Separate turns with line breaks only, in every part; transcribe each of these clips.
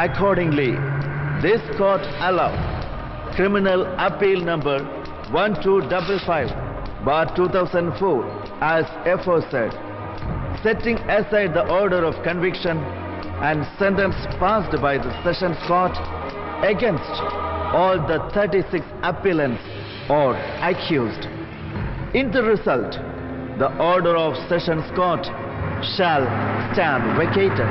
Accordingly, this court allowed criminal appeal number 1255 bar 2004 as aforesaid, setting aside the order of conviction and sentence passed by the Sessions Court against all the 36 appellants or accused. In the result, the order of Sessions Court shall stand vacated.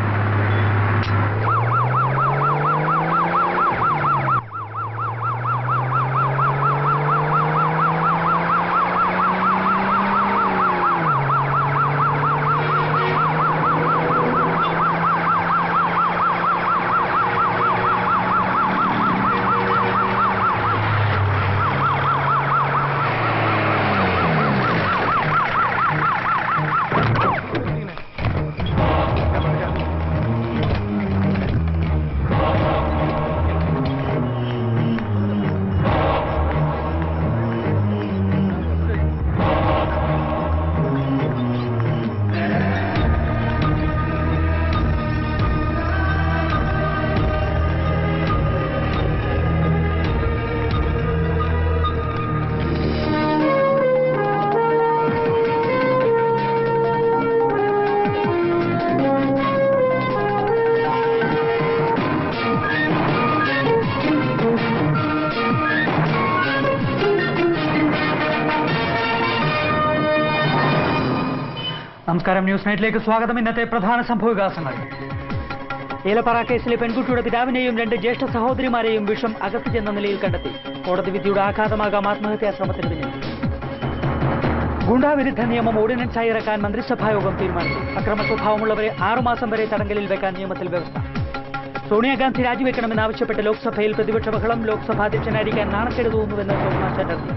നമസ്കാരം news നൈറ്റിലേക്ക് സ്വാഗതം ഇന്നത്തെ പ്രധാന സംഭവവികാസങ്ങൾ ഏലപ്പാറ കേസിലെ പെൺകുട്ടിയുടെ പിതാവിനെയും രണ്ട് ജ്യേഷ്ഠ സഹോദരിമാരെയും വിഷം അകത്ത് ചെന്ന നിലയിൽ കണ്ടെത്തി കോടതി വിധിയുടെ ആഘാതമാകാം ആത്മഹത്യാ ശ്രമത്തിന് പിന്നിൽ ഗുണ്ടാവിരുദ്ധ നിയമം ഓർഡിനൻസായി ഇറക്കാൻ മന്ത്രിസഭായോഗം തീരുമാനിച്ചു അക്രമ സ്വഭാവമുള്ളവരെ ആറുമാസം വരെ തടങ്കലിൽ വെക്കാൻ നിയമത്തിൽ വ്യവസ്ഥ സോണിയാഗാന്ധി രാജിവെക്കണമെന്നാവശ്യപ്പെട്ട് ലോക്സഭയിൽ പ്രതിപക്ഷ ബഹളം ലോക്സഭാ അധ്യക്ഷനായിരിക്കാൻ നാണക്കേട് തോന്നുന്നുവെന്ന് സോമനാഥ് ചാറ്റർജി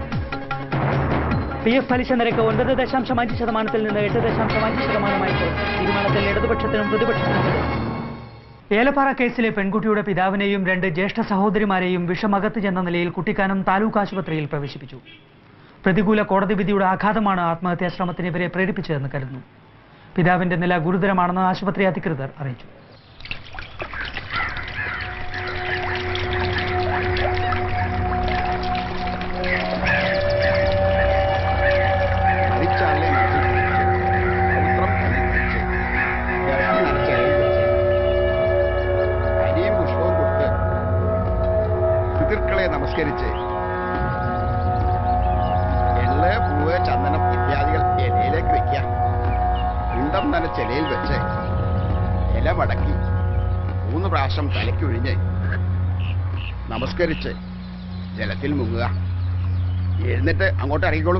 പി എഫ് പലിശ നിരക്ക് ഒൻപത് ദശാംശം അഞ്ച് ശതമാനത്തിൽ നിന്ന് എട്ട് ദശാംശം അഞ്ച് ശതമാനമായി കുറഞ്ഞു തീരുമാനത്തിൽ ഇടതുപക്ഷത്തിനും പ്രതിപക്ഷത്തിനും എതിർ. ഏലപ്പാറ കേസിലെ പെൺകുട്ടിയുടെ പിതാവിനെയും രണ്ട് ജ്യേഷ്ഠ സഹോദരിമാരെയും വിഷമകത്ത് ചെന്ന നിലയിൽ കുട്ടിക്കാനം താലൂക്ക് ആശുപത്രിയിൽ പ്രവേശിപ്പിച്ചു പ്രതികൂല കോടതി വിധിയുടെ ആഘാതമാണ് ആത്മഹത്യാ ശ്രമത്തിന് ഇവരെ പ്രേരിപ്പിച്ചതെന്ന് കരുതുന്നു പിതാവിന്റെ നില ഗുരുതരമാണെന്ന് ആശുപത്രി അധികൃതർ അറിയിച്ചു
മരിച്ചാളെ പവിത്രം ഫലിപ്പിച്ച് ഗർഭം നനച്ചയൽപ്പിച്ച് അരിയും പുഷ്പവും കൊടുത്ത് പിതൃക്കളെ നമസ്കരിച്ച് എള്ള് പൂവ് ചന്ദനം ഇത്യാദികൾ ഇലയിലേക്ക് വെക്കുക പിണ്ടം നനച്ച ഇലയിൽ വെച്ച് ഇല മടക്കി മൂന്ന് പ്രാവശ്യം തലയ്ക്കൊഴിഞ്ഞ് നമസ്കരിച്ച് ജലത്തിൽ മുങ്ങുക എഴുന്നിട്ട് അങ്ങോട്ട് ഇറങ്ങിക്കോളൂ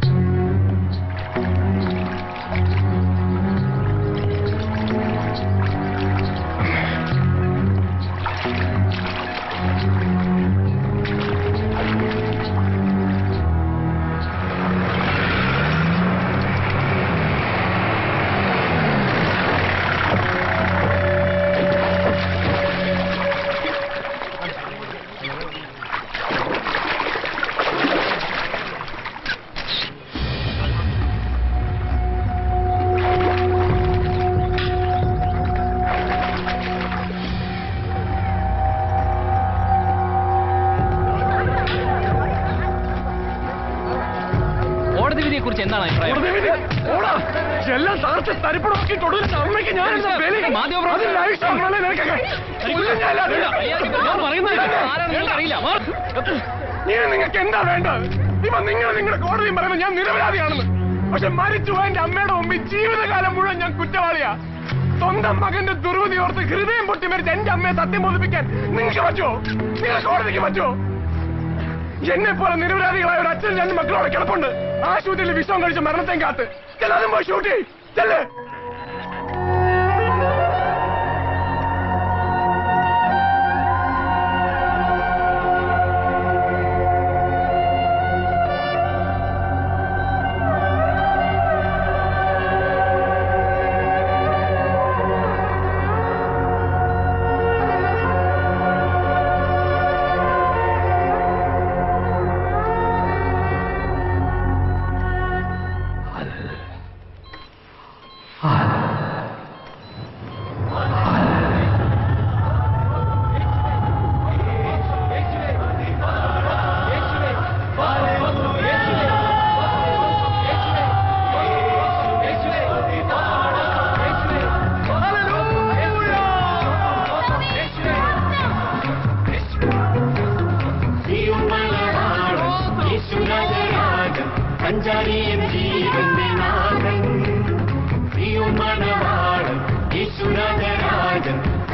കോടതി വിധിയെ കുറിച്ച് എന്താണ് അഭിപ്രായം
എല്ലാം തകർത്ത് തരിപ്പണമാക്കിയിട്ട് ഒടുവിൽ അമ്മയ്ക്ക് ഞാൻ എന്താ ബലി? അത് live show ആണല്ലേ നിനക്കൊക്കെ? കൊല്ലും ഞാൻ അല്ലാതെ.
ഞാൻ പറയുന്നത് ആരാണെന്ന് നിങ്ങൾക്കറിയില്ല മാറ്.
നീ നിങ്ങൾക്ക് എന്താ വേണ്ടത് ഇപ്പൊ നിങ്ങൾ നിങ്ങളുടെ കോടതിയും പറയുന്നത് ഞാൻ നിരപരാധിയാണെന്ന് പക്ഷെ മരിച്ചു പോയ എന്റെ അമ്മയുടെ മുമ്പിൽ ജീവിതകാലം മുഴുവൻ ഞാൻ കുറ്റവാളിയാ സ്വന്തം മകന്റെ ദുർവിധി ഓർത്ത് ഹൃദയം പൊട്ടി മരിച്ച എന്റെ അമ്മയെ സത്യം ബോധിപ്പിക്കാൻ നിങ്ങൾക്ക് പറ്റുമോ നിങ്ങൾ കോടതിക്ക് പറ്റുമോ എന്നെ പോലെ നിരപരാധികളായ ഒരു അച്ഛൻ രണ്ട് മക്കളോട് കിടപ്പുണ്ട് ആശുപത്രിയിൽ വിഷം കഴിച്ച് മരണത്തെയും കാത്ത് എല്ലാതും പോയി ഷൂട്ട് ചെയ്യ്. ചെല്ല്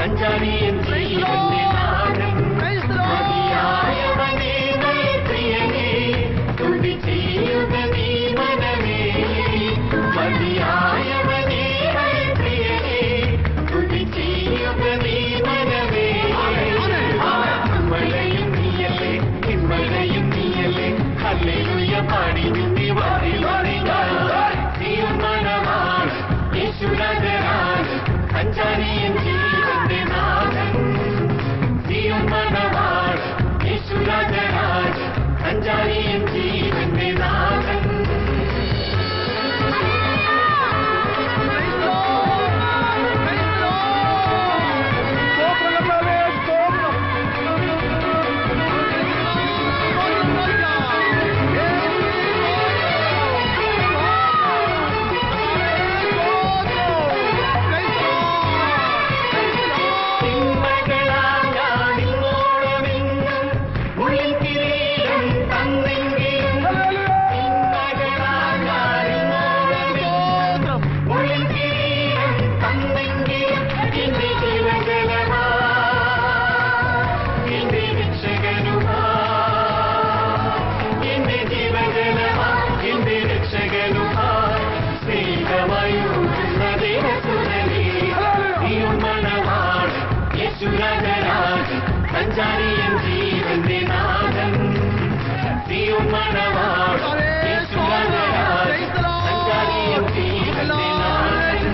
സഞ്ചാരിയൻ ജീവന്റെ നാഥൻ മതിയായവനേ നൽ പ്രിയനേ സ്തുതി ചെയ്യുക നീ മനമേ മതിയായവനേ നൽ പ്രിയനേ സ്തുതി ചെയ്യുക നീ മനമേ മഴയും നീയല്ലേ ഹിമ്മഴയും നീയല്ലേ ഹല്ലേലൂയ പാടി നിന്നി വരി വരിക തീരുമാനമാണ് യേശുരാജനാണ് സഞ്ചാരിയൻ ജീവന്റെ നാഥൻ തീരുമാനമാണ് യേശുരാജനാണ് സഞ്ചാരിയൻ ജീവന്റെ നാഥൻ തിന്മകളാകാതിങ്ങോളമെന്നും ഉള്ളിൽ കിരീടം തന്നെങ്കിലും തിന്മകളാകാതിങ്ങോളമെന്നും ഉള്ളിൽ കിരീടം തന്നെങ്കിലും എന്റെ ജീവജലമാ എന്റെ രക്ഷകനുമാ എന്റെ ജീവജലമാ എന്റെ രക്ഷകനുമാ സ്നേഹമായൂരുന്ന ദേവസുരനേ നീയുമണമാണ് യേശുരാജരാജൻ സഞ്ചാരിയൻ ജീവന്റെ നാഥൻ നീയുമണമാണ് യേശുരാജരാജൻ സഞ്ചാരിയൻ ജീവന്റെ നാഥൻ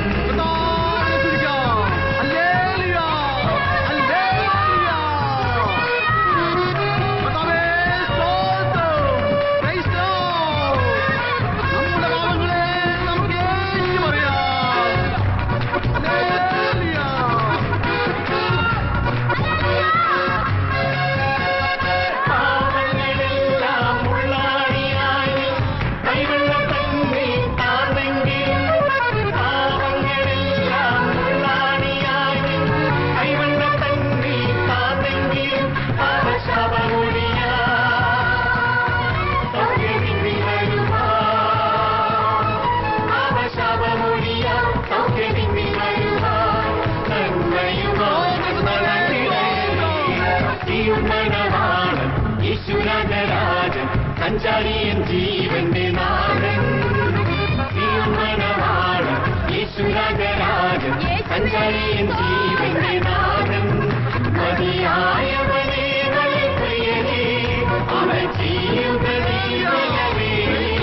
പാവങ്ങളെല്ലാം ഉള്ളാടിയായി കൈവെള്ളം തന്നെ താന്നെങ്കിലും പാവങ്ങളെല്ലാം ഉള്ളാടിയായി കൈവെള്ളം തന്നെ താന്നെങ്കിലും പാപശാപമൊഴിയാ സൗഖ്യമിന്നി വരുവാ പാപശാപമൊഴിയാ സൗഖ്യമിന്നി വരുവാ നന്മയുമായി തീരുമാനമാണ് യേശുരാജരാജൻ സഞ്ചാരിയൻ ജീവന്റെ നാഥൻ തീരുമാനമാണ് യേശുരാജരാജൻ സഞ്ചാരിയൻ ജീവന്റെ നാഥൻ മതിയായവനേ നൽ പ്രിയനേ അവൻ ചെയ്യുക നീവലവേ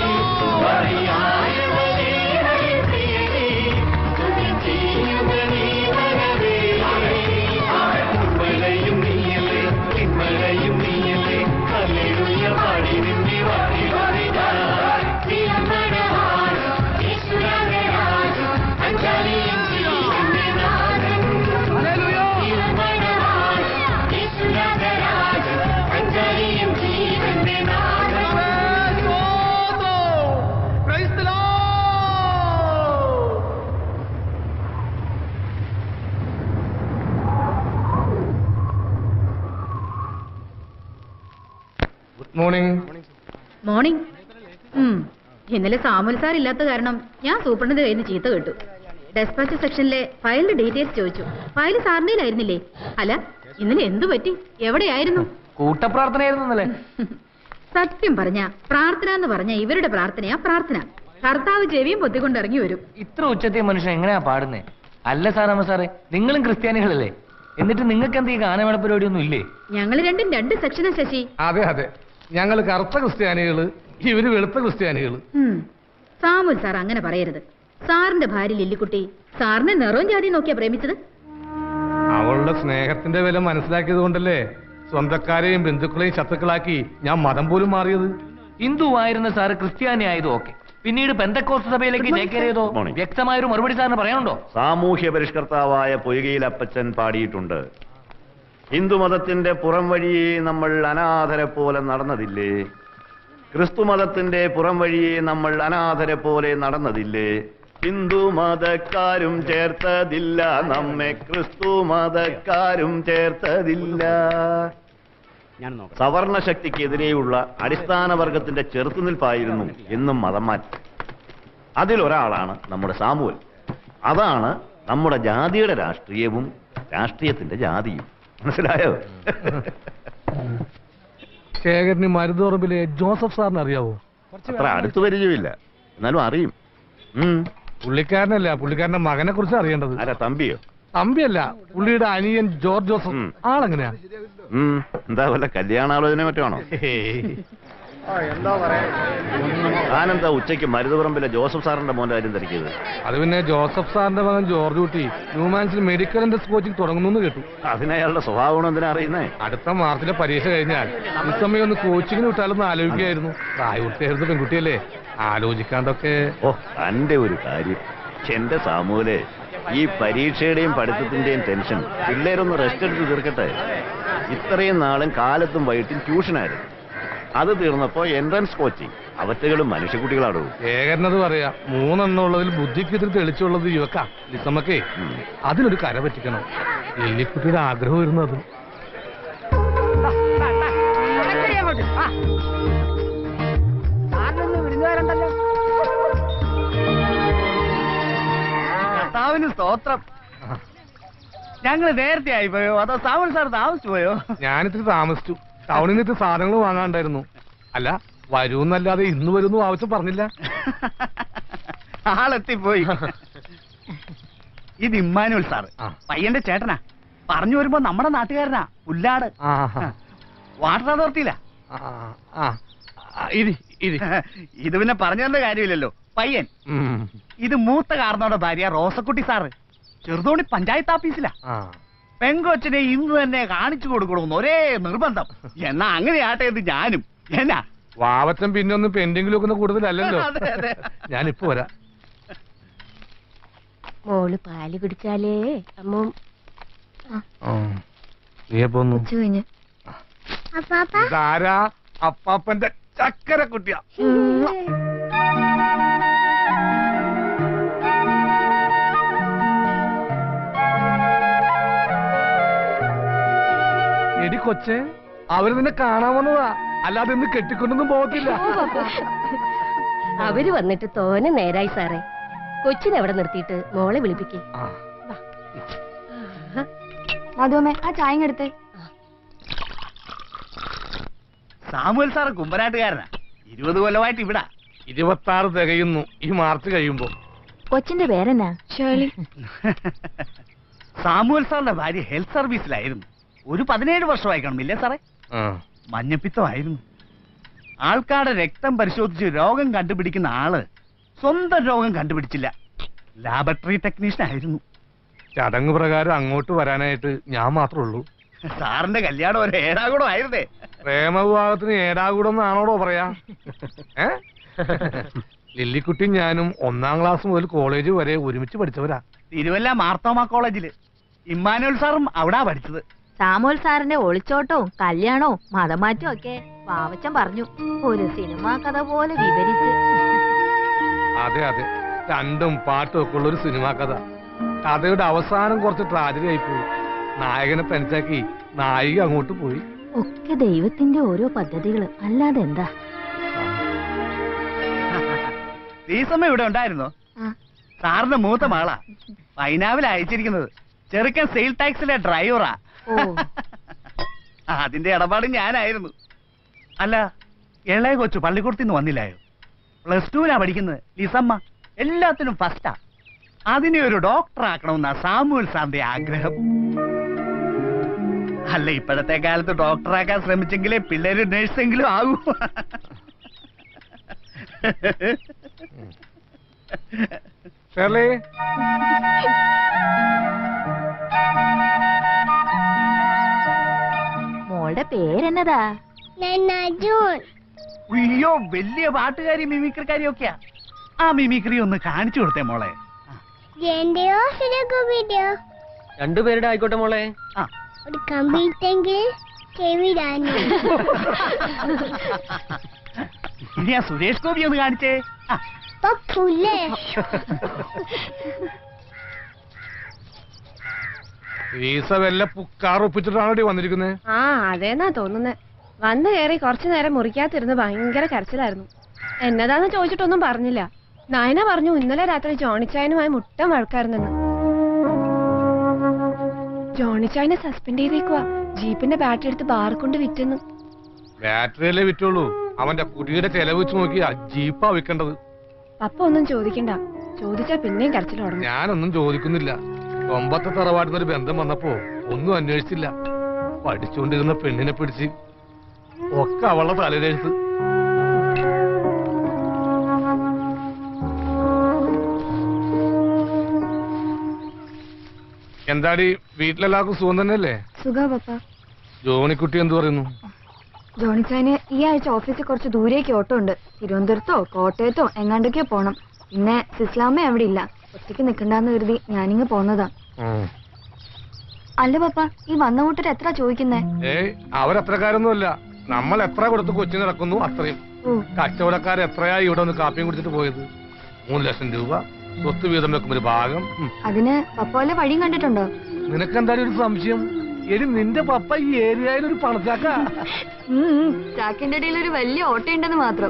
മതിയായവനേ നൽ പ്രിയനേ സ്തുതി ചെയ്യുക നീവലവേ ഉമ്മലയും നീയല്ലേ പിന്മലയും നീയല്ലേ ഹല്ലേലൂയ പാടി നിന്നെ വാരി വരിക തീരുമാനമാണ് യേശുരാജരാജൻ സഞ്ചാരിയൻ ജീവന്റെ നാഥൻ തീരുമാനമാണ് യേശുരാജരാജൻ സഞ്ചാരിയൻ ജീവന്റെ നാഥൻ
ഗുഡ് മോർണിംഗ്
മോർണിംഗ് ഉം. ഇന്നലെ സാമുൽ സാർ ഇല്ലാത്ത കാരണം ഞാൻ സൂപ്രണ്ടിന്റെ കയ്യിൽ നിന്ന് ചീത്ത കേട്ടു ഡെസ്പാച്ച് സെക്ഷനിലെ ഫയലിന്റെ ഡീറ്റെയിൽസ് ചോദിച്ചു ഫയൽ സാറിനേലായിരുന്നില്ലേ അല്ല ഇന്നലെ എന്തു പറ്റി എവിടെയായിരുന്നു
കൂട്ടപ്രാർത്ഥനയായിരുന്നു ഇന്നലെ
സത്യം പറഞ്ഞ പ്രാർത്ഥന എന്ന് പറഞ്ഞ ഇവരുടെ പ്രാർത്ഥനയാ പ്രാർത്ഥന കർത്താവ് ചെവിയും പൊത്തിക്കൊണ്ട് ഇറങ്ങി വരും
ഇത്ര ഉച്ചത്തെ മനുഷ്യൻ എങ്ങനെയാ പാടുന്നേ അല്ല സാറാമ്മ സാറേ നിങ്ങളും ക്രിസ്ത്യാനികളല്ലേ എന്നിട്ട് നിങ്ങൾക്ക് എന്ത് ഈ ഗാനമേള പരിപാടിയൊന്നും ഇല്ലേ
ഞങ്ങൾ രണ്ടും രണ്ട് സെക്ഷനാ ശശി
അതെ അതെ ഞങ്ങൾ കറുത്ത ക്രിസ്ത്യാനികള് ഇവര് വെളുത്ത ക്രിസ്ത്യാനികള്
ഉം. സാമുൽ സാർ അങ്ങനെ പറയരുത് സാറിന്റെ ഭാര്യ ലില്ലിക്കുട്ടി സാറിനെ നിറവും ജാതി നോക്കിയാ പ്രേമിച്ചത്
അവളുടെ സ്നേഹത്തിന്റെ വില മനസ്സിലാക്കിയത് കൊണ്ടല്ലേ സ്വന്തക്കാരെയും ബന്ധുക്കളെയും ശത്രുക്കളാക്കി ഞാൻ മതം പോലും മാറിയത്
ഹിന്ദു ആയിരുന്ന സാറ് ക്രിസ്ത്യാനി ആയതും ഓക്കെ പിന്നീട് പെന്തക്കോസ്ത് സഭയിലേക്ക് ചേക്കേറിയതോ
Morning.
വ്യക്തമായൊരു മറുപടി സാറിന് പറയാനുണ്ടോ
സാമൂഹ്യ പരിഷ്കർത്താവായ പൊയ്കയിൽ അപ്പച്ചൻ പാടിയിട്ടുണ്ട് ഹിന്ദുമതത്തിന്റെ പുറം വഴിയെ നമ്മൾ അനാഥരെ പോലെ നടന്നതില്ലേ ക്രിസ്തുമതത്തിന്റെ പുറം വഴിയെ നമ്മൾ അനാഥരെ പോലെ നടന്നതില്ലേ ഹിന്ദു മതക്കാരും ചേർത്തതില്ല നമ്മെ ക്രിസ്തു മതക്കാരും ചേർത്തതില്ല സവർണ ശക്തിക്കെതിരെയുള്ള അടിസ്ഥാന വർഗത്തിന്റെ ചെറുത്തുനിൽപ്പായിരുന്നു എന്നും മതം മാറ്റി അതിലൊരാളാണ് നമ്മുടെ സാമുവൽ അതാണ് നമ്മുടെ ജാതിയുടെ രാഷ്ട്രീയവും രാഷ്ട്രീയത്തിന്റെ ജാതിയും മനസ്സിലായോ
ശേഖരന് മരുതോറമ്പിലെ ജോസഫ് സാറിന് അറിയാവോ
അത്ര അടുത്ത് പരിചയമില്ല എന്നാലും അറിയും ഉം.
പുള്ളിക്കാരനല്ല പുള്ളിക്കാരന്റെ മകനെ കുറിച്ച് അറിയേണ്ടത്
ആരാ തമ്പിയോ
തമ്പിയല്ല പുള്ളിയുടെ അനിയൻ ജോർജ് ജോസഫ്
ഉം.
ആളെങ്ങനെയാ
ഉം. എന്താ വല്ല കല്യാണാലോചന മറ്റാണോ താനെന്താ ഉച്ചയ്ക്ക് മരുതുപറമ്പിലെ ജോസഫ് സാറിന്റെ മോന്റെ കാര്യം തിരക്കിയത്
അത് പിന്നെ ജോസഫ് സാറിന്റെ മകൻ ജോർജ് കുട്ടി ന്യൂമാൻസിൽ മെഡിക്കൽ ഇൻഡസ്ട്രി കോച്ചിങ് തുടങ്ങുന്നു കേട്ടു
അതിനയാളുടെ സ്വഭാവം എന്തിനാ അറിയുന്നേ
അടുത്ത മാർച്ചിലെ പരീക്ഷ കഴിഞ്ഞാൽ ഈ സമയം ഒന്ന് കോച്ചിങ്ങിന് വിട്ടാലൊന്ന് ആലോചിക്കുകയായിരുന്നു പ്രായപൂർത്തിയായിരുന്നു പെൺകുട്ടിയല്ലേ ആലോചിക്കാണ്ടൊക്കെ
ഓ തന്റെ ഒരു കാര്യം എന്റെ സാമൂലെ ഈ പരീക്ഷയുടെയും പഠിത്തത്തിന്റെയും ടെൻഷൻ പിള്ളേരൊന്ന് റെസ്റ്റ് എടുത്ത് തീർക്കട്ടെ ഇത്രയും നാളും കാലത്തും വൈകിട്ടും ട്യൂഷനായിരുന്നു അത് തീർന്നപ്പോ എൻട്രൻസ് കോച്ചിങ് അവറ്റകളും മനുഷ്യക്കുട്ടികളാടോ
ഏകരനത് പറയാ മൂന്നെണ്ണം ഉള്ളതിൽ ബുദ്ധിക്ക് ഇതിൽ തെളിച്ചുള്ളത് യുവക്ക ലിസമ്മക്കേ അതിനൊരു കര പറ്റിക്കണം എല്ലിക്കുട്ടിയുടെ ആഗ്രഹം വരുന്നത്
കർത്താവിന് സ്തോത്രം ഞങ്ങൾ നേരത്തെ ആയിപ്പോയോ അതോ സാവൻ സാർ താമസിച്ചു പോയോ
ഞാനിത്തിരി താമസിച്ചു ടൗണിൽ നിന്ന് ഇത്തിരി സാധനങ്ങൾ വാങ്ങാണ്ടായിരുന്നു അല്ല വരൂന്നല്ലാതെ ഇന്ന് വരുന്നു ആവശ്യം പറഞ്ഞില്ല
ആളെത്തിപ്പോയി ഇത് ഇമ്മാനുവൽ സാറ്
ആ.
പയ്യന്റെ ചേട്ടനാ പറഞ്ഞു വരുമ്പോ നമ്മുടെ നാട്ടുകാരനാ പുല്ലാട്
ആ
വാട്ടർ അതോറിറ്റിയിലാ
ആ, ആ, ആ, ഇരി ഇരി
ഇത് പിന്നെ പറഞ്ഞു തന്ന കാര്യമില്ലല്ലോ പയ്യൻ
ഉം,
ഇത് മൂത്ത കാരണോടെ ഭാര്യ റോസക്കുട്ടി സാറ് ചെറുതോണി പഞ്ചായത്ത് ഓഫീസിലാ
ആ
പെങ്കൊച്ചിനെ ഇന്ന് തന്നെ കാണിച്ചു കൊടുക്കണമെന്ന് ഒരേ നിർബന്ധം എന്നാ അങ്ങനെ ആട്ടെ എന്ന് ഞാനും എന്നാ
വാവച്ചൻ പിന്നെ ഒന്നും പെൻഡിങ്ങിൽ വെക്കുന്ന കൂടുതലല്ലല്ലോ
അതെ, അതെ.
ഞാനിപ്പോ വരാം
മോള് പാല് കുടിച്ചാലേ അമ്മ
ആ, നീ എപ്പോ വന്നു
കഴിഞ്ഞ്
ഇതാരാ അപ്പാപ്പന്റെ ചക്കര കുട്ടിയാ എടി കൊച്ചേ അവര് നിന്നെ കാണാൻ വന്നതാ അല്ലാതെ ഇന്ന് കെട്ടിക്കൊണ്ടൊന്നും പോകത്തില്ല
അവര് വന്നിട്ട് തോനെ നേരായി സാറേ കൊച്ചിനെ അവിടെ നിർത്തിയിട്ട് മോളെ വിളിപ്പിക്കേ
ആ,
മധുവമ്മേ ആ ചായ എടുത്തേ
സാമുവൽ സാറ് കുമ്പനാട്ടുകാരനാ ഇരുപത് കൊല്ലമായിട്ട് ഇവിടാ
ഇരുപത്തി ആറ് തികയുന്നു ഈ മാർച്ച് കഴിയുമ്പോ
കൊച്ചിന്റെ പേരെന്നാ ഷേളി
സാമുവൽ സാറിന്റെ ഭാര്യ ഹെൽത്ത് സർവീസിലായിരുന്നു ഒരു പതിനേഴ് വർഷമായി കാണുമില്ലേ സാറേ
ആ,
മഞ്ഞപ്പിത്തമായിരുന്നു ആൾക്കാരുടെ രക്തം പരിശോധിച്ച് രോഗം കണ്ടുപിടിക്കുന്ന ആള് സ്വന്തം രോഗം കണ്ടുപിടിച്ചില്ല ലാബറട്ടറി ടെക്നീഷ്യൻ ആയിരുന്നു
ചടങ്ങ് പ്രകാരം അങ്ങോട്ട് വരാനായിട്ട് ഞാൻ മാത്രമേ ഉള്ളൂ
സാറിന്റെ കല്യാണം ഒരു ഏഴാകൂടം ആയിരുന്നേ
പ്രേമവിവാഹത്തിന് ഏടാകൂടം എന്നാണോടോ പറയാ ഏ ലില്ലിക്കുട്ടിയും ഞാനും ഒന്നാം ക്ലാസ് മുതൽ കോളേജ് വരെ ഒരുമിച്ച് പഠിച്ചവരാ
തിരുവല്ല മാർത്തോമ കോളേജില് ഇമ്മാനുവൽ സാറും അവിടാ പഠിച്ചത്
സാമോൽ സാറിന്റെ ഒളിച്ചോട്ടവും കല്യാണവും മതമാറ്റവും ഒക്കെ പാവച്ചൻ പറഞ്ഞു ഒരു സിനിമാ കഥ പോലെ വിവരിച്ച്
അതെ അതെ രണ്ടും പാട്ടും ഒക്കെ ഉള്ള ഒരു സിനിമാ കഥ കഥയുടെ അവസാനം കുറച്ച് ട്രാജഡി ആയിപ്പോയി നായകനെ തനിച്ചാക്കി നായിക അങ്ങോട്ട് പോയി
ഒക്കെ ദൈവത്തിന്റെ ഓരോ പദ്ധതികള് അല്ലാതെ എന്താ
ഈ സമയം ഇവിടെ ഉണ്ടായിരുന്നോ
ആ.
സാറിന്റെ മൂത്ത മകളാ പൈനാവിൽ അയച്ചിരിക്കുന്നത് ചെറുക്കൻ സെയിൽ ടാക്സിലെ ഡ്രൈവറാ
ഓ
അതിന്റെ ഇടപാട് ഞാനായിരുന്നു അല്ല ഇളയ കൊച്ചു പള്ളിക്കൂടത്തിന്ന് വന്നില്ലായോ പ്ലസ് ടുവിനാ പഠിക്കുന്നത് ലിസമ്മ എല്ലാത്തിനും ഫസ്റ്റാ അതിനെ ഒരു ഡോക്ടർ ആക്കണമെന്നാ സാമുവൽ സാറിന്റെ ആഗ്രഹം അല്ല ഇപ്പോഴത്തെ കാലത്ത് ഡോക്ടറാക്കാൻ ശ്രമിച്ചെങ്കിലേ പിള്ളേര് നഴ്സെങ്കിലും ആകൂ
ഷേർലി
മോളുടെ പേരെന്നതാ
അയ്യോ വലിയ പാട്ടുകാരി മിമിക്രിക്കാരി ഒക്കെയാ ആ മിമിക്രി ഒന്ന് കാണിച്ചു കൊടുത്തേ മോളെ
എന്റെയോ ശരിയാക്കോ
രണ്ടുപേരുടെ ആയിക്കോട്ടെ മോളെ
ആ
ഒരു കമ്പിട്ടെങ്കിൽ ചെവിടാനു
ഇനി ആ സുരേഷ് ഗോപി ഒന്ന് കാണിച്ചേ ആ
പുല്ലേ
വീസ വല്ല പുക്കാർ ഒപ്പിച്ചിട്ടാണോ വന്നിരിക്കുന്നത്
ആ അതേന്നാ തോന്നുന്നേ വന്നു കയറി കുറച്ചു നേരം മുറിക്കാത്തിരുന്ന് ഭയങ്കര കരച്ചിലായിരുന്നു എന്നതാന്ന് ചോദിച്ചിട്ടൊന്നും പറഞ്ഞില്ല നയന പറഞ്ഞു ഇന്നലെ രാത്രി ജോണിച്ചായനുമായി മുട്ടം വഴക്കായിരുന്നെന്ന് ജോണിച്ചായനെ സസ്പെൻഡ് ചെയ്തേക്കുവാ ജീപ്പിന്റെ ബാറ്ററി എടുത്ത് ബാർ കൊണ്ട് വിറ്റെന്ന്
ബാറ്ററിയല്ലേ വിറ്റുള്ളൂ അവന്റെ കുടിയുടെ ചെലവ് വെച്ച് നോക്കിയാ ജീപ്പാ വിൽക്കേണ്ടത്
പപ്പ ഒന്നും ചോദിക്കണ്ട ചോദിച്ചാ പിന്നെയും കരച്ചിൽ തുടങ്ങും
ഞാനൊന്നും ചോദിക്കുന്നില്ല കൊമ്പത്തെ തറവാട്ടിൽ ഒരു ബന്ധം വന്നപ്പോ ഒന്നും അന്വേഷിച്ചില്ല പഠിച്ചുകൊണ്ടിരുന്ന പെണ്ണിനെ പിടിച്ച് ഒക്കെ അവളുടെ തലയിലെഴുത്ത് എന്താടി വീട്ടിലെല്ലാവർക്കും സുഖം തന്നെയല്ലേ
സുഖാ പപ്പ
ജോണിക്കുട്ടി എന്തു പറയുന്നു
ജോണിച്ചായന് ഈ ആഴ്ച ഓഫീസിൽ കുറച്ച് ദൂരേക്ക് ഓട്ടോ ഉണ്ട് തിരുവനന്തപുരത്തോ കോട്ടയത്തോ എങ്ങാണ്ടൊക്കെയോ പോണം പിന്നെ സിസ്ലാമ അവിടെ ഇല്ല ഒറ്റയ്ക്ക് നിൽക്കണ്ടെന്ന് കരുതി ഞാനിങ്ങ് പോന്നതാ അല്ല പപ്പ ഈ വന്ന കൂട്ടർ എത്ര ചോദിക്കുന്നേ
ഏയ് അവരത്രക്കാരൊന്നുമല്ല നമ്മൾ എത്ര കൊടുത്ത് കൊച്ചിന് നടക്കുന്നു അത്രയും
ഓ
കച്ചവടക്കാർ എത്രയായി ഇവിടെ ഒന്ന് കാപ്പിയും കുടിച്ചിട്ട് പോയത് മൂന്ന് ലക്ഷം രൂപ സ്വത്ത് വീതം വെക്കും ഒരു ഭാഗം ഉം.
അതിന് പപ്പ വല്ല വഴിയും കണ്ടിട്ടുണ്ടോ
നിനക്കെന്തായാലും ഒരു സംശയം എടി നിന്റെ പപ്പ ഈ ഏരിയയിൽ ഒരു പണച്ചാക്ക
ഉം, ഉം. ചാക്കിന്റെ ഇടയിൽ ഒരു വലിയ ഓട്ടോ ഉണ്ടെന്ന് മാത്രം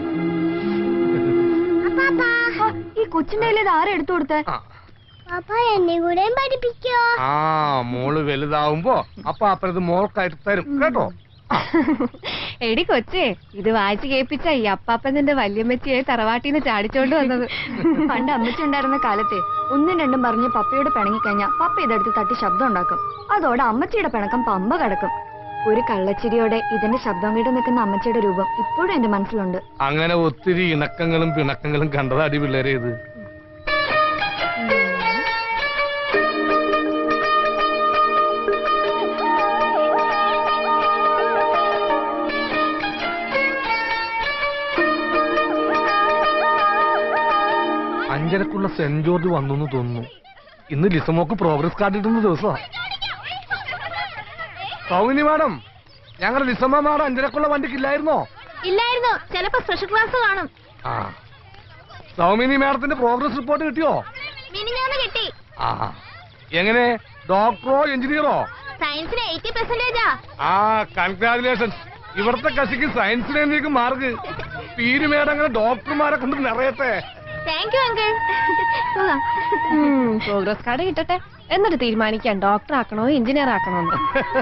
ആ, ഈ കൊച്ചിന്റെ കയ്യിൽ ഇത് ആരാ എടുത്തു കൊടുത്തേ
പാപ്പ എന്നെ കൂടെ പഠിപ്പിക്കോ
ആ മോള് വലുതാവുമ്പോ അപ്പൊ അപ്പഴത് മോൾക്കായിട്ട് തരും കേട്ടോ
എടി കൊച്ചേ ഇത് വായിച്ചു കേൾപ്പിച്ച ഈ അപ്പാപ്പൻ നിന്റെ വല്യമ്മച്ചിയെ തറവാട്ടിന്ന് ചാടിച്ചോണ്ട് വന്നത്
പണ്ട് അമ്മച്ചി ഉണ്ടായിരുന്ന കാലത്തെ ഒന്നും രണ്ടും പറഞ്ഞ് പപ്പയോട് പിണങ്ങിക്കഴിഞ്ഞാ പപ്പ ഇതെടുത്ത് തട്ടി ശബ്ദം ഉണ്ടാക്കും അതോടെ അമ്മച്ചിയുടെ പിണക്കം പമ്പ കടക്കും ഒരു കള്ളച്ചിരിയോടെ ഇതിന്റെ ശബ്ദം കേട്ട് നിൽക്കുന്ന അമ്മച്ചിയുടെ രൂപം ഇപ്പോഴും എന്റെ മനസ്സിലുണ്ട്
അങ്ങനെ ഒത്തിരി ഇണക്കങ്ങളും പിണക്കങ്ങളും കണ്ടതാടി പിള്ളേരെ ഇത് അഞ്ചരക്കുള്ള സെന്റ് ജോർജ് വന്നു എന്ന് തോന്നുന്നു ഇന്ന് ലിസമോക്ക് പ്രോഗ്രസ് കാർഡ് കിട്ടുന്ന ദിവസമാ സൗമിനി മാഡം ഞങ്ങളുടെ ലിസമ്മ മാഡം അഞ്ചരക്കുള്ള വണ്ടിക്കില്ലായിരുന്നോ
ഇല്ലായിരുന്നു ചിലപ്പോ സ്പെഷ്യൽ ക്ലാസ് കാണും
ആ സൗമിനി മാഡത്തിന്റെ പ്രോഗ്രസ് റിപ്പോർട്ട് കിട്ടിയോ
മിനിഞ്ഞാന്ന് കിട്ടി
ആ എങ്ങനെ ഡോക്ടറോ എഞ്ചിനീയറോ
സയൻസിന് എയ്റ്റി പെർസെന്റേജാ
ആ കൺഗ്രാചുലേഷൻസ് ഇവിടുത്തെ കശിക്ക് സയൻസിന് എനിക്ക് മാർക്ക് പീരുമേടങ്ങനെ ഡോക്ടർമാരെ കൊണ്ട് നിറയട്ടെ
thank you uncle
progress card കിട്ടട്ടെ എന്നിട്ട് തീരുമാനിക്കാം ഡോക്ടർ ആക്കണോ എഞ്ചിനീയർ ആക്കണോന്ന്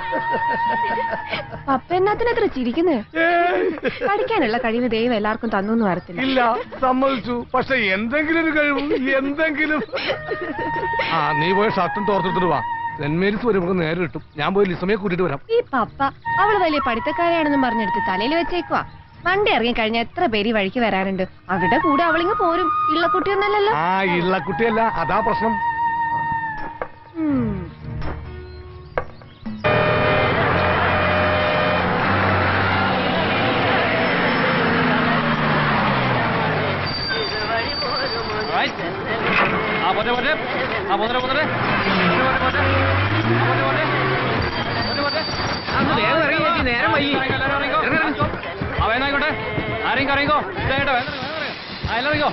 പപ്പ എന്നാത്തിന് എത്ര ചിരിക്കുന്നേ പഠിക്കാനുള്ള കഴിവ് ദൈവം എല്ലാവർക്കും തന്നു എന്ന് വരത്തില്ല
ഇല്ല സമ്മതിച്ചു പക്ഷെ എന്തെങ്കിലും ഒരു കഴിവ് എന്തെങ്കിലും ആ നീ പോയി ഷർട്ടും തോർത്തെടുത്തിട്ട് വാ സെന്റ് മേരീസ് വരുമ്പോൾ നേരെ കിട്ടും ഞാൻ പോയി ലിസമയെ കൂട്ടിട്ട് വരാം
ഈ പപ്പ അവള് വലിയ പഠിത്തക്കാരിയാണെന്നും പറഞ്ഞെടുത്ത് തലയിൽ വെച്ചേക്കുവാ വണ്ടി ഇറങ്ങി കഴിഞ്ഞാൽ എത്ര പേര് ഈ വഴിക്ക് വരാറുണ്ട് അവരുടെ കൂടെ അവളിങ്ങ് പോരും ഇള്ളക്കുട്ടിയൊന്നല്ലല്ലോ
ആ ഇള്ള കുട്ടിയല്ല അതാ പ്രശ്നം
ഉം.
ആ പോട്ടെ പോട്ടെ ആ പോട്ടെ പോട്ടെ നേരം വൈകി അവനായിക്കോട്ടെ ആരെയും അറിയിക്കോ ഇതായിട്ടോ ആ എല്ലാം അറിയിക്കോ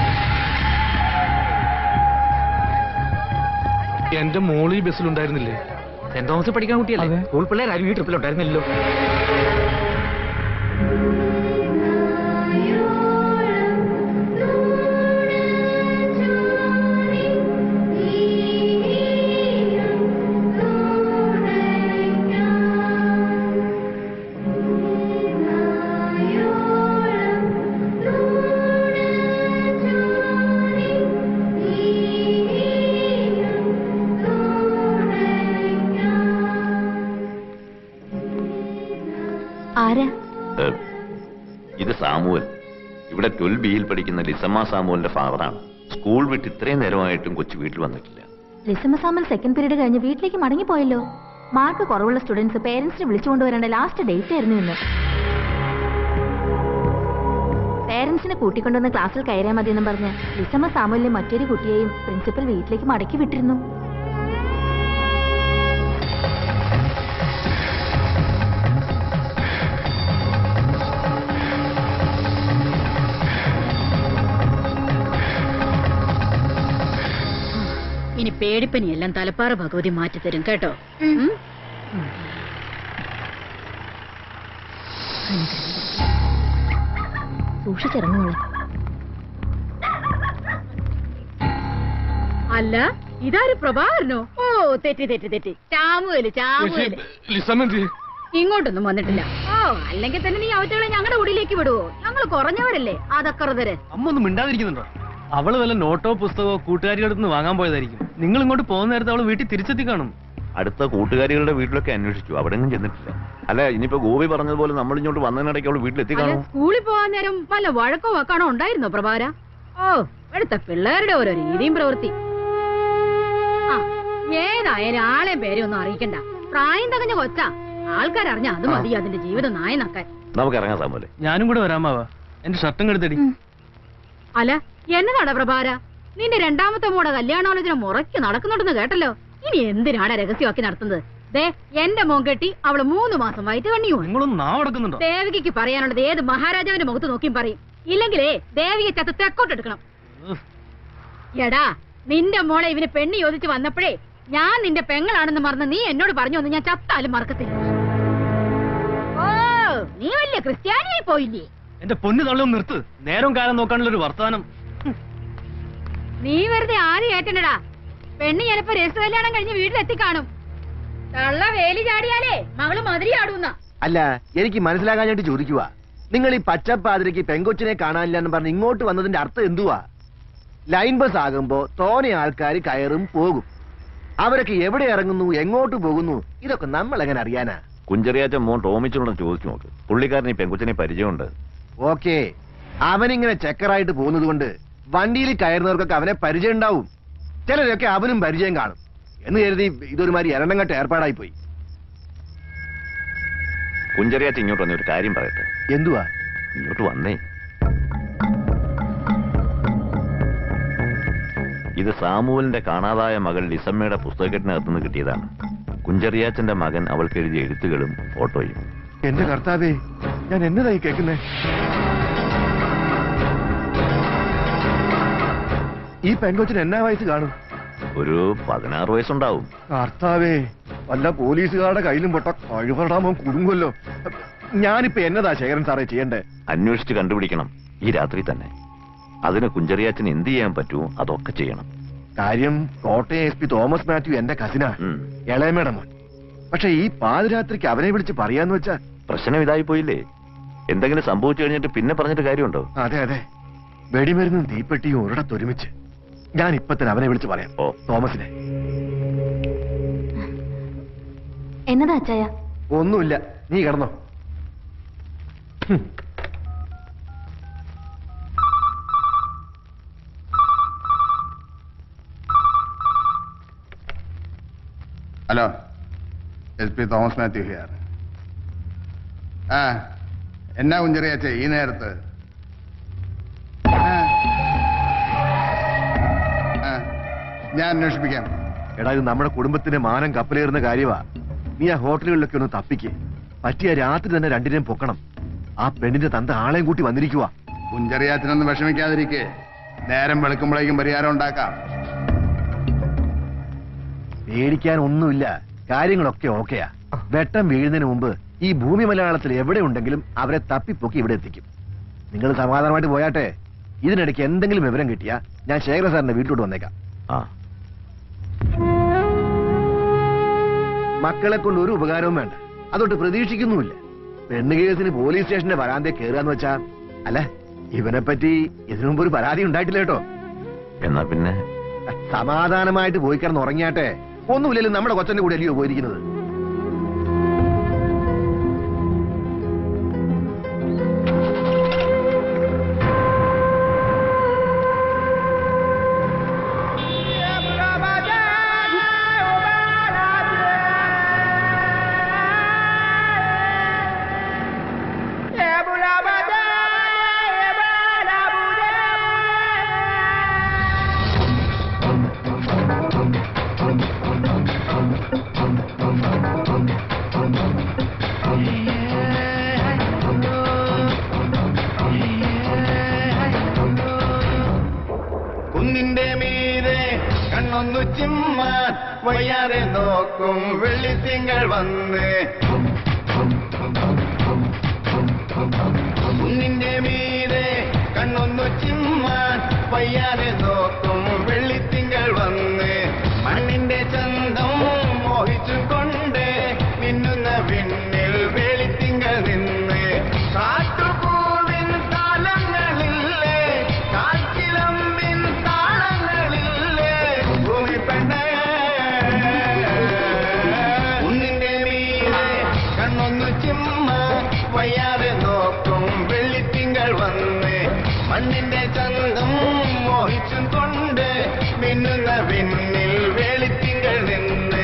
എന്റെ മോള് ഈ ബസ്സിലുണ്ടായിരുന്നില്ലേ
സെന്റ് തോമസ് പഠിക്കാൻ കുട്ടിയല്ലേ സ്കൂൾ പിള്ളേർ ആരും ഈ ട്രിപ്പിലുണ്ടായിരുന്നില്ലല്ലോ
ആരാ
ഏ, ഇത് സാമുവൽ ഇവിടെ ട്വൽവ് ബിയിൽ പഠിക്കുന്ന ലിസമ്മ സാമുവലിന്റെ ഫാദറാണ് സ്കൂൾ വിട്ട് ഇത്രയും നേരമായിട്ടും കൊച്ചു വീട്ടിൽ വന്നിട്ടില്ല
ലിസമ സാമൽ സെക്കൻഡ് പീരീഡ് കഴിഞ്ഞ് വീട്ടിലേക്ക് മടങ്ങിപ്പോയല്ലോ മാർക്ക് കുറവുള്ള സ്റ്റുഡൻസ് പേരൻസിനെ വിളിച്ചുകൊണ്ടുവരേണ്ട ലാസ്റ്റ് ഡേറ്റ് ആയിരുന്നു ഇന്ന് പേരൻസിനെ കൂട്ടിക്കൊണ്ടുവന്ന് ക്ലാസ്സിൽ കയറിയാൽ മതിയെന്നും പറഞ്ഞ് ലിസമ്മ സാമുലിലെ മറ്റൊരു കുട്ടിയെയും പ്രിൻസിപ്പൽ വീട്ടിലേക്ക് മടക്കി വിട്ടിരുന്നു
ഇനി പേടിപ്പനിയെല്ലാം തലപ്പാറ ഭഗവതി മാറ്റിത്തരും കേട്ടോ ഉം?
സൂക്ഷിച്ചിറങ്ങുമോളെ
അല്ല ഇതാര് പ്രഭാകരനോ ഓ തെറ്റി തെറ്റി തെറ്റി ചാമുവേല് ചാമുവേല്
ലിസമെന്തി
ഇങ്ങോട്ടൊന്നും വന്നിട്ടില്ല ഓ അല്ലെങ്കിൽ തന്നെ നീ അവറ്റകളെ ഞങ്ങളുടെ കുടിയിലേക്ക് വിടുവോ ഞങ്ങൾ കുറഞ്ഞവരല്ലേ അതക്കറുതര്
അമ്മ ഒന്നും മിണ്ടാതിരിക്കുന്നുണ്ടോ അവള് വല്ല നോട്ടോ പുസ്തകമോ കൂട്ടുകാരികളുടെ നിന്ന് വാങ്ങാൻ പോയതായിരിക്കും നിങ്ങൾ ഇങ്ങോട്ട് പോകുന്ന നേരത്തെ അവള് വീട്ടിൽ തിരിച്ചെത്തി കാണും
അടുത്ത കൂട്ടുകാരികളുടെ വീട്ടിലൊക്കെ അന്വേഷിച്ചു അവിടെ ഒന്നും ചെന്നിട്ടില്ല അല്ല ഇനിയിപ്പോ ഗോപി പറഞ്ഞതുപോലെ നമ്മൾ ഇങ്ങോട്ട് വന്നതിനിടയ്ക്ക് അവൾ വീട്ടിലെത്തി
അല്ല
കാണും
സ്കൂളിൽ പോകാൻ നേരം വല്ല വഴക്കോ വക്കാണോ ഉണ്ടായിരുന്നോ പ്രഭാര ഓ ഇവിടുത്തെ പിള്ളേരുടെ ഓരോ രീതിയും പ്രവൃത്തി ആ ഏതായാലും ആളെ പേരെ ഒന്നും അറിയിക്കണ്ട പ്രായം തകഞ്ഞ കൊച്ചാ ആൾക്കാരറിഞ്ഞ അത് മതി അതിന്റെ ജീവിതം നായ നക്കാൻ
നമുക്ക് ഇറങ്ങാൻ സാമൂലെ
ഞാനും കൂടെ വരാമാവാ എന്റെ ഷർട്ടും കെടുത്തടി
അല്ല എന്നതാടാ പ്രഭാര നിന്റെ രണ്ടാമത്തെ മോടെ കല്യാണാലോചന മുറയ്ക്ക് നടക്കുന്നുണ്ടെന്ന് കേട്ടല്ലോ ഇനി എന്തിനാടാ രഹസ്യമാക്കി നടത്തുന്നത് ദേ എന്റെ മോൻ കെട്ടി അവള് മൂന്ന് മാസം വയറ്റ് കണ്ണിയോ
നിങ്ങളൊന്നും നാവടക്കുന്നുണ്ടോ
ദേവികയ്ക്ക് പറയാനുള്ളത് ഏത് മഹാരാജാവിന്റെ മുഖത്ത് നോക്കിയും പറയും ഇല്ലെങ്കിലേ ദേവിക ചത്ത് തെക്കോട്ടെടുക്കണം എടാ നിന്റെ മോളെ ഇവന് പെണ്ണ് ചോദിച്ചു വന്നപ്പോഴേ ഞാൻ നിന്റെ പെങ്ങളാണെന്ന് മറന്ന് നീ എന്നോട് പറഞ്ഞു എന്ന് ഞാൻ ചത്താലും മറക്കത്തില്ല ഓ നീ വലിയ ക്രിസ്ത്യാനിയായി പോയില്ലേ
എന്റെ പൊന്നു തള്ളും നിർത്ത് നേരം കാലം നോക്കാനുള്ള ഒരു വർത്തമാനം
നീ വെറുതെ ആരും ഏറ്റണ്ടടാ പെണ്ണ് ചിലപ്പോ രജിസ്റ്റർ കല്യാണം കഴിഞ്ഞ് വീട്ടിലെത്തി കാണും തള്ള വേലി ചാടിയാലേ മകള് മതിരി ആടൂന്ന
അല്ല എനിക്ക് മനസ്സിലാകാനായിട്ട് ചോദിക്കുക നിങ്ങൾ ഈ പച്ചപ്പാതിരക്ക് പെങ്കൊച്ചിനെ കാണാനില്ല എന്ന് പറഞ്ഞ് ഇങ്ങോട്ട് വന്നതിന്റെ അർത്ഥം എന്തുവാ ലൈൻ ബസ് ആകുമ്പോ തോനെ ആൾക്കാർ കയറും പോകും അവരൊക്കെ എവിടെ ഇറങ്ങുന്നു എങ്ങോട്ട് പോകുന്നു ഇതൊക്കെ നമ്മൾ എങ്ങനെ അറിയാനാ
കുഞ്ചറിയാച്ച മോൻ ടോമിച്ചോട് ചോദിച്ചു നോക്ക് പുള്ളിക്കാരൻ ഈ പെങ്കുച്ചിനെ പരിചയമുണ്ട്
ഓക്കെ അവനിങ്ങനെ ചെക്കറായിട്ട് പോകുന്നത് കൊണ്ട് വണ്ടിയിൽ കയറുന്നവർക്കൊക്കെ അവനെ പരിചയം ഉണ്ടാവും ചിലരൊക്കെ അവനും പരിചയം കാണും എന്ന് കരുതി ഇതൊരുമാതിരി എരണ്ടങ്ങട്ട് ഏർപ്പാടായി പോയി
കുഞ്ചറിയാച്ച ഇങ്ങോട്ട് വന്ന ഒരു കാര്യം പറയട്ടെ
എന്തുവാ
ഇങ്ങോട്ട് വന്നേ ഇത് സാമുവലിന്റെ കാണാതായ മകൾ ലിസമ്മയുടെ പുസ്തകത്തിനകത്ത് നിന്ന് കിട്ടിയതാണ് കുഞ്ചറിയാച്ചന്റെ മകൻ അവൾക്ക് എഴുതിയ എഴുത്തുകളും ഫോട്ടോയും
എന്റെ കർത്താവേ ഞാൻ എന്നതായി കേൾക്കുന്നേ ഈ പെങ്കൊച്ചിന് എന്നാ വയസ്സ് കാണും
ഒരു പതിനാറ് വയസ്സുണ്ടാവും
കർത്താവേ വല്ല പോലീസുകാരുടെ കയ്യിലും പൊട്ട കഴിവടാമോ കുടുങ്ങുമല്ലോ ഞാനിപ്പോ എന്നതാ ശേഖരൻ സാറേ ചെയ്യണ്ടേ
അന്വേഷിച്ച് കണ്ടുപിടിക്കണം ഈ രാത്രി തന്നെ അതിന് കുഞ്ചറിയാച്ചന് എന്ത് ചെയ്യാൻ പറ്റുമോ അതൊക്കെ ചെയ്യണം
കാര്യം കോട്ടയം എസ് പി തോമസ് മാത്യു എന്റെ കസിനാ ഇളയമേട മോൻ പക്ഷെ ഈ പാതിരാത്രിക്ക് അവനെ വിളിച്ച് പറയാന്ന് വെച്ചാ
പ്രശ്നം ഇതായി പോയില്ലേ എന്തെങ്കിലും സംഭവിച്ചു കഴിഞ്ഞിട്ട് പിന്നെ പറഞ്ഞിട്ട് കാര്യമുണ്ടോ
അതെ അതെ വെടിമരുന്നും തീപ്പെട്ടിയും ഒരിടത്തൊരുമിച്ച് ഞാൻ ഇപ്പൊ തന്നെ അവനെ വിളിച്ച് പറയാം
ഓ
തോമസിനെ
എന്നതാ അച്ചായ
ഒന്നുമില്ല നീ കിടന്നോ ഹും.
Hello S P Thomas Mathew here ആ എന്നാ കുഞ്ചറിയാച്ചേ ഈ നേരത്ത് ആ. ആ, ഞാൻ അന്വേഷിപ്പിക്കാം
എടാ ഇത് നമ്മുടെ കുടുംബത്തിന്റെ മാനം കപ്പലേറുന്ന കാര്യമാ നീ ആ ഹോട്ടലുകളിലൊക്കെ ഒന്ന് തപ്പിക്ക് പറ്റിയ രാത്രി തന്നെ രണ്ടിനെയും പൊക്കണം ആ പെണ്ണിന്റെ തന്ത ആളെയും കൂട്ടി വന്നിരിക്കുക
കുഞ്ചറിയാച്ചനൊന്നും വിഷമിക്കാതിരിക്കെ നേരം വെളുക്കുമ്പോഴേക്കും പരിഹാരം ഉണ്ടാക്കാം
പേടിക്കാൻ ഒന്നുമില്ല കാര്യങ്ങളൊക്കെ ഓക്കെയാ വെട്ടം വീഴുന്നതിന് മുമ്പ് ഈ ഭൂമി മലയാളത്തിൽ എവിടെ ഉണ്ടെങ്കിലും അവരെ തപ്പിപ്പൊക്കി ഇവിടെ എത്തിക്കും നിങ്ങൾ സമാധാനമായിട്ട് പോയാട്ടെ ഇതിനിടയ്ക്ക് എന്തെങ്കിലും വിവരം കിട്ടിയാ ഞാൻ ശേഖര സാറിന്റെ വീട്ടിലോട്ട് വന്നേക്കാം
ആ
മക്കളെ കൊണ്ട് ഒരു ഉപകാരവും വേണ്ട അതൊട്ട് പ്രതീക്ഷിക്കുന്നുമില്ല പെണ്ണ് കേസിന് പോലീസ് സ്റ്റേഷന്റെ വരാന്തേ കയറുകയെന്ന് വെച്ചാ അല്ല ഇവനെ പറ്റി ഇതിനു മുമ്പ് ഒരു പരാതി ഉണ്ടായിട്ടില്ല കേട്ടോ
എന്നാ പിന്നെ
സമാധാനമായിട്ട് പോയി കിടന്ന് ഉറങ്ങിയാട്ടെ ഒന്നുമില്ലല്ലോ നമ്മുടെ കൊച്ചന്റെ കൂടെ അല്ലയോ പോയിരിക്കുന്നത്
കുന്നിന്റെ മീതെ കണ്ണൊന്നു ചിമ്മാൻ വയ്യാതെ നോക്കും വെള്ളിത്തിങ്കൾ വന്ന് കുന്നിന്റെ മീതെ കണ്ണൊന്നു ചിമ്മാൻ വയ്യാതെ നോക്കും വെള്ളിത്തിങ്കൾ വന്ന് മണ്ണിന്റെ ചന്തം മോഹിച്ചും കൊണ്ട് മിന്നുന്ന പിന്നിൽ വെളിത്തിങ്കൾ നിന്ന്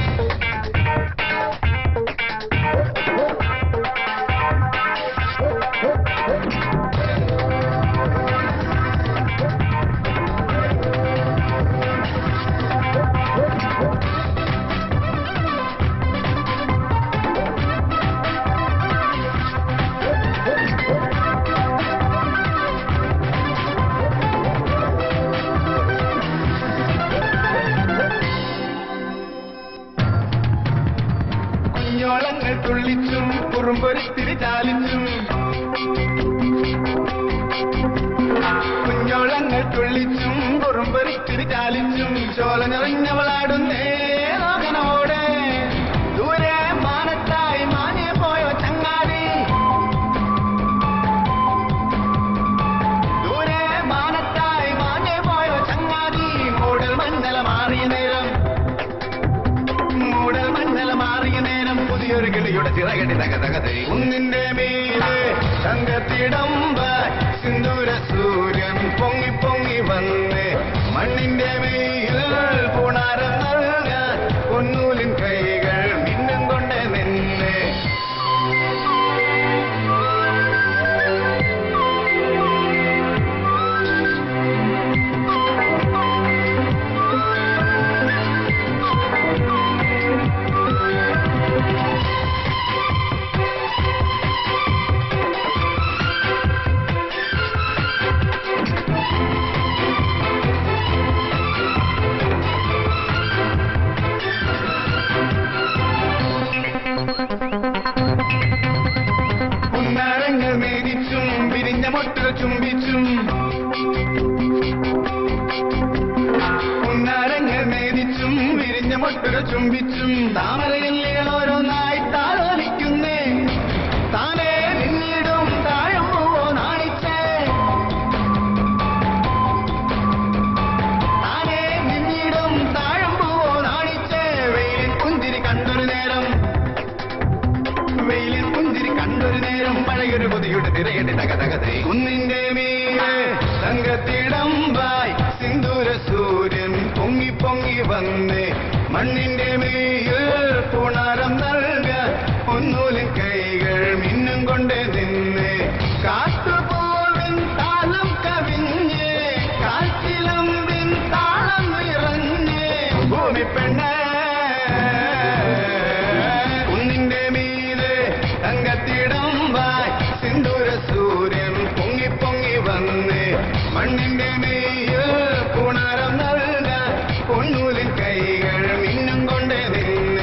കുഞ്ഞോളങ്ങൾ തുള്ളിച്ചും കുറുമ്പൊരിത്തിരി ചാലിച്ചും കുഞ്ഞോളങ്ങൾ തുള്ളിച്ചും കുറുമ്പൊരിത്തിരി ചാലിച്ചും ചോല നിറഞ്ഞവളാടുന്നേ ലോകനോടെ ദൂരെ മാനത്തായി മാഞ്ഞേ പോയോ ചങ്ങാതി ദൂരെ മാനത്തായി മാഞ്ഞേ പോയോ ചങ്ങാതി മൂടൽ മഞ്ഞല മാറിയ നേരം മൂടൽ മഞ്ഞൾ മാറിയ നേരം പുതിയൊരു കിളിയുടെ ചിറകടി തകതകതേ കുന്നിന്റെ മീതെ തങ്കത്തിടമ്പ സിന്ദൂര സൂര്യൻ പൊങ്ങി പൊങ്ങി വന്ന് മണ്ണിന്റെ മേൽ പുണാരം നൽകാൻ പൊന്നൂലിൻ കൈകൾ മിന്നും കൊണ്ട് നിന്ന് പുന്നാരങ്ങൾ മേടിച്ചും വിരിഞ്ഞ മുട്ടുകൾ ചുംബിച്ചും പുന്നാരങ്ങൾ മേടിച്ചും വിരിഞ്ഞ മുട്ടുകൾ ചുംബിച്ചും താമരയില്ലുകൾ ഓരോന്നായി താലോലിക്കുന്നേ താനേ നിന്നിടും താഴമ്പോ നാണിച്ചേ താനേ നിന്നിടും താഴമ്പോ നാണിച്ചേ വെയിലിൻ പുഞ്ചിരി കണ്ടൊരു നേരം വെയിലിൽ പുഞ്ചിരി കണ്ടൊരു നേരം പഴയൊരു കൊതിയുടെ തിരകെട്ടി തകതകതേ കുന്നിന്റെ മീതെ തങ്കത്തിടമ്പായി സിന്ദൂര സൂര്യൻ പൊങ്ങി പൊങ്ങി വന്ന് മണ്ണിന്റെ മേയിൽ പുണരം നൽക ഒന്നൂലിൻ കൈകൾ മിന്നും കൊണ്ട് നിന്ന് കാട്ടുപോവിൻ താളം കവിഞ്ഞ് കാറ്റിലമ്പിൻ താളം നിറഞ്ഞ് ഭൂമി പെണ്ണേ കുന്നിന്റെ മീതെ തങ്കത്തിടമ്പായി സിന്ദൂര സൂര്യൻ പൊങ്ങി പൊങ്ങി വന്ന് മണ്ണിന്റെ മേയിൽ പുണരം നൽക പൊന്നൂലിൻ കൈകൾ മിന്നും കൊണ്ട് നിന്ന്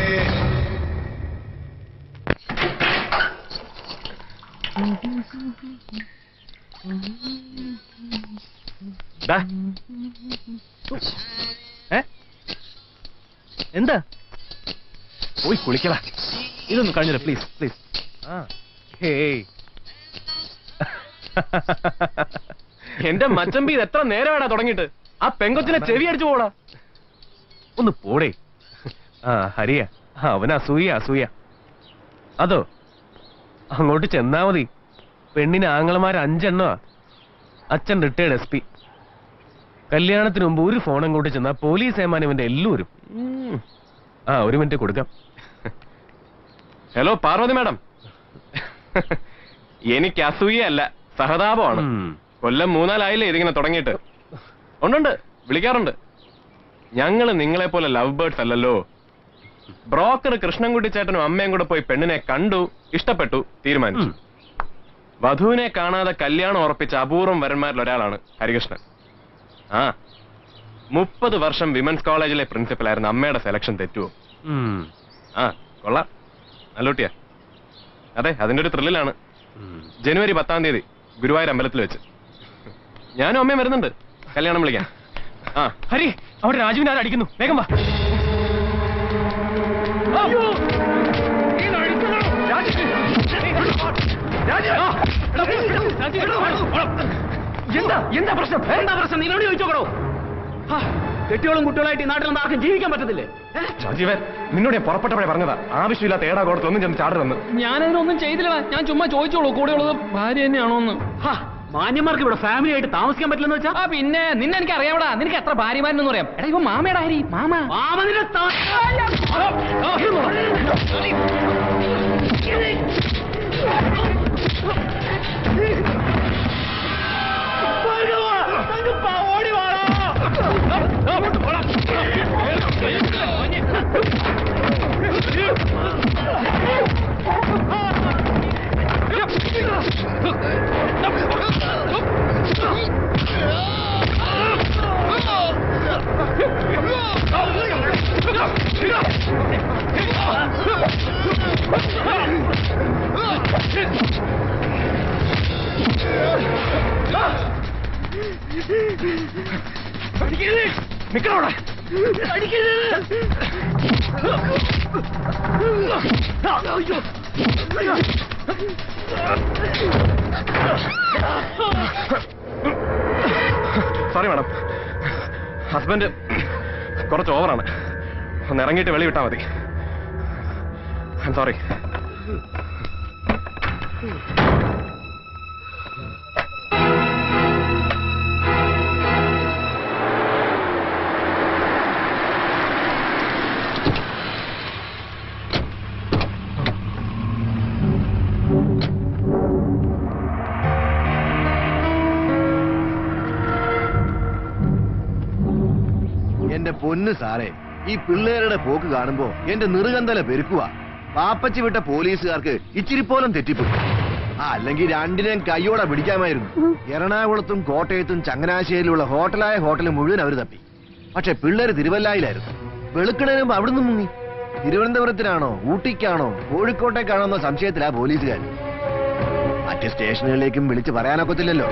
ദാ. ഏ? എന്താ പോയി കുളിക്കടാ ഇതൊന്നും കഴിഞ്ഞില്ല പ്ലീസ് പ്ലീസ് ആ ഹേയ്
എന്റെ മച്ചമ്പി ഇത് എത്ര നേരമാടാ തുടങ്ങിയിട്ട് ആ പെങ്കൊച്ചിനെ ചെവി അടിച്ചു പോടാ
ഒന്ന് പോടേ ആ ഹരിയ അവൻ അസൂയ അസൂയ അതോ അങ്ങോട്ട് ചെന്നാ മതി പെണ്ണിന് ആങ്ങളമാർ അഞ്ചെണ്ണോ അച്ഛൻ റിട്ടയർഡ് എസ് പി കല്യാണത്തിന് മുമ്പ് ഒരു ഫോൺ അങ്ങോട്ട് ചെന്നാ പോലീസ് ഏമാനം ഇവന്റെ എല്ലാവരും ഉം. ആ ഒരു മിനിറ്റ് കൊടുക്കാം
ഹലോ പാർവതി മാഡം എനിക്ക് അസൂയല്ല സഹതാപമാണ് കൊല്ലം മൂന്നാലായില്ലേ ഇതിങ്ങനെ തുടങ്ങിയിട്ട് ഉണ്ടുണ്ട് വിളിക്കാറുണ്ട് ഞങ്ങള് നിങ്ങളെ പോലെ ലവ് ബേർഡ്സ് അല്ലല്ലോ ബ്രോക്കർ കൃഷ്ണൻകുട്ടി ചേട്ടനും അമ്മയും കൂടെ പോയി പെണ്ണിനെ കണ്ടു ഇഷ്ടപ്പെട്ടു തീരുമാനിച്ചു വധുവിനെ കാണാതെ കല്യാണം ഉറപ്പിച്ച അപൂർവം വരന്മാരിൽ ഒരാളാണ് ഹരികൃഷ്ണൻ ആ മുപ്പത് വർഷം വിമൻസ് കോളേജിലെ പ്രിൻസിപ്പലായിരുന്ന അമ്മയുടെ സെലക്ഷൻ തെറ്റുവോ
ഉം.
ആ കൊള്ളാം നല്ലൂട്ടിയാ അതെ അതിന്റെ ഒരു ത്രില്ലിലാണ് ജനുവരി പത്താം തീയതി ഗുരുവായൂർ അമ്പലത്തിൽ വെച്ച് ഞാനും അമ്മയും വരുന്നുണ്ട് കല്യാണം വിളിക്കാൻ ആ
ഹരി അവിടെ രാജുവിനെ ആരും അടിക്കുന്നു വേഗം വാ
എന്താ എന്താ പ്രശ്നം എന്താ പ്രശ്നം നിങ്ങളോട് ചോദിച്ചോക്കടോ കെട്ടിയോളും കുട്ടികളായിട്ട് ഈ നാട്ടിൽ ആർക്കും ജീവിക്കാൻ പറ്റത്തില്ലേ രാജീവൻ നിന്നോട് ഞാൻ പുറപ്പെട്ടപ്പോഴേ പറഞ്ഞതാ ആവശ്യമില്ലാത്ത ഏടാ കോടത്തിൽ ഒന്നും ചെന്ന് ചാടരുതെന്ന്
ഞാനതിനൊന്നും ചെയ്തില്ല ഞാൻ ചുമ്മാ ചോദിച്ചോളൂ കൂടെയുള്ളത് ഭാര്യ തന്നെയാണോന്ന്
മാന്യന്മാർക്ക് ഇവിടെ ഫാമിലി ആയിട്ട് താമസിക്കാൻ പറ്റില്ലെന്ന് വെച്ചാ
ആ പിന്നെ നിന്നെ എനിക്ക് അറിയാവടാ നിനക്ക് എത്ര ഭാര്യമാരെന്ന് പറയാം എടാ ഇവ മാമയുടെ ഹരി മാമ
മാമനിന്റെ
നിക്കണോടെ
സോറി മാഡം ഹസ്ബൻഡ് കുറച്ച് ഓവറാണ് ഒന്ന് ഇറങ്ങിയിട്ട് വെളി വിട്ടാൽ മതി സോറി
എന്റെ പൊന്ന് സാറേ ഈ പിള്ളേരുടെ പോക്ക് കാണുമ്പോ എന്റെ നിറുകന്തല പെരുക്കുക പാപ്പച്ചി വിട്ട പോലീസുകാർക്ക് ഇച്ചിരി പോലും തെറ്റിപ്പോയി ആ അല്ലെങ്കിൽ രണ്ടിനെയും കൈയോടെ പിടിക്കാമായിരുന്നു എറണാകുളത്തും കോട്ടയത്തും ചങ്ങനാശ്ശേരിയിലുള്ള ഹോട്ടലായ ഹോട്ടൽ മുഴുവൻ അവർ തപ്പി പക്ഷെ പിള്ളേര് തിരുവല്ലായിലായിരുന്നു വെളുക്കണതിന് മുമ്പ് അവിടുന്ന് മുങ്ങി തിരുവനന്തപുരത്തിനാണോ ഊട്ടിക്കാണോ കോഴിക്കോട്ടേക്കാണോ എന്ന സംശയത്തിലാ പോലീസുകാർ മറ്റ് സ്റ്റേഷനുകളിലേക്കും വിളിച്ചു പറയാനൊക്കത്തില്ലല്ലോ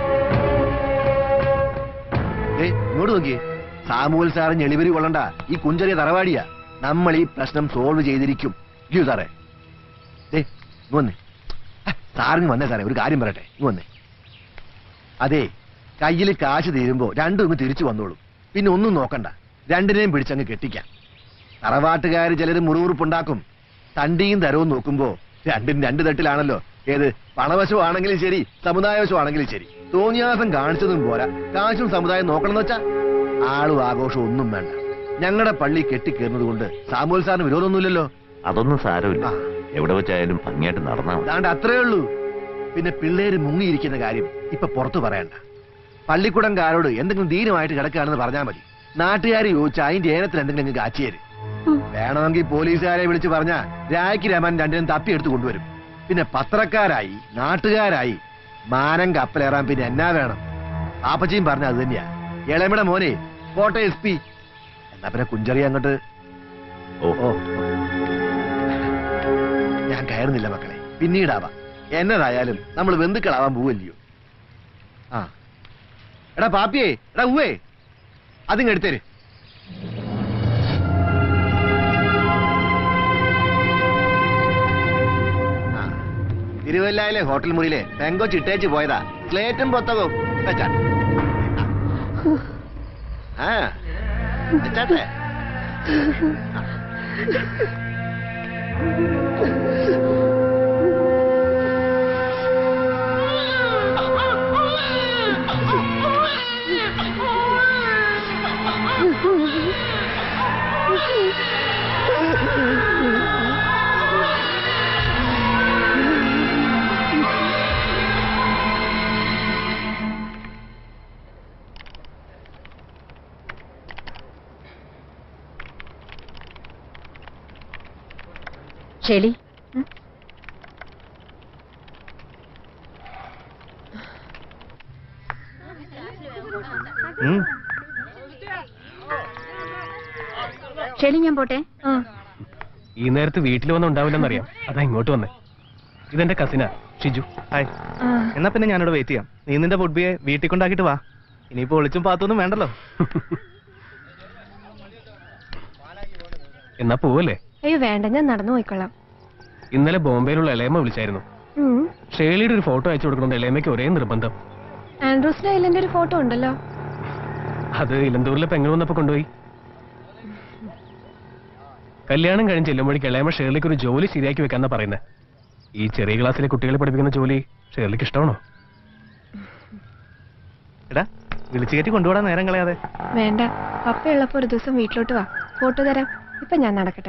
ഏ ഇങ്ങോട്ട് നോക്കിയേ സാമുവൽ സാറ് ഞെളിവരി കൊള്ളണ്ട ഈ കുഞ്ചെറിയ തറവാടിയാ നമ്മൾ ഈ പ്രശ്നം സോൾവ് ചെയ്തിരിക്കും ഇല്ലയോ സാറേ ഏ ഇങ്ങ് വന്നേ ആ, സാറിന് വന്നേ സാറേ ഒരു കാര്യം പറയട്ടെ ഇങ്ങ് വന്നേ അതെ കയ്യിൽ കാശ് തീരുമ്പോ രണ്ടും ഇങ്ങ് തിരിച്ചു വന്നോളും പിന്നെ ഒന്നും നോക്കണ്ട രണ്ടിനെയും പിടിച്ചങ്ങ് കെട്ടിക്കാം തറവാട്ടുകാർ ചിലര് മുറിവുറുപ്പുണ്ടാക്കും തണ്ടിയും തരവും നോക്കുമ്പോ രണ്ടും രണ്ട് തട്ടിലാണല്ലോ ഏത് പണവശമാണെങ്കിലും ശരി സമുദായവശമാണെങ്കിലും ശരി തോന്നിയാസം കാണിച്ചതും പോരാ കാശും സമുദായം നോക്കണമെന്ന് വെച്ചാ ആളും ആഘോഷവും ഒന്നും വേണ്ട ഞങ്ങളുടെ പള്ളി കെട്ടിക്കേറുന്നത് കൊണ്ട് സാമൂൽ സാറിന് വിരോധമൊന്നുമില്ലല്ലോ
അതൊന്നും സാരമില്ല എവിടെ വെച്ചായാലും ഭംഗിയായിട്ട് നടന്നാ മതി
അതാണ്ട് അത്രേ ഉള്ളൂ പിന്നെ പിള്ളേര് മുങ്ങിയിരിക്കുന്ന കാര്യം ഇപ്പൊ പുറത്തു പറയണ്ട പള്ളിക്കുടംകാരോട് എന്തെങ്കിലും ധീരമായിട്ട് കിടക്കുകയാണെന്ന് പറഞ്ഞാൽ മതി നാട്ടുകാർ ചോദിച്ചാൽ അതിന്റെ ഏനത്തിൽ എന്തെങ്കിലും അങ്ങ് കാച്ചിയേര് വേണമെങ്കിൽ പോലീസുകാരെ വിളിച്ച് പറഞ്ഞാ രായ്ക്ക് രമൻ രണ്ടിനും തപ്പിയെടുത്ത് കൊണ്ടുവരും പിന്നെ പത്രക്കാരായി നാട്ടുകാരായി മാനം കപ്പലേറാൻ പിന്നെ എന്നാ വേണം പാപ്പച്ചിയും പറഞ്ഞ അത് തന്നെയാ ഇളമിടെ മോനെ കോട്ടയം എസ് പി എന്നാ പിന്നെ കുഞ്ചറി അങ്ങോട്ട് ഓ ഞാൻ കയറുന്നില്ല മക്കളെ പിന്നീടാവാം എന്നതായാലും നമ്മൾ ബന്ധുക്കളാവാൻ പോവല്ലയോ ആ എടാ പാപ്പിയേ എടാ ഉവേ അതിങ്ങ് എടുത്തേര് ആ, തിരുവല്ലായിലെ ഹോട്ടൽ മുറിയിലെ പെങ്കോ ചിട്ടേച്ച് പോയതാ സ്ലേറ്റും പുസ്തകവും വെച്ചാ ആ വെച്ചാട്ടെ
ഷെലി ഷെലി ഞാൻ പോട്ടെ
ഈ നേരത്ത് വീട്ടിൽ വന്ന് ഉണ്ടാവില്ലെന്നറിയാം അതാ ഇങ്ങോട്ട് വന്നേ ഇതെന്റെ കസിനാ ഷിജു
ഹായ് എന്നാ പിന്നെ ഞാനിവിടെ വെയിറ്റ് ചെയ്യാം നീ നിന്റെ ഫുഡ്ബിയെ വീട്ടിൽ കൊണ്ടാക്കിട്ട് വാ ഇനിയിപ്പോ ഒളിച്ചും പാത്തൊന്നും വേണ്ടല്ലോ
എന്നാ പോവല്ലേ
അയ്യോ വേണ്ട ഞാൻ നടന്നു പോയിക്കൊള്ളാം
ഇന്നലെ ബോംബെയിലുള്ള എളയമ്മ വിളിച്ചായിരുന്നു
ഉം.
ഷേളിയുടെ ഒരു ഫോട്ടോ അയച്ചു കൊടുക്കണമെന്ന് എളയമ്മയ്ക്ക് ഒരേ നിർബന്ധം
ആൻഡ്രൂസിന്റെ ഐലൻഡ് ഒരു ഫോട്ടോ ഉണ്ടല്ലോ
അത് ഇലന്തൂരിലെ പെങ്ങൾ വന്നപ്പോ കൊണ്ടുപോയി കല്യാണം കഴിഞ്ഞ് ചെല്ലുമ്പോഴേക്ക് ഇളയമ്മ ഷേർലിക്ക് ഒരു ജോലി ശരിയാക്കി വെക്കാന്നാ പറയുന്നത് ഈ ചെറിയ ക്ലാസ്സിലെ കുട്ടികളെ പഠിപ്പിക്കുന്ന ജോലി ഷേർലിക്ക് ഇഷ്ടമാണോ
എടാ വിളിച്ചു കയറ്റി കൊണ്ടുപോടാൻ നേരം കളയാതെ
വേണ്ട പപ്പയുള്ളപ്പോ ഒരു ദിവസം വീട്ടിലോട്ട് വാ ഫോട്ടോ തരാം ഇപ്പൊ ഞാൻ നടക്കട്ടെ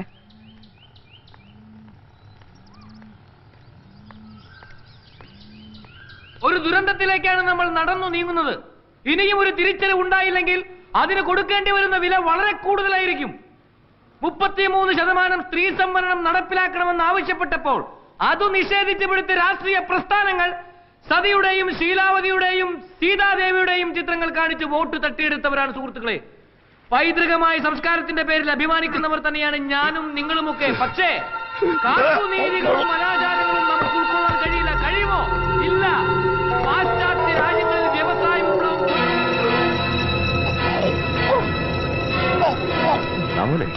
ഒരു ദുരന്തത്തിലേക്കാണ് നമ്മൾ നടന്നു നീങ്ങുന്നത് ഇനിയും ഒരു തിരിച്ചറിവ് ഉണ്ടായില്ലെങ്കിൽ അതിന് കൊടുക്കേണ്ടി വരുന്ന വില വളരെ കൂടുതലായിരിക്കും മുപ്പത്തിമൂന്ന് ശതമാനം സ്ത്രീ സംവരണം നടപ്പിലാക്കണമെന്ന് ആവശ്യപ്പെട്ടപ്പോൾ അത് നിഷേധിച്ച് പിടുത്ത രാഷ്ട്രീയ പ്രസ്ഥാനങ്ങൾ സതിയുടെയും ശീലാവതിയുടെയും സീതാദേവിയുടെയും ചിത്രങ്ങൾ കാണിച്ച് വോട്ട് തട്ടിയെടുത്തവരാണ് സുഹൃത്തുക്കളെ പൈതൃകമായ സംസ്കാരത്തിന്റെ പേരിൽ അഭിമാനിക്കുന്നവർ തന്നെയാണ് ഞാനും നിങ്ങളുമൊക്കെ പക്ഷേ കാട്ടുനീതികളും അനാചാരങ്ങളും നമുക്ക് ഉൾക്കൊള്ളാൻ കഴിയില്ല കഴിയുമോ ഇല്ല പാശ്ചാത്യ രാജ്യങ്ങളിൽ വ്യവസായ വിപ്ലവം
സാമൂലേ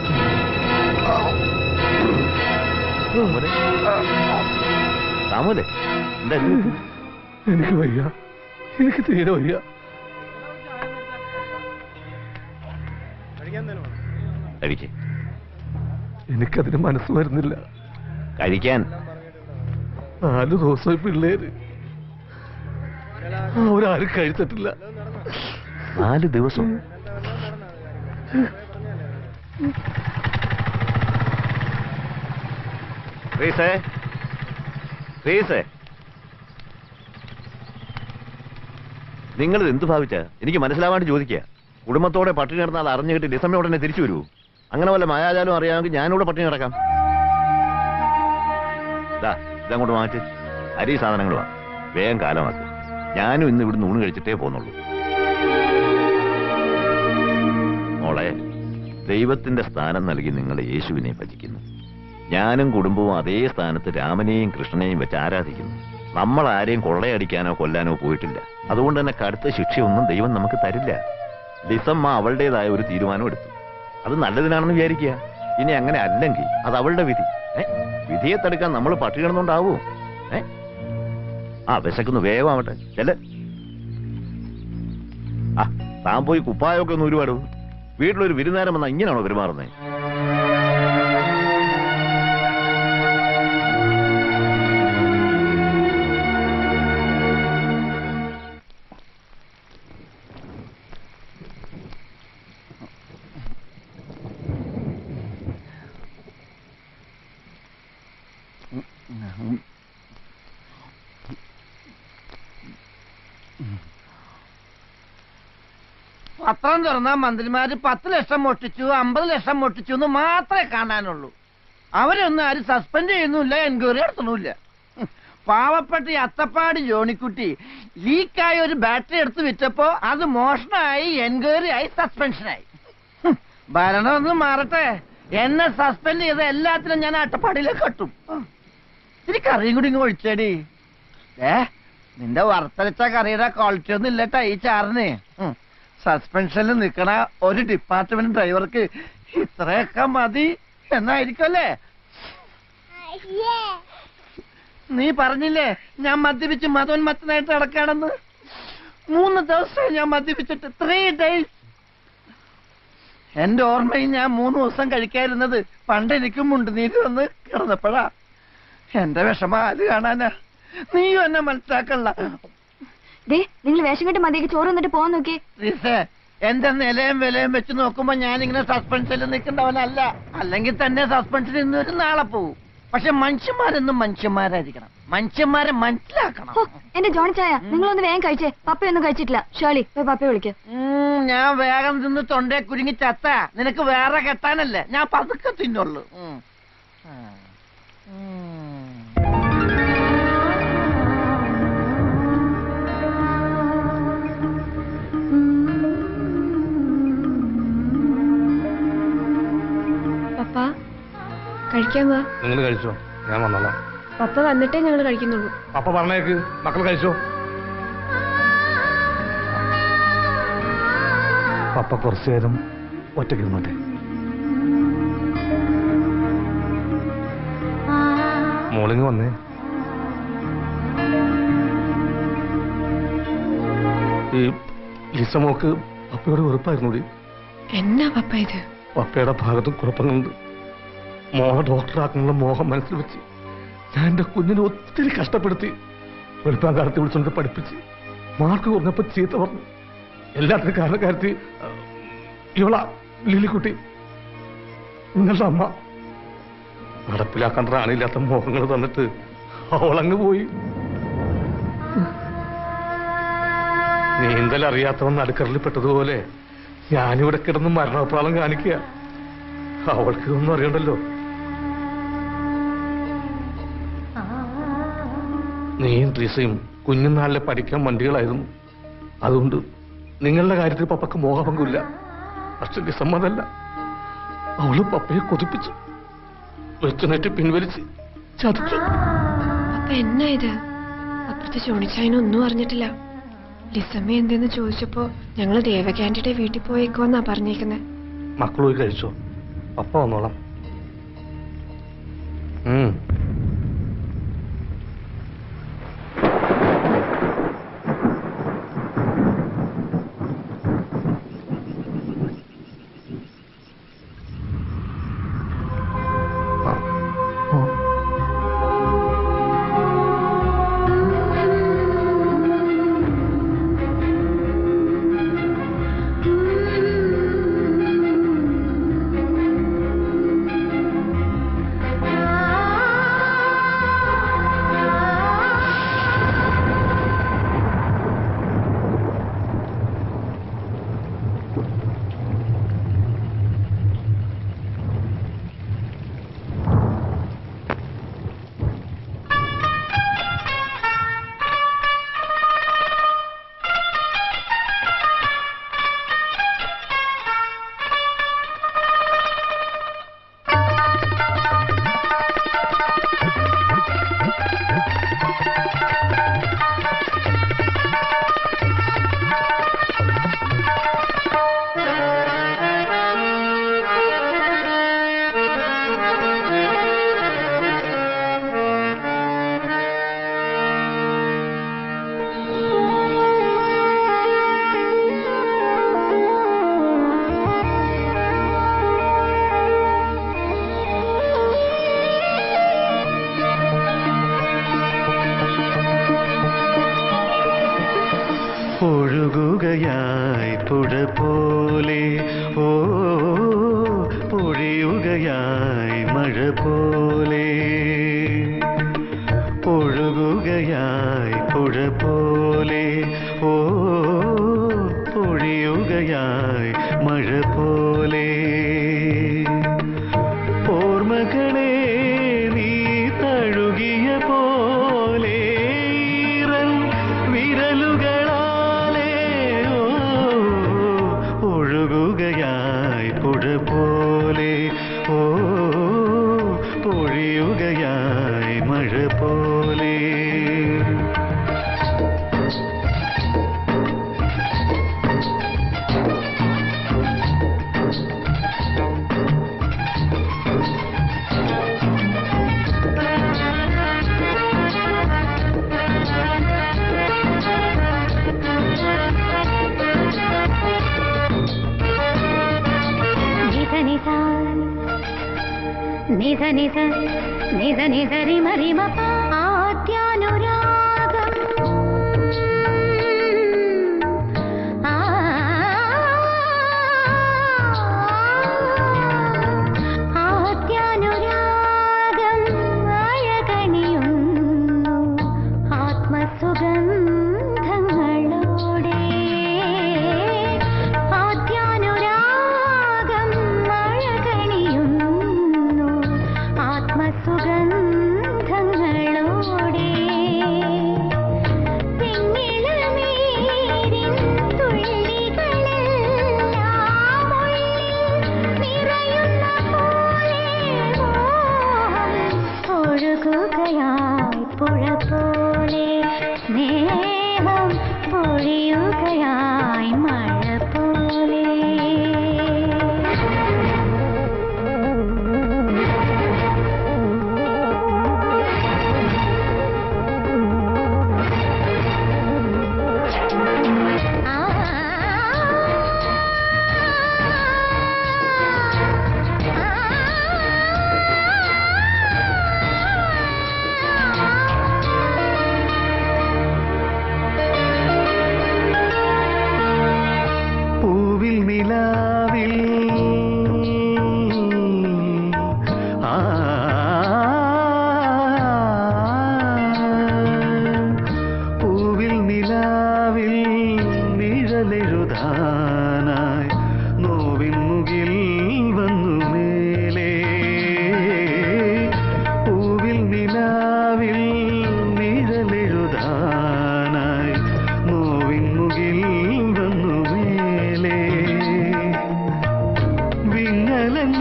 സാമൂലേ സാമൂലേ എന്താ ഇത്?
എനിക്ക് വയ്യ എനിക്ക് തീരെ വയ്യ
കഴിക്ക്
എനിക്കതിന് മനസ്സ് വരുന്നില്ല
കഴിക്കാൻ
നാല് ദിവസമായി പിള്ളേര് അവരാരും കഴിച്ചിട്ടില്ല
നാല് ദിവസം റീസേ റീസേ നിങ്ങൾ എന്ത് ഭാവിച്ച എനിക്ക് മനസ്സിലാവാണ്ട് ചോദിക്കുക കുടുംബത്തോടെ പട്ടിണി കിടന്നാൽ അറിഞ്ഞിട്ട് ഡിസംബർ ഉടനെ തിരിച്ചു വരൂ അങ്ങനെ വല്ല മായാജാലം അറിയാമെങ്കിൽ ഞാനിവിടെ പട്ടിണി കിടക്കാം ദാ ഇതങ്ങോട്ട് മാറ്റി അരി സാധനങ്ങളുമാ വേഗം കാലമാക്കും ഞാനും ഇന്ന് ഇവിടുന്ന് ഊണ് കഴിച്ചിട്ടേ പോന്നുള്ളൂ മോളെ ദൈവത്തിന്റെ സ്ഥാനം നൽകി നിങ്ങൾ യേശുവിനെ ഭജിക്കുന്നു ഞാനും കുടുംബവും അതേ സ്ഥാനത്ത് രാമനെയും കൃഷ്ണനെയും വെച്ച് ആരാധിക്കുന്നു നമ്മൾ ആരെയും കൊള്ളയടിക്കാനോ കൊല്ലാനോ പോയിട്ടില്ല അതുകൊണ്ട് തന്നെ കടുത്ത ശിക്ഷയൊന്നും ദൈവം നമുക്ക് തരില്ല ലിസമ്മ അവളുടേതായ ഒരു തീരുമാനം എടുത്തു അത് നല്ലതിനാണെന്ന് വിചാരിക്കുക ഇനി അങ്ങനെ അല്ലെങ്കിൽ അത് അവളുടെ വിധി ഏ വിധിയെ തടുക്കാൻ നമ്മൾ പട്ടി കിടന്നുകൊണ്ടാവോ ഏ ആ വിശക്കുന്നു വേഗം ആവട്ടെ ചെല്ല് ആ താൻ പോയി കുപ്പായൊക്കെ ഒന്ന് ഒരുപാട് വീട്ടിലൊരു വിരുന്നേരം വന്നാൽ ഇങ്ങനെയാണോ പെരുമാറുന്നത്
പത്രം തുറന്നാ മന്ത്രിമാര് പത്ത് ലക്ഷം പൊട്ടിച്ചു അമ്പത് ലക്ഷം പൊട്ടിച്ചു എന്ന് മാത്രമേ കാണാനുള്ളൂ അവരൊന്നും ആരും സസ്പെൻഡ് ചെയ്യുന്നുമില്ല എൻക്വയറി നടത്തണമില്ല ഹും. പാവപ്പെട്ട ഈ അത്തപ്പാടി ജോണിക്കുട്ടി ലീക്കായ ഒരു ബാറ്ററി എടുത്ത് വിറ്റപ്പോ അത് മോഷണമായി എൻക്വയറി ആയി സസ്പെൻഷനായി ഹും. ഭരണം ഒന്ന് മാറട്ടെ എന്നെ സസ്പെൻഡ് ചെയ്ത എല്ലാത്തിനും ഞാൻ അട്ടപ്പാടിയിലേക്ക് കട്ടും ഇത്തിരി കറിയും കൂടി ഇങ്ങ് ഒഴിച്ചേടി ഏ നിന്റെ വറുത്തരച്ച കറിയുടെ ക്വാളിറ്റി ഒന്നും ഇല്ലട്ടാ ഈ ചാറിന് ഹും. സസ്പെൻഷനിൽ നിൽക്കണ ഒരു ഡിപ്പാർട്ട്മെന്റ് ഡ്രൈവർക്ക് ഇത്രയൊക്കെ മതി എന്നായിരിക്കുമല്ലേ നീ പറഞ്ഞില്ലേ ഞാൻ മദ്യപിച്ച് മതോന്മത്തനായിട്ട് നടക്കാണെന്ന് മൂന്ന് ദിവസം ഞാൻ മദ്യപിച്ചിട്ട് ത്രീ ഡേയ്സ് എന്റെ ഓർമ്മയിൽ ഞാൻ മൂന്ന് ദിവസം കഴിക്കാതിരുന്നത് പണ്ട് എനിക്കും മുണ്ട് നീര് വന്ന് കിടന്നപ്പോഴാ എന്റെ വിഷമം അത് കാണാനാ നീയും എന്നെ മനസ്സിലാക്കണ്ട
ദേ നിങ്ങൾ വേഷം കെട്ട് മതിയേക്ക് ചോറ് എന്നിട്ട് പോവാൻ നോക്കി
റിസേ എന്റെ നിലയും വിലയും വെച്ച് നോക്കുമ്പോ ഞാൻ ഇങ്ങനെ സസ്പെൻഷനിൽ നിൽക്കേണ്ടവനല്ല അല്ലെങ്കിൽ തന്നെ സസ്പെൻഷനിൽ നിന്ന് ഒരു നാളെ പോവും പക്ഷെ മനുഷ്യന്മാരെന്നും മനുഷ്യന്മാരായിരിക്കണം മനുഷ്യന്മാരെ മനസ്സിലാക്കണം
ഹോ, എന്റെ ജോണി ചായ നിങ്ങളൊന്ന് വേഗം കഴിച്ചേ പപ്പയൊന്നും കഴിച്ചിട്ടില്ല ഷേളി പോയി പപ്പയെ വിളിക്ക്
ഉം, ഞാൻ വേഗം തിന്ന് തൊണ്ടേ കുരുങ്ങി ചത്ത നിനക്ക് വേറെ കെട്ടാനല്ലേ ഞാൻ പതുക്കെ തിന്നുള്ളൂ ഉം.
പപ്പ കഴിക്കാൻ വാ
നിങ്ങൾ കഴിച്ചോ ഞാൻ വന്നോളാം
പപ്പ വന്നിട്ടേ ഞങ്ങൾ കഴിക്കുന്നുള്ളൂ
അപ്പൊ പറഞ്ഞേക്ക് മക്കൾ കഴിച്ചോ പപ്പ കുറച്ചു നേരം ഒറ്റയ്ക്ക് ഇരുന്നോട്ടെ മോളിങ് വന്നേ ഈ ലിസമോക്ക് പപ്പയോട് വെറുപ്പായിരുന്നു കൂടി
എന്നാ പപ്പ ഇത്
പപ്പയുടെ ഭാഗത്തും കുഴപ്പങ്ങളുണ്ട് മോഹ ഡോക്ടറാക്കാനുള്ള മോഹം മനസ്സിൽ വെച്ച് ഞാൻ എന്റെ കുഞ്ഞിനെ ഒത്തിരി കഷ്ടപ്പെടുത്തി വെളുപ്പാൻ കാലത്ത് വിളിച്ചുകൊണ്ട് പഠിപ്പിച്ച് മാർക്ക് കുറഞ്ഞപ്പോ ചീത്ത പറഞ്ഞു എല്ലാത്തിനും കാരണക്കാരത്തി ഇവളാ ലിലിക്കുട്ടി നിങ്ങളുടെ അമ്മ നടപ്പിലാക്കാൻ റാണിയില്ലാത്ത മോഹങ്ങൾ തന്നിട്ട് അവളങ്ങ് പോയി നീന്തൽ അറിയാത്തവൻ നടുക്കറിൽ പെട്ടതുപോലെ ഞാനിവിടെ കിടന്ന് മരണപ്രാളം കാണിക്കുക അവൾക്ക് ഇതൊന്നും അറിയണ്ടല്ലോ നീയും ട്രീസയും കുഞ്ഞുനാളിലെ പഠിക്കാൻ വണ്ടികളായിരുന്നു അതുകൊണ്ട് നിങ്ങളുടെ കാര്യത്തിൽ പപ്പക്ക് മോഹഭംഗമില്ല പക്ഷെ നിസമ്മതല്ല അവള് പപ്പയെ കൊതിപ്പിച്ചു വെച്ചുനേറ്റ് പിൻവലിച്ച് ചതിച്ചു
അപ്പൊ എന്നാ ഇത് അപ്പുറത്തെ ചോണിച്ചായനൊന്നും അറിഞ്ഞിട്ടില്ല ലിസമ്മ എന്തെന്ന് ചോദിച്ചപ്പോ ഞങ്ങള് ദേവകാന്റിയുടെ വീട്ടിൽ പോയേക്കോന്നാ പറഞ്ഞേക്കുന്നെ
മക്കൾ പോയി കഴിച്ചോ പപ്പ വന്നോളാം ഉം
ഒഴുകുകയായി പുഴ പോലെ ഓ പൊഴിയുകയായി മഴ പോലെ ഒഴുകുകയായി പുഴ പോലെ ഓ പൊഴിയുകയായി മഴ പോലെ ഓർമ്മകളെ നീ തഴുകിയ പോലെ ഈറൻ വിരലുകളാലേ ഓ ഒഴുകുകയായി പുഴ പോലെ ഓ പൊഴിയുകയായി മഴ പോലെ
నిజ నిజ నిజ నిజ నిజ నిజ రిమ రిమ ఆద్యానురాగం ఆ ആദ്യാനുരാഗം അഴകണിയുന്നു ആത്മസുഗന്ധങ്ങളോടെ ആദ്യാനുരാഗം അഴകണിയുന്നു ആത്മസുഗന്ധങ്ങളോടെ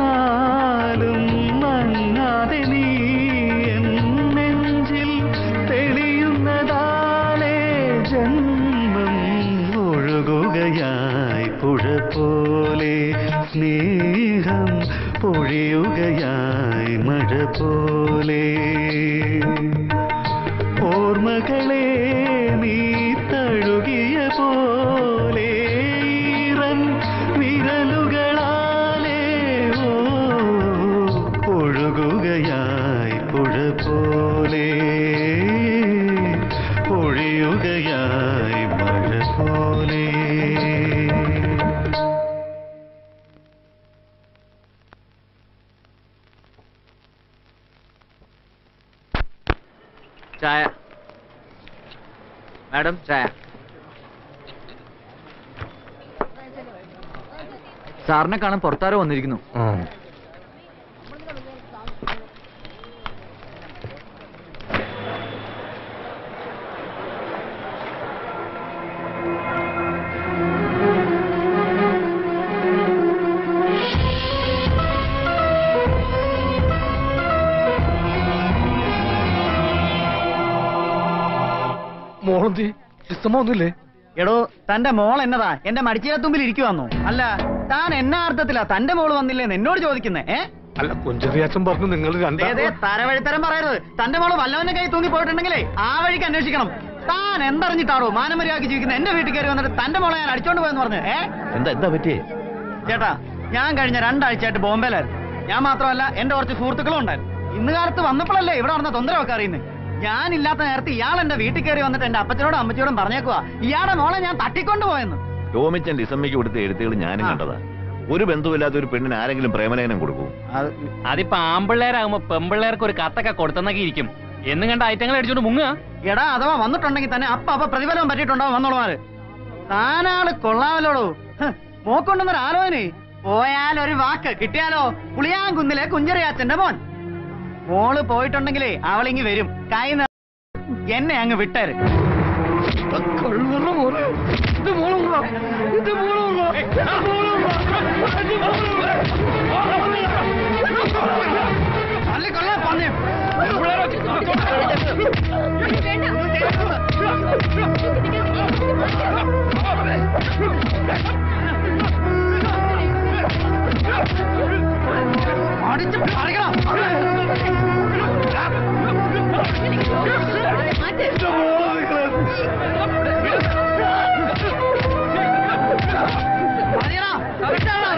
തെളിഞ്ഞാലും മങ്ങാതെ നീ എൻ നെഞ്ചിൽ തെളിയുന്നതാലേ ജന്മം ഒഴുകുകയായി പുഴ പോലെ സ്നേഹം പൊഴിയുകയായി മഴ പോലെ ഓർമ്മകളെ നീ തഴുകിയ പോലെ ഈറൻ വിരലുകളാലേ ഓ ഒഴുകുകയായി പുഴ പോലെ പൊഴിയുകയായി മഴ പോലെ
ചായ മാഡം ചായ സാറിനെ കാണാൻ പുറത്താരോ വന്നിരിക്കുന്നു
മോളെന്തി ലിസമ്മ ഒന്നുമില്ലേ
എടോ തന്റെ മോൾ എന്നതാ എന്റെ മടിച്ചീരത്തുമ്പിൽ ഇരിക്കുവാന്നോ അല്ല താൻ എന്നാ അർത്ഥത്തിലാ തന്റെ മോള് വന്നില്ലേന്ന് എന്നോട് ചോദിക്കുന്നേ ഏ
അല്ല കൊഞ്ചറിയാച്ചൻ പറഞ്ഞു നിങ്ങൾ
ദേ,
രണ്ടാം
ദേ, തരവഴിത്തരം പറയരുത് തന്റെ മോള് വല്ലവന്റെ കൈ തൂങ്ങി പോയിട്ടുണ്ടെങ്കിലേ ആ വഴിക്ക് അന്വേഷിക്കണം താൻ എന്തറിഞ്ഞിട്ടാണോ മാനമര്യാദക്ക് ജീവിക്കുന്ന എന്റെ വീട്ടിൽ കയറി വന്നിട്ട് തന്റെ മോളെ ഞാൻ അടിച്ചോണ്ട് പോയെന്ന് പറഞ്ഞു ഏ
എന്താ എന്താ പറ്റിയേ
ചേട്ടാ ഞാൻ കഴിഞ്ഞ രണ്ടാഴ്ചയായിട്ട് ബോംബെയിലായിരുന്നു ഞാൻ മാത്രമല്ല എന്റെ കുറച്ച് സുഹൃത്തുക്കളും ഉണ്ടായിരുന്നു ഇന്ന് കാലത്ത് വന്നപ്പോഴല്ലേ ഇവിടെ നടന്ന തൊന്തരമൊക്കെ അറിയുന്നത് ഞാനില്ലാത്ത നേരത്തെ ഇയാൾ എന്റെ വീട്ടിൽ കയറി വന്നിട്ട് എന്റെ അപ്പച്ചനോടും അമ്മച്ചിയോടും പറഞ്ഞേക്കുവാ ഇയാളുടെ മോളെ ഞാൻ തട്ടിക്കൊണ്ടു പോയെന്ന്
ടോമിച്ചൻ ലിസമ്മയ്ക്ക് കൊടുത്ത എഴുത്തുകൾ ഞാനും കണ്ടതാ ഒരു ബന്ധുവില്ലാത്ത ഒരു പെണ്ണിന് ആരെങ്കിലും പ്രേമലേഖനം കൊടുക്കും
അതിപ്പോ ആമ്പിള്ളേരാകുമ്പോ പെമ്പിള്ളേർക്ക് ഒരു കത്തൊക്കെ കൊടുത്തെന്നൊക്കെ ഇരിക്കും എന്നും കണ്ട ഐറ്റങ്ങൾ അടിച്ചോണ്ട് മുങ്ങുക
എടാ അഥവാ വന്നിട്ടുണ്ടെങ്കിൽ തന്നെ അപ്പ അപ്പ പ്രതിഫലം പറ്റിയിട്ടുണ്ടാവും വന്നോളുമാര് താനാള് കൊള്ളാമല്ലോടോ ഹ്, മോക്കൊണ്ടെന്നൊരു ആലോചന പോയാൽ ഒരു വാക്ക് കിട്ടിയാലോ പുളിയാങ്കുന്നിലെ കുഞ്ചറിയാച്ചന്റെ മോൻ മോള് പോയിട്ടുണ്ടെങ്കിലേ അവളിങ്ങി വരും കൈ ന- എന്നെ അങ്ങ് വിട്ടേര് അല്ലേ കൊള്ളാം പന്നി. അടിച്ച് പറിക്കണം. മതിയെടാ, വിട്ടാടാ.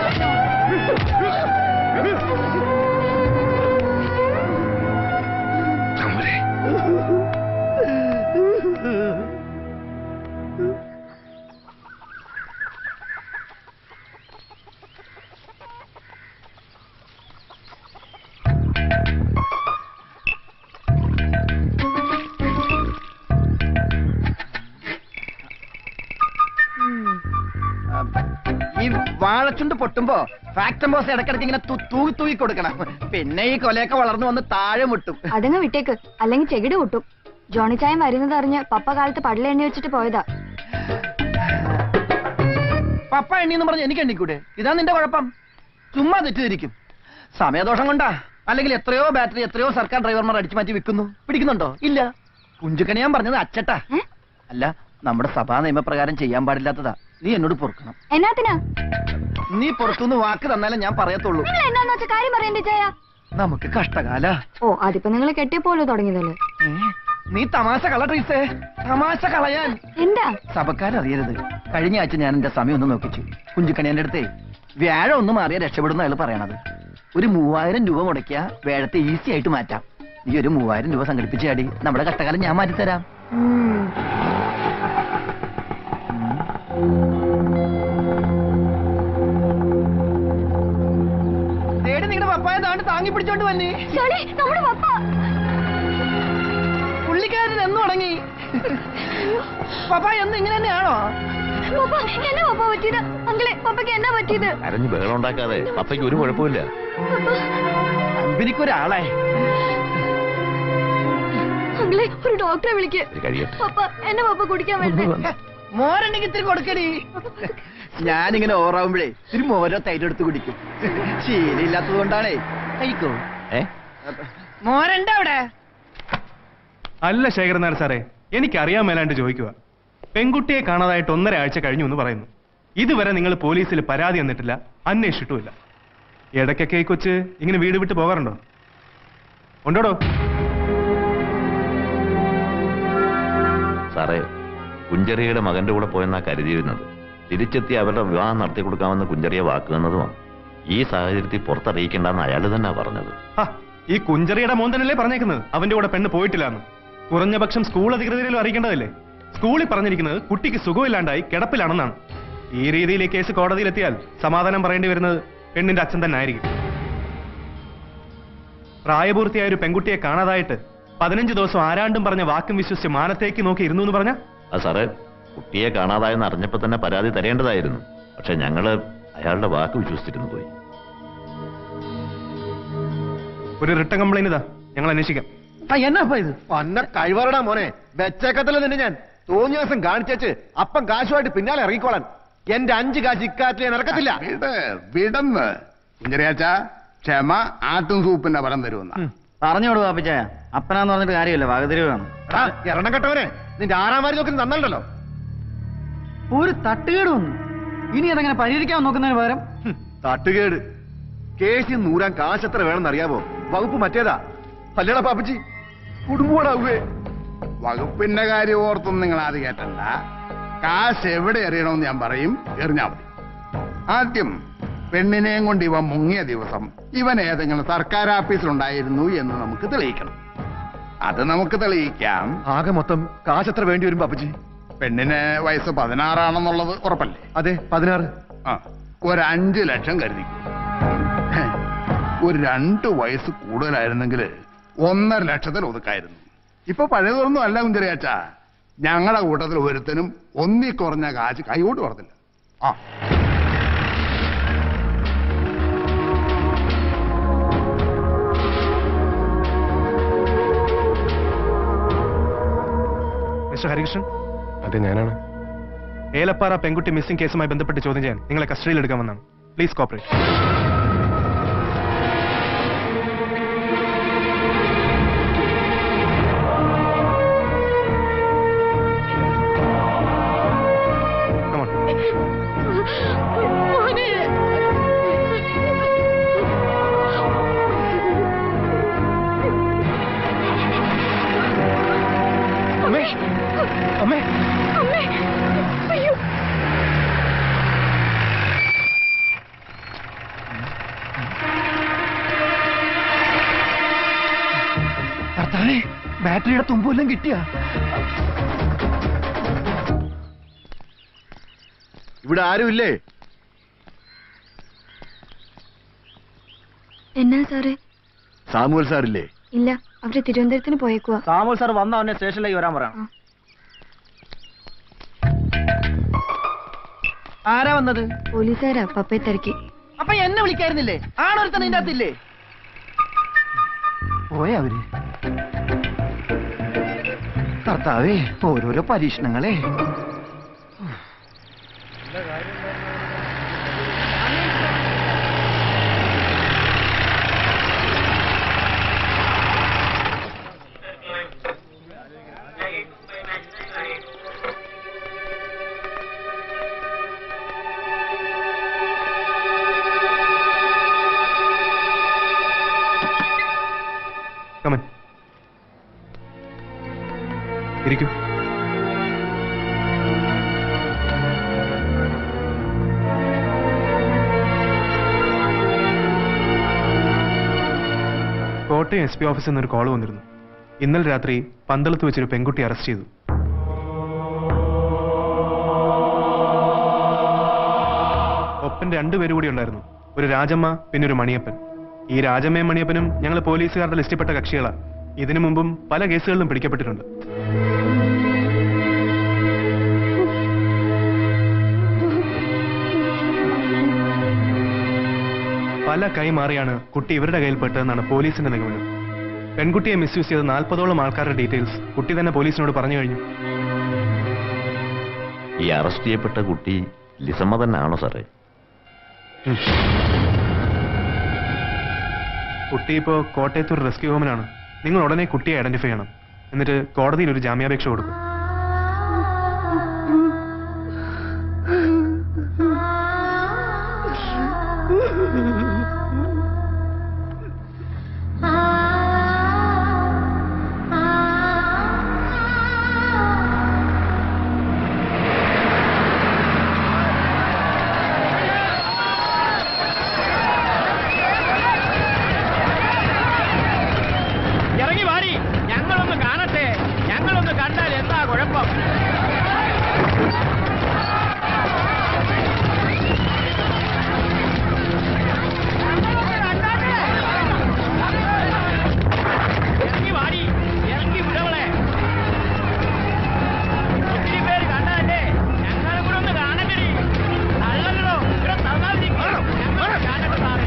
ഈ വാഴച്ചുണ്ട് പൊട്ടുമ്പോ ഫാക്ടം ബോസ് ഇടക്കിടക്ക് ഇങ്ങനെ തു- തൂകി തൂകി കൊടുക്കണം പിന്നെ ഈ കൊലയൊക്കെ വളർന്നു വന്ന് താഴെ മുട്ടും
അതങ്ങ് വിട്ടേക്ക് അല്ലെങ്കിൽ ചെകിട് കൂട്ടും ജോണി ചായം വരുന്നത് അറിഞ്ഞ് പപ്പ കാലത്ത് പടല എണ്ണി വെച്ചിട്ട് പോയതാ
പപ്പ എണ്ണിന്ന് പറഞ്ഞ് എനിക്ക് എണ്ണിക്കൂടെ ഇതാ നിന്റെ കുഴപ്പം ചുമ്മാ തെറ്റിദ്ധരിക്കും സമയദോഷം കൊണ്ടാ അല്ലെങ്കിൽ എത്രയോ ബാറ്ററി എത്രയോ സർക്കാർ ഡ്രൈവർമാർ അടിച്ചു മാറ്റി വിൽക്കുന്നു പിടിക്കുന്നുണ്ടോ ഇല്ല കുഞ്ചുക്കണി ഞാൻ പറഞ്ഞത് അച്ചട്ടാ അല്ല നമ്മുടെ സഭാ നിയമപ്രകാരം ചെയ്യാൻ പാടില്ലാത്തതാ നീ എന്നോട് പൊറുക്കണം
എന്നാത്തിനാ
നീ പുറത്തുനിന്ന് വാക്ക് തന്നാലേ ഞാൻ പറയത്തുള്ളൂ
നിങ്ങൾ എന്താന്ന് വെച്ച കാര്യം പറയണ്ടേ ചായ
നമുക്ക് കഷ്ടകാല
ഓ അതിപ്പോ നിങ്ങൾ കെട്ടിയപ്പോലെ തുടങ്ങിയതല്ലേ
നീ തമാശ കള ട്രീസേ തമാശ കളയാൻ
എന്താ
സഭക്കാരറിയരുത് കഴിഞ്ഞ ആഴ്ച ഞാൻ എന്റെ സമയം ഒന്ന് നോക്കിച്ചു കുഞ്ചുക്കണി എന്റെ അടുത്തേ വ്യാഴം ഒന്ന് മാറിയാൽ രക്ഷപ്പെടുന്ന അയാൾ പറയണത് ഒരു മൂവായിരം രൂപ മുടക്കിയ വേഴത്തെ ഈസി ആയിട്ട് മാറ്റാം ഈ ഒരു മൂവായിരം രൂപ സംഘടിപ്പിച്ച് ചാടി നമ്മുടെ കഷ്ടകാലം ഞാൻ മാറ്റിത്തരാം തേടി നിങ്ങളുടെ പപ്പായ താണ്ട് താങ്ങി പിടിച്ചോണ്ട് വന്നേ
നമ്മുടെ പപ്പ
പുള്ളിക്കാരൻ എന്ന് തുടങ്ങി പപ്പ എന്ന് ഇങ്ങനെ തന്നെയാണോ
പപ്പ എന്നാ പപ്പ പറ്റിയത് അങ്കിളെ പപ്പയ്ക്ക് എന്നാ പറ്റിയത്
അരഞ്ഞ് ബഹളം ഉണ്ടാക്കാതെ പപ്പയ്ക്ക് ഒരു കുഴപ്പമില്ല
അമ്പിനിക്കൊരാളെ
അങ്കിളെ ഒരു ഡോക്ടറെ വിളിക്ക്
ഇത് കഴിയട്ടെ
പപ്പ എന്നെ പപ്പ കുടിക്കാൻ വേണ്ടേ
മോരണ്ടെങ്കിൽ ഇത്തിരി കൊടുക്കടി
ഞാനിങ്ങനെ ഓറാവുമ്പോഴേ തിരുമ്പ ഓരോ തൈരെടുത്ത് കുടിക്കും ശീലമില്ലാത്തത് കൊണ്ടാണേ കഴിക്കോ
ഏ
മോരണ്ട അവിടെ
അല്ല ശേഖരൻ നായർ സാറേ എനിക്കറിയാൻ മേലാണ്ട് ചോദിക്കുക പെൺകുട്ടിയെ കാണാതായിട്ട് ഒന്നര ആഴ്ച കഴിഞ്ഞു എന്ന് പറയുന്നു ഇതുവരെ നിങ്ങൾ പോലീസിൽ പരാതി തന്നിട്ടില്ല അന്വേഷിച്ചിട്ടുമില്ല ഇടയ്ക്കൊക്കെ ഈ കൊച്ച് ഇങ്ങനെ വീട് വിട്ട് പോകാറുണ്ടോ ഉണ്ടോടോ
സാറേ കുഞ്ചറിയുടെ മകന്റെ കൂടെ പോയെന്നാ കരുതിയിരുന്നത് തിരിച്ചെത്തി അവരുടെ വിവാഹം നടത്തി കൊടുക്കാമെന്ന് കുഞ്ചറിയെ വാക്ക് തന്നതുമാണ് ഈ സാഹചര്യത്തിൽ പുറത്തറിയിക്കേണ്ടെന്ന് അയാൾ തന്നെ പറഞ്ഞത്
ഹാ, ഈ കുഞ്ചറിയുടെ മോൻ തന്നെയല്ലേ പറഞ്ഞേക്കുന്നത് അവന്റെ കൂടെ പെണ്ണ് പോയിട്ടില്ലാന്ന് കുറഞ്ഞ പക്ഷം സ്കൂൾ അധികൃതരിലും അറിയിക്കേണ്ടതല്ലേ സ്കൂളിൽ പറഞ്ഞിരിക്കുന്നത് കുട്ടിക്ക് സുഖമില്ലാണ്ടായി കിടപ്പിലാണെന്നാണ് ഈ രീതിയിൽ ഈ കേസ് കോടതിയിലെത്തിയാൽ സമാധാനം പറയേണ്ടി വരുന്നത് പെണ്ണിന്റെ അച്ഛൻ തന്നെ ആയിരിക്കും പ്രായപൂർത്തിയായ ഒരു പെൺകുട്ടിയെ കാണാതായിട്ട് പതിനഞ്ച് ദിവസം ആരാണ്ടും പറഞ്ഞ വാക്കും വിശ്വസിച്ച് മാനത്തേക്ക് നോക്കി ഇരുന്നു എന്ന് പറഞ്ഞ
അത് സാറേ കുട്ടിയെ കാണാതായെന്ന് അറിഞ്ഞപ്പോൾ തന്നെ പരാതി തരേണ്ടതായിരുന്നു പക്ഷെ ഞങ്ങള് അയാളുടെ വാക്ക് വിശ്വസിച്ചിരുന്നു പോയി
ഒരു റിട്ടേൺ കംപ്ലൈന്റ് ഇതാ ഞങ്ങൾ അന്വേഷിക്കാം
എന്നാ ഇത് പന്ന കഴിവറടാ മോനെ വെച്ചേക്കത്തില്ല നിന്നെ ഞാൻ തോന്നിയ ദിവസം കാണിച്ചേച്ച് അപ്പം കാശുമായിട്ട് പിന്നാലെ ഇറങ്ങിക്കോളാൻ എന്റെ അഞ്ച് കാശ് ഇക്കാറ്റിൽ ഞാൻ ഇറക്കത്തില്ല
വിട് വിടന്ന് കുഞ്ചറിയാച്ച ക്ഷമ ആട്ടും സൂപ്പിന്റെ പരം തരുമെന്ന
പറഞ്ഞോടു പാപ്പിച്ചായ അപ്പനാന്ന് പറഞ്ഞിട്ട് കാര്യമില്ല വകതിരി വേണം
എടാ, എണ്ണം കെട്ടവനെ നിന്റെ ആറാം വാരി നോക്കി നന്നല്ലോ
ഒരു തട്ടുകേട് വന്നു ഇനി അതങ്ങനെ പരിഹരിക്കാൻ നോക്കുന്നതിന് പകരം
തട്ടുകേട് കേസിൽ നൂറാൻ കാശ് എത്ര വേണമെന്ന് അറിയാമോ വകുപ്പ് മറ്റേതാ അല്ലേടാ പാപ്പച്ചി കുടുംബോടാവേ
വകുപ്പിന്റെ കാര്യം ഓർത്തൊന്നും നിങ്ങൾ ആദ്യം കേട്ടണ്ട കാശ് എവിടെ എറിയണമെന്ന് ഞാൻ പറയും എറിഞ്ഞാ മതി ആദ്യം പെണ്ണിനെയും കൊണ്ട് ഇവൻ മുങ്ങിയ ദിവസം ഇവൻ ഏതെങ്കിലും സർക്കാർ ഓഫീസിലുണ്ടായിരുന്നു എന്ന് നമുക്ക് തെളിയിക്കണം അത് നമുക്ക് തെളിയിക്കാം
ആകെ മൊത്തം കാശ് എത്ര വേണ്ടി വരും പാപ്പച്ചി
പെണ്ണിന് വയസ്സ് പതിനാറാണെന്നുള്ളത് ഉറപ്പല്ലേ
അതെ പതിനാറ്
ആ ഒരു അഞ്ച് ലക്ഷം കരുതിക്കും ഒരു രണ്ട് വയസ്സ് കൂടുതലായിരുന്നെങ്കിൽ ഒന്നര ലക്ഷത്തിൽ ഒതുക്കായിരുന്നു ഇപ്പൊ പഴയതൊന്നും അല്ല കുഞ്ചറിയാച്ച ഞങ്ങളുടെ കൂട്ടത്തിൽ ഒരുത്തനും ഒന്നി കുറഞ്ഞ കാശ് കൈകൊണ്ട് പറഞ്ഞില്ല ആ
മിസ്റ്റർ ഹരികൃഷ്ണൻ
അതെ ഞാനാണ്
ഏലപ്പാറ പെൺകുട്ടി മിസ്സിംഗ് കേസുമായി ബന്ധപ്പെട്ട് ചോദ്യം ചെയ്യാൻ നിങ്ങളെ കസ്റ്റഡിയിൽ എടുക്കാമെന്നാണ് പ്ലീസ് കോപ്പറേറ്റ്
അമ്മേ അമ്മേ
അയ്യോ
ഭർത്താവേ ബാറ്ററിയുടെ തുമ്പെല്ലാം കിട്ടിയ
ഇവിടെ ആരുമില്ലേ
എന്നാ സാറേ
സാമുവൽ സാറില്ലേ
ഇല്ല അവര് തിരുവനന്തപുരത്തിന് പോയേക്കുവാ
സാമുൽ സാർ വന്ന അവനെ സ്റ്റേഷനിലേക്ക് വരാൻ പറയണം ആരാ വന്നത്
പോലീസുകാരാ പപ്പയെ തിരക്കി
അപ്പൊ എന്നെ വിളിക്കായിരുന്നില്ലേ ആണൊരുത്തൻ ഇതിന്റെ അകത്തില്ലേ
പോയ അവര് കർത്താവേ ഓരോരോ പരീക്ഷണങ്ങളെ
കമൻ ഇരിക്കൂ കോട്ടയം എസ് പി ഓഫീസിൽ നിന്ന് ഒരു കോൾ വന്നിരുന്നു ഇന്നലെ രാത്രി പന്തളത്ത് വെച്ചൊരു പെൺകുട്ടി അറസ്റ്റ് ചെയ്തു ഒപ്പം രണ്ടുപേരും കൂടി ഉണ്ടായിരുന്നു ഒരു രാജമ്മ പിന്നെ ഒരു മണിയപ്പൻ ഈ രാജമ്മയും മണിയപ്പനും ഞങ്ങൾ പോലീസുകാരുടെ ലിസ്റ്റിൽപ്പെട്ട കക്ഷികളാണ് ഇതിനു മുമ്പും പല കേസുകളിലും പിടിക്കപ്പെട്ടിട്ടുണ്ട് പല കൈമാറിയാണ് കുട്ടി ഇവരുടെ കയ്യിൽപ്പെട്ടതെന്നാണ് പോലീസിന്റെ നിഗമനം പെൺകുട്ടിയെ മിസ്യൂസ് ചെയ്ത നാൽപ്പതോളം ആൾക്കാരുടെ ഡീറ്റെയിൽസ് കുട്ടി തന്നെ പോലീസിനോട് പറഞ്ഞു കഴിഞ്ഞു
ഈ അറസ്റ്റ് ചെയ്യപ്പെട്ട കുട്ടി ലിസമ്മ തന്നെ ആണോ സാറേ
കുട്ടി ഇപ്പോ കോട്ടയത്ത് ഒരു റെസ്ക്യൂ ഹോമിലാണ് നിങ്ങൾ ഉടനെ കുട്ടിയെ ഐഡന്റിഫൈ ചെയ്യണം എന്നിട്ട് കോടതിയിൽ ഒരു ജാമ്യാപേക്ഷ കൊടുക്കും
ഇറങ്ങി വാടി ഞങ്ങളൊന്ന് കാണട്ടെ ഞങ്ങളൊന്ന് കണ്ടാൽ എന്താ കുഴപ്പം ഇറങ്ങി വാടി ഇറങ്ങി വിടവളെ ഒത്തിരി പേര് കണ്ടതല്ലേ ഞങ്ങളെ കൂടെ ഒന്ന് കാണണ്ടേ നല്ലതോ ഇവിടെ തന്നാതിരിക്കും ഞങ്ങൾ കാണട്ടെ സാറേ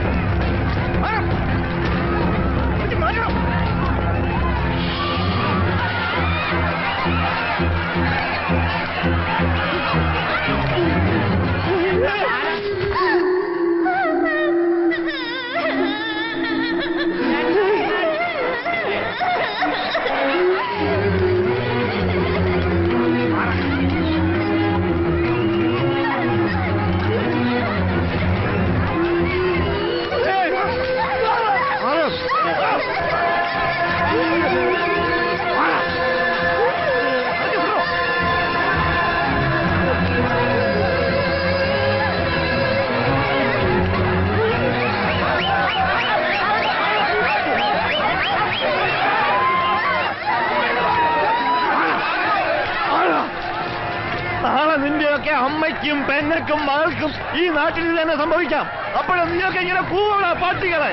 നാളെ നിന്റെയൊക്കെ അമ്മയ്ക്കും പെങ്ങൾക്കും മകൾക്കും ഈ നാട്ടിൽ ഇത് തന്നെ സംഭവിക്കാം അപ്പോഴും നീയൊക്കെ ഇങ്ങനെ കൂവണ പാട്ടികളെ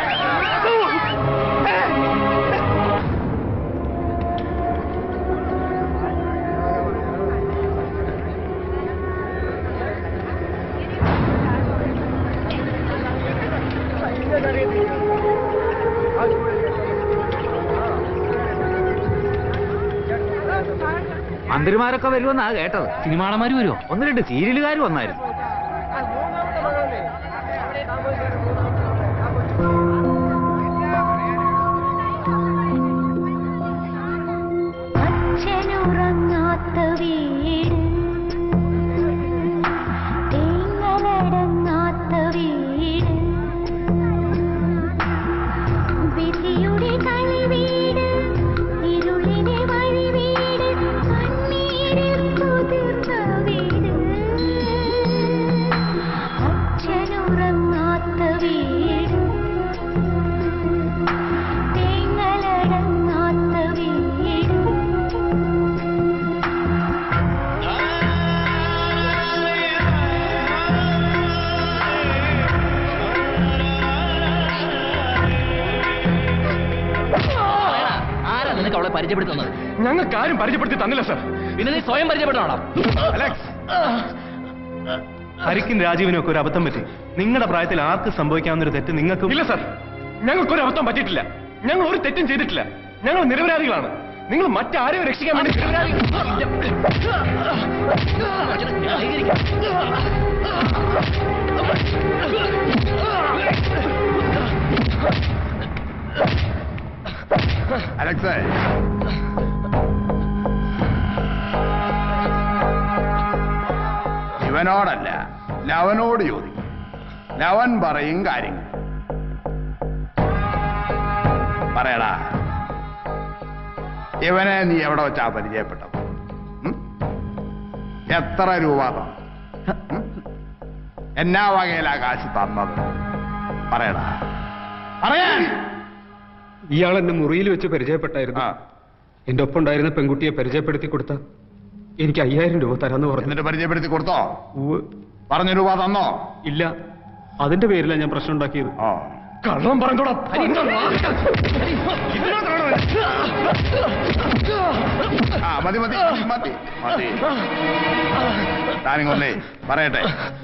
മന്ത്രിമാരൊക്കെ വരുമെന്നാ കേട്ടത് സിനിമാളന്മാര് വരുമോ ഒന്ന് രണ്ട് സീരിയലുകാർ വന്നായിരുന്നു
അച്ഛനുറങ്ങാത്ത വീട് തേങ്ങലടങ്ങാത്ത വീട് വിധിയുടെ കളി വീട് ഇരുളിനെ വഴി വീട് കണ്ണീരിൽ കുതിർന്ന വീട് അച്ഛനുറങ്ങാത്ത വീട് തേങ്ങലടങ്ങാത്ത വീട്
ആരാ നിനക്ക് അവളെ പരിചയപ്പെടുത്തുന്നത്
ഞങ്ങൾക്ക് ആരും പരിചയപ്പെടുത്തി തന്നില്ല സർ
പിന്നെ നീ സ്വയം പരിചയപ്പെടണോ
അലക്സ് ഹരിക്കും രാജീവിനും ഒക്കെ ഒരു അബദ്ധം പറ്റി നിങ്ങളുടെ പ്രായത്തിൽ ആർക്ക് സംഭവിക്കാവുന്ന ഒരു തെറ്റ് നിങ്ങൾക്കും
ഇല്ല സർ ഞങ്ങൾക്കൊരു അബദ്ധം പറ്റിയിട്ടില്ല ഞങ്ങൾ ഒരു തെറ്റും ചെയ്തിട്ടില്ല ഞങ്ങൾ നിരപരാധികളാണ് നിങ്ങൾ മറ്റാരെയും രക്ഷിക്കാൻ വേണ്ടി
അലക്സേ ഇവനോടല്ല ലവനോട് ചോദിക്കും ലവൻ പറയും കാര്യങ്ങൾ പറയടാ ഇവനെ നീ എവിടെ വെച്ചാ പരിചയപ്പെട്ടത് ഉം? എത്ര രൂപ തന്നു ഉം? എന്നാ വകയിലാ കാശ് തന്നത് പറയടാ പറയാൻ
ഇയാൾ എന്നെ മുറിയിൽ വെച്ച് പരിചയപ്പെട്ടായിരുന്നു എന്റെ ഒപ്പം ഉണ്ടായിരുന്ന പെൺകുട്ടിയെ പരിചയപ്പെടുത്തി കൊടുത്ത എനിക്ക് അയ്യായിരം രൂപ തരാന്ന് പറഞ്ഞു
എന്നിട്ട് പരിചയപ്പെടുത്തി കൊടുത്തോ പറഞ്ഞ രൂപ തന്നോ
ഇല്ല അതിന്റെ പേരിലാണ് ഞാൻ പ്രശ്നം ഉണ്ടാക്കിയത്
കള്ളം പറഞ്ഞോടാ
ആ മതി മതി മതി മതി മതി താനിങ്ങൊന്നേ പറയട്ടെ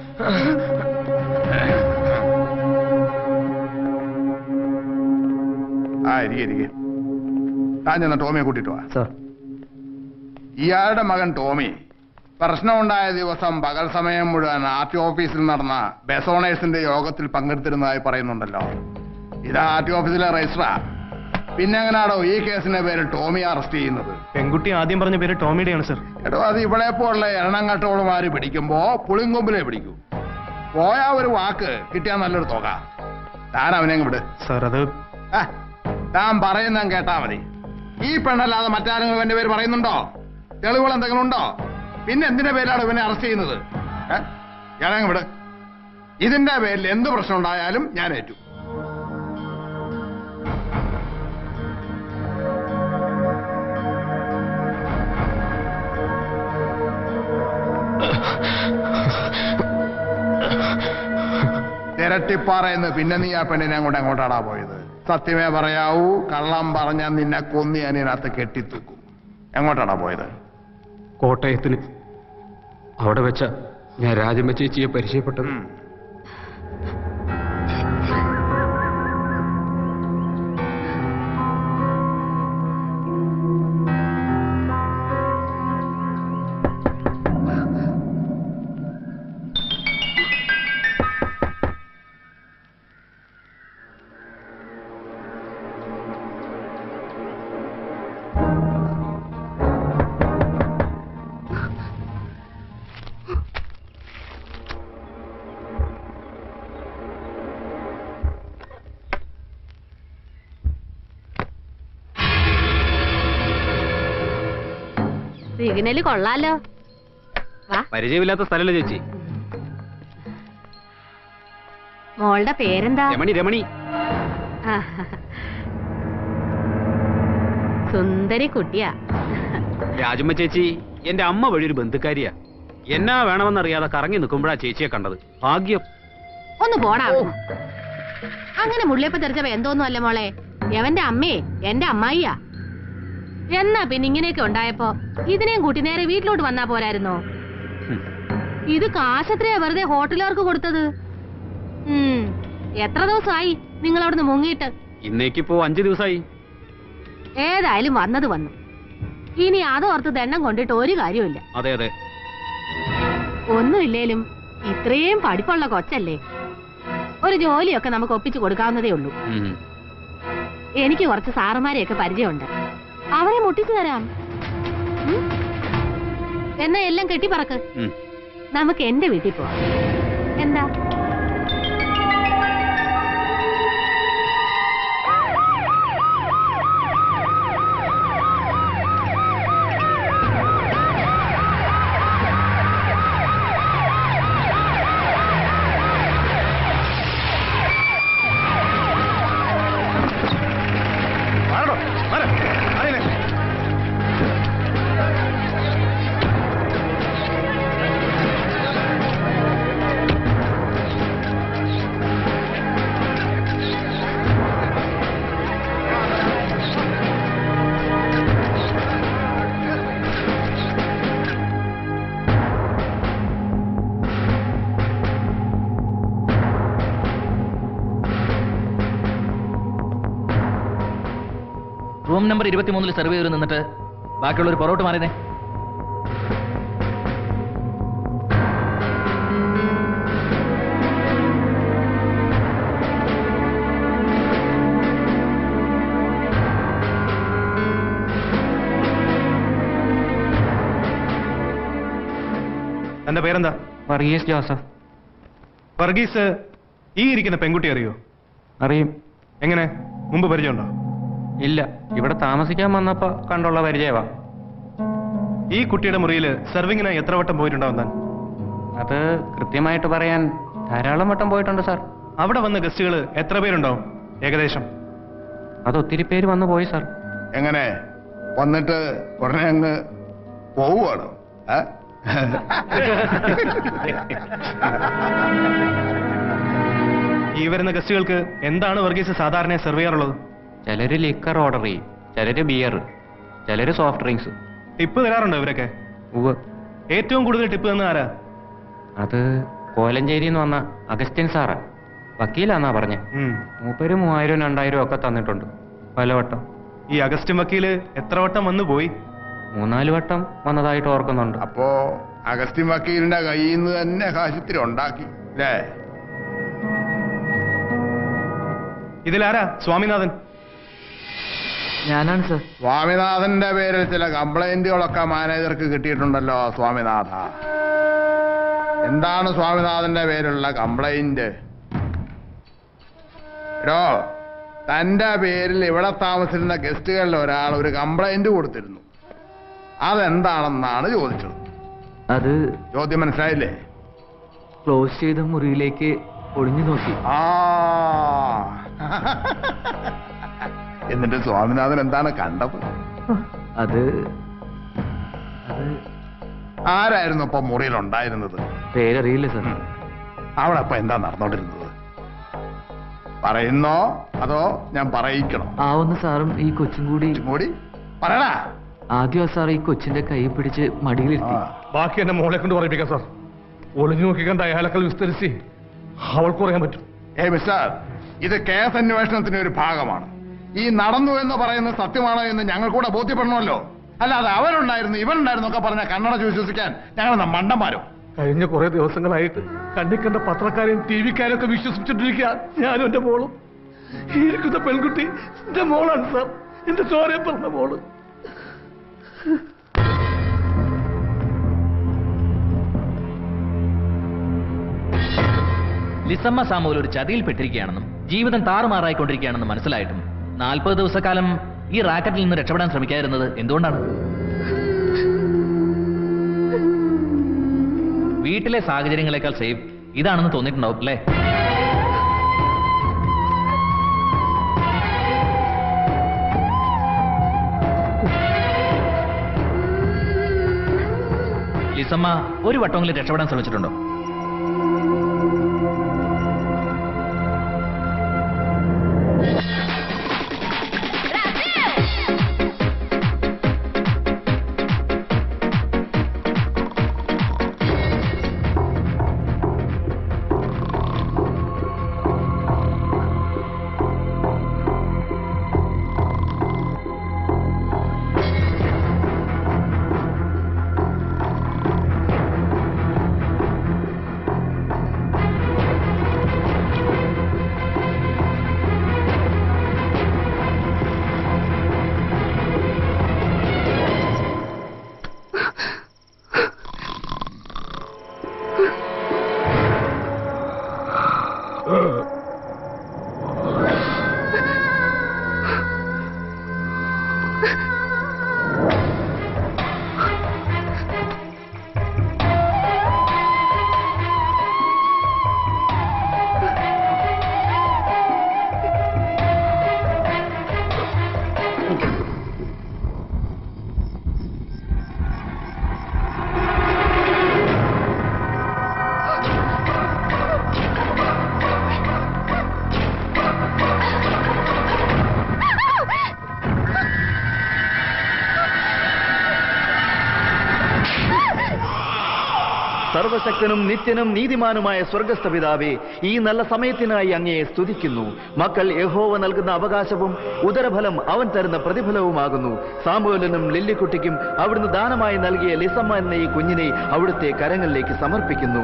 ആ ഇരിക്കെ ഇരിക്കെ താൻ ചെന്ന ടോമിയെ കൂട്ടിട്ട് വാ ഇയാളുടെ മകൻ ടോമി പ്രശ്നമുണ്ടായ ദിവസം പകൽ സമയം മുഴുവൻ ആർ ടി ഓഫീസിൽ നടന്ന ബെസോണേഴ്സിന്റെ യോഗത്തിൽ പങ്കെടുത്തിരുന്നതായി പറയുന്നുണ്ടല്ലോ ഇത് ആർ ടി ഓഫീസിലെ രജിസ്ട്രാ പിന്നെ എങ്ങനെയാണോ ഈ കേസിന്റെ പേര് ടോമി അറസ്റ്റ് ചെയ്യുന്നത്
പെൺകുട്ടി ആദ്യം പറഞ്ഞ പേര് ടോമിയുടെയാണ് സർ
കേട്ടോ അത് ഇവിടെ പോലുള്ള എണ്ണങ്ങട്ടോളുമാര് പിടിക്കുമ്പോ പുളിങ്കൊമ്പിലെ പിടിക്കൂ പോയാ ഒരു വാക്ക് കിട്ടിയാൽ നല്ലൊരു തുക താൻ അവനെ അങ്ങ് വിട്
സർ അത്
ആ, താൻ പറയുന്ന കേട്ടാ മതി ഈ പെണ്ണല്ലാതെ മറ്റാരെങ്കിലും എന്റെ പേര് പറയുന്നുണ്ടോ തെളിവുകൾ എന്തെങ്കിലും ഉണ്ടോ പിന്നെ എന്തിന്റെ പേരിലാണ് ഇവനെ അറസ്റ്റ് ചെയ്യുന്നത് ഏ? ഇയാളങ്ങ് വിട് ഇതിന്റെ പേരിൽ എന്ത് പ്രശ്നം ഉണ്ടായാലും ഞാൻ ഏറ്റു ഇരട്ടിപ്പാറയെന്ന് പിന്നെ നീ ആ പെണ്ണിനെ അങ്ങോട്ട് എങ്ങോട്ടാടാ പോയത് സത്യമേ പറയാവൂ കള്ളം പറഞ്ഞാൽ നിന്നെ കൊന്നി ഞാൻ ഇതിനകത്ത് കെട്ടിത്തൂക്കും എങ്ങോട്ടാടാ പോയത്
കോട്ടയത്തിന് അവിടെ വെച്ച ഞാൻ രാജമ്മ ചേച്ചിയെ പരിചയപ്പെട്ടത്
സിഗ്നല് കൊള്ളാലോ വാ
പരിചയമില്ലാത്ത സ്ഥലമല്ലേ ചേച്ചി
മോളുടെ പേരെന്താ
രമണി രമണി
ആ. സുന്ദരി കുട്ടിയാ
രാജമ്മ ചേച്ചി എന്റെ അമ്മ വഴി ഒരു ബന്ധുക്കാരിയാ എന്നാ വേണമെന്നറിയാതെ കറങ്ങി നിൽക്കുമ്പോഴാ ചേച്ചിയെ കണ്ടത് ഭാഗ്യം
ഒന്ന് പോടാ അവിടുന്ന്. അങ്ങനെ മുള്ളിയപ്പ തെറിച്ച എന്തോന്നും അല്ല മോളെ എവന്റെ അമ്മേ എന്റെ അമ്മായിയാ എന്നാ പിന്നെ ഇങ്ങനെയൊക്കെ ഉണ്ടായപ്പോ ഇതിനെയും കൂട്ടി നേരെ വീട്ടിലോട്ട് വന്നാ പോരായിരുന്നോ ഇത് കാശത്രയാ വെറുതെ ഹോട്ടലുകാർക്ക് കൊടുത്തത് ഉം എത്ര ദിവസമായി നിങ്ങൾ അവിടുന്ന് മുങ്ങിയിട്ട്
ഇന്നേക്കിപ്പോ അഞ്ചു ദിവസമായി
ഏതായാലും വന്നത് വന്നു ഇനി അതോർത്ത് ദണ്ണം കൊണ്ടിട്ട് ഒരു കാര്യമില്ല
അതെ അതെ
ഒന്നുമില്ലേലും ഇത്രയും പഠിപ്പുള്ള കൊച്ചല്ലേ ഒരു ജോലിയൊക്കെ നമുക്ക് ഒപ്പിച്ചു കൊടുക്കാവുന്നതേ ഉള്ളൂ
ഉം.
എനിക്ക് കുറച്ച് സാറുമാരെയൊക്കെ പരിചയമുണ്ട് അവരെ മുട്ടിച്ചു തരാം ഉം? എന്നാ എല്ലാം കെട്ടിപ്പറക്ക്
ഉം.
നമുക്ക് എന്റെ വീട്ടിൽ പോവാം എന്താ
റൂം നമ്പർ ഇരുപത്തിമൂന്നിൽ സെർവ് ചെയ്ത് നിന്നിട്ട് ബാക്കിയുള്ളവർ പുറകോട്ട് മാറിയതേ
തന്റെ പേരെന്താ
വർഗീസ് ജോസഫ്
വർഗീസ് ഈ ഇരിക്കുന്ന പെൺകുട്ടി അറിയോ
അറിയും
എങ്ങനെ മുമ്പ് പരിചയമുണ്ടോ
ഇല്ല ഇവിടെ താമസിക്കാൻ വന്നപ്പോ കണ്ടുള്ള പരിചയവാ
ഈ കുട്ടിയുടെ മുറിയിൽ സെർവിങ്ങിനായി എത്ര വട്ടം പോയിട്ടുണ്ടാവും താൻ
അത് കൃത്യമായിട്ട് പറയാൻ ധാരാളം വട്ടം പോയിട്ടുണ്ട് സാർ
അവിടെ വന്ന ഗസ്റ്റുകൾ എത്ര പേരുണ്ടാവും ഏകദേശം
അത് ഒത്തിരി പേര് വന്നു പോയി സാർ
എങ്ങനെ വന്നിട്ട് ഉടനെ അങ്ങ് പോവുകയാണ് ഏ?
ഈ വരുന്ന ഗസ്റ്റുകൾക്ക് എന്താണ് വർഗീസ് സാധാരണ സെർവ് ചെയ്യാറുള്ളത്
ചിലര് ലിക്കർ ഓർഡർ ചെയ്യും ചിലര് ബിയർ ചിലര് സോഫ്റ്റ് ഡ്രിങ്ക്സ്
ടിപ്പ് തരാറുണ്ടോ ഇവരൊക്കെ
ഉവ്
ഏറ്റവും കൂടുതൽ ടിപ്പ് തന്ന ആരാ
അത് കോലഞ്ചേരിയിൽ നിന്ന് വന്ന അഗസ്റ്റിൻ സാറാ വക്കീലാന്നാ പറഞ്ഞേ
ഉം.
മൂപ്പര് മൂവായിരം രണ്ടായിരം ഒക്കെ തന്നിട്ടുണ്ട് പലവട്ടം
ഈ അഗസ്റ്റിൻ വക്കീല് എത്ര വട്ടം വന്നു പോയി
മൂന്നാല് വട്ടം വന്നതായിട്ട് ഓർക്കുന്നുണ്ട്
അപ്പോ അഗസ്റ്റിൻ വക്കീലിന്റെ കയ്യിൽ നിന്ന് തന്നെ കാശിത്തിരി ഉണ്ടാക്കി അല്ലേ
ഇതിലാരാ സ്വാമിനാഥൻ
ഞാനാണ് സർ
സ്വാമിനാഥന്റെ പേരിൽ ചില കംപ്ലൈന്റുകളൊക്കെ മാനേജർക്ക് കിട്ടിയിട്ടുണ്ടല്ലോ സ്വാമിനാഥ എന്താണ് സ്വാമിനാഥന്റെ പേരിലുള്ള കംപ്ലൈന്റ് എടോ തന്റെ പേരിൽ ഇവിടെ താമസിക്കുന്ന ഗസ്റ്റുകളിൽ ഒരാൾ ഒരു കംപ്ലൈന്റ് കൊടുത്തിരുന്നു അതെന്താണെന്നാണ് ചോദിച്ചത്
അത്
ചോദ്യം മനസ്സിലായില്ലേ
ക്ലോസ് ചെയ്ത മുറിയിലേക്ക് ഒളിഞ്ഞു നോക്കി
ആ എന്നിട്ട് സ്വാമിനാഥൻ എന്താണ് കണ്ടത്
അത്
ആരായിരുന്നു ഇപ്പൊ മുറിയിൽ ഉണ്ടായിരുന്നത്
പേരറിയില്ല സർ
അവിടെ അപ്പൊ എന്താ നടന്നോണ്ടിരുന്നത് പറയുന്നോ അതോ ഞാൻ പറയിക്കണോ
ആവുന്ന സാറും ഈ കൊച്ചും കൂടി
കൂടി പറയടാ
ആദ്യം ആ സാർ ഈ കൊച്ചിന്റെ കൈ പിടിച്ച് മടിയിലിരുത്തി
ബാക്കി എന്നെ മോളെ കൊണ്ട് പറയിപ്പിക്കാം സാർ ഒളിഞ്ഞു നോക്കി കണ്ട അയാളെക്കാൾ വിസ്തരിച്ച് അവൾക്ക് പറയാൻ പറ്റും
ഏ മിസ്റ്റർ ഇത് കേസ് അന്വേഷണത്തിന്റെ ഒരു ഭാഗമാണ് ഈ നടന്നു എന്ന് പറയുന്നത് സത്യമാണോ എന്ന് ഞങ്ങൾ കൂടെ ബോധ്യപ്പെടണമല്ലോ അല്ലാതെ അവരുണ്ടായിരുന്നു ഇവരുണ്ടായിരുന്നു ഒക്കെ പറഞ്ഞ കണ്ണട വിശ്വസിക്കാൻ ഞങ്ങൾ മണ്ടന്മാരോ
കഴിഞ്ഞ കുറെ ദിവസങ്ങളായിട്ട് കണ്ണി കണ്ട പത്രക്കാരെയും ടി വിക്കാരെയും ഒക്കെ വിശ്വസിച്ചിട്ടിരിക്കുക ഞാനും എന്റെ മോളും ഈ ഇരിക്കുന്ന പെൺകുട്ടി എന്റെ മോളാണ് സാർ എന്റെ ചോരയെ പറഞ്ഞ മോള്
ലിസമ്മ സാമുവൽ ഒരു ചതിയിൽപ്പെട്ടിരിക്കുകയാണെന്നും ജീവിതം താറുമാറായിക്കൊണ്ടിരിക്കുകയാണെന്നും മനസ്സിലായിട്ടും നാൽപ്പത് ദിവസക്കാലം ഈ റാക്കറ്റിൽ നിന്ന് രക്ഷപ്പെടാൻ ശ്രമിക്കാതിരുന്നത് എന്തുകൊണ്ടാണ് വീട്ടിലെ സാഹചര്യങ്ങളെക്കാൾ സേഫ് ഇതാണെന്ന് തോന്നിയിട്ടുണ്ടാവും അല്ലേ ലിസമ്മ ഒരു വട്ടമെങ്കിലും രക്ഷപ്പെടാൻ ശ്രമിച്ചിട്ടുണ്ടോ
സർവശക്തനും നിത്യനും നീതിമാനുമായ സ്വർഗസ്ഥ പിതാവേ ഈ നല്ല സമയത്തിനായി അങ്ങയെ സ്തുതിക്കുന്നു മക്കൾ യഹോവ നൽകുന്ന അവകാശവും ഉദരഫലം അവൻ തരുന്ന പ്രതിഫലവുമാകുന്നു സാമുവലിനും ലില്ലിക്കുട്ടിക്കും അവിടുന്ന് ദാനമായി നൽകിയ ലിസമ്മ എന്ന ഈ കുഞ്ഞിനെ അവിടുത്തെ കരങ്ങളിലേക്ക് സമർപ്പിക്കുന്നു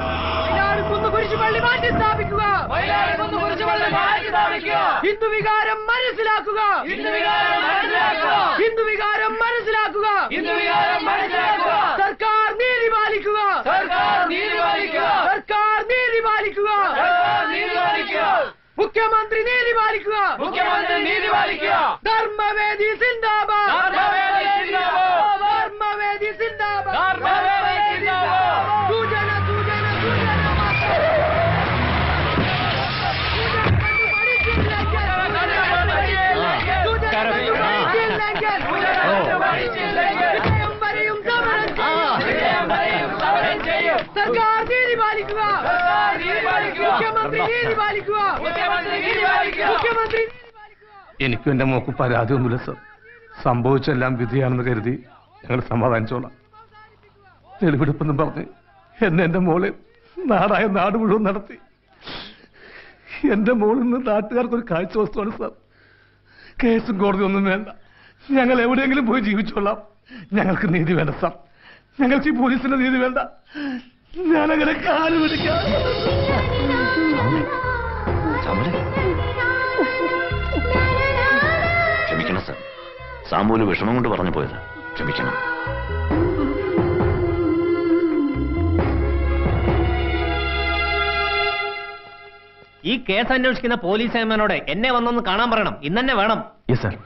കുരിശുപള്ളി മാറ്റി സ്ഥാപിക്കുക കുരിശുപള്ളി മാറ്റി സ്ഥാപിക്കുക ഹിന്ദു വികാരം മനസ്സിലാക്കുക ഹിന്ദു വികാരം മനസ്സിലാക്കുക ഹിന്ദു വികാരം മനസ്സിലാക്കുക ഹിന്ദു വികാരം മനസ്സിലാക്കുക സർക്കാർ നീതി പാലിക്കുക സർക്കാർ നീതി പാലിക്കുക സർക്കാർ നീതി പാലിക്കുക സർക്കാർ നീതി പാലിക്കുക മുഖ്യമന്ത്രി നീതി പാലിക്കുക മുഖ്യമന്ത്രി നീതി പാലിക്കുക ധർമ്മവേദി സിന്ദാബാദ് ധർമ്മവേദി സിന്ദാബാദ് ധർമ്മവേദി സിന്ദാബാദ് ധർമ്മവേദി സിന്ദാബാദ് സൂചന സൂചന സൂചന സർക്കാർ നീതി പാലിക്കുക മുഖ്യമന്ത്രി നീതി പാലിക്കുക മുഖ്യമന്ത്രി
എനിക്കും എന്റെ മോക്ക് പരാതിയൊന്നുമില്ല സർ സംഭവിച്ചെല്ലാം വിധിയാണെന്ന് കരുതി ഞങ്ങൾ സമാധാനിച്ചോളാം തെളിവെടുപ്പെന്നും പറഞ്ഞ് എന്നെ എന്റെ മോളെ നാടായ നാട് മുഴുവൻ നടത്തി എന്റെ മോളിൽ നിന്ന് നാട്ടുകാർക്ക് ഒരു കാഴ്ച വസ്തുവാണ് സാർ കേസും കോടതി ഒന്നും വേണ്ട ഞങ്ങൾ എവിടെയെങ്കിലും പോയി ജീവിച്ചോളാം ഞങ്ങൾക്ക് നീതി വേണ്ട സാർ ഞങ്ങൾക്ക് ഈ പോലീസിന്റെ നീതി വേണ്ട ഞാനങ്ങനെ കാല് പിടിക്കാം
സാമുലെ ക്ഷമിക്കണം സാർ സാമൂല് വിഷമം കൊണ്ട് പറഞ്ഞു പോയത് ക്ഷമിക്കണം
ഈ കേസ് അന്വേഷിക്കുന്ന പോലീസ് ഏമാനോട് എന്നെ വന്നൊന്ന് കാണാൻ പറയണം ഇന്നെ വേണം
യെസ് സാർ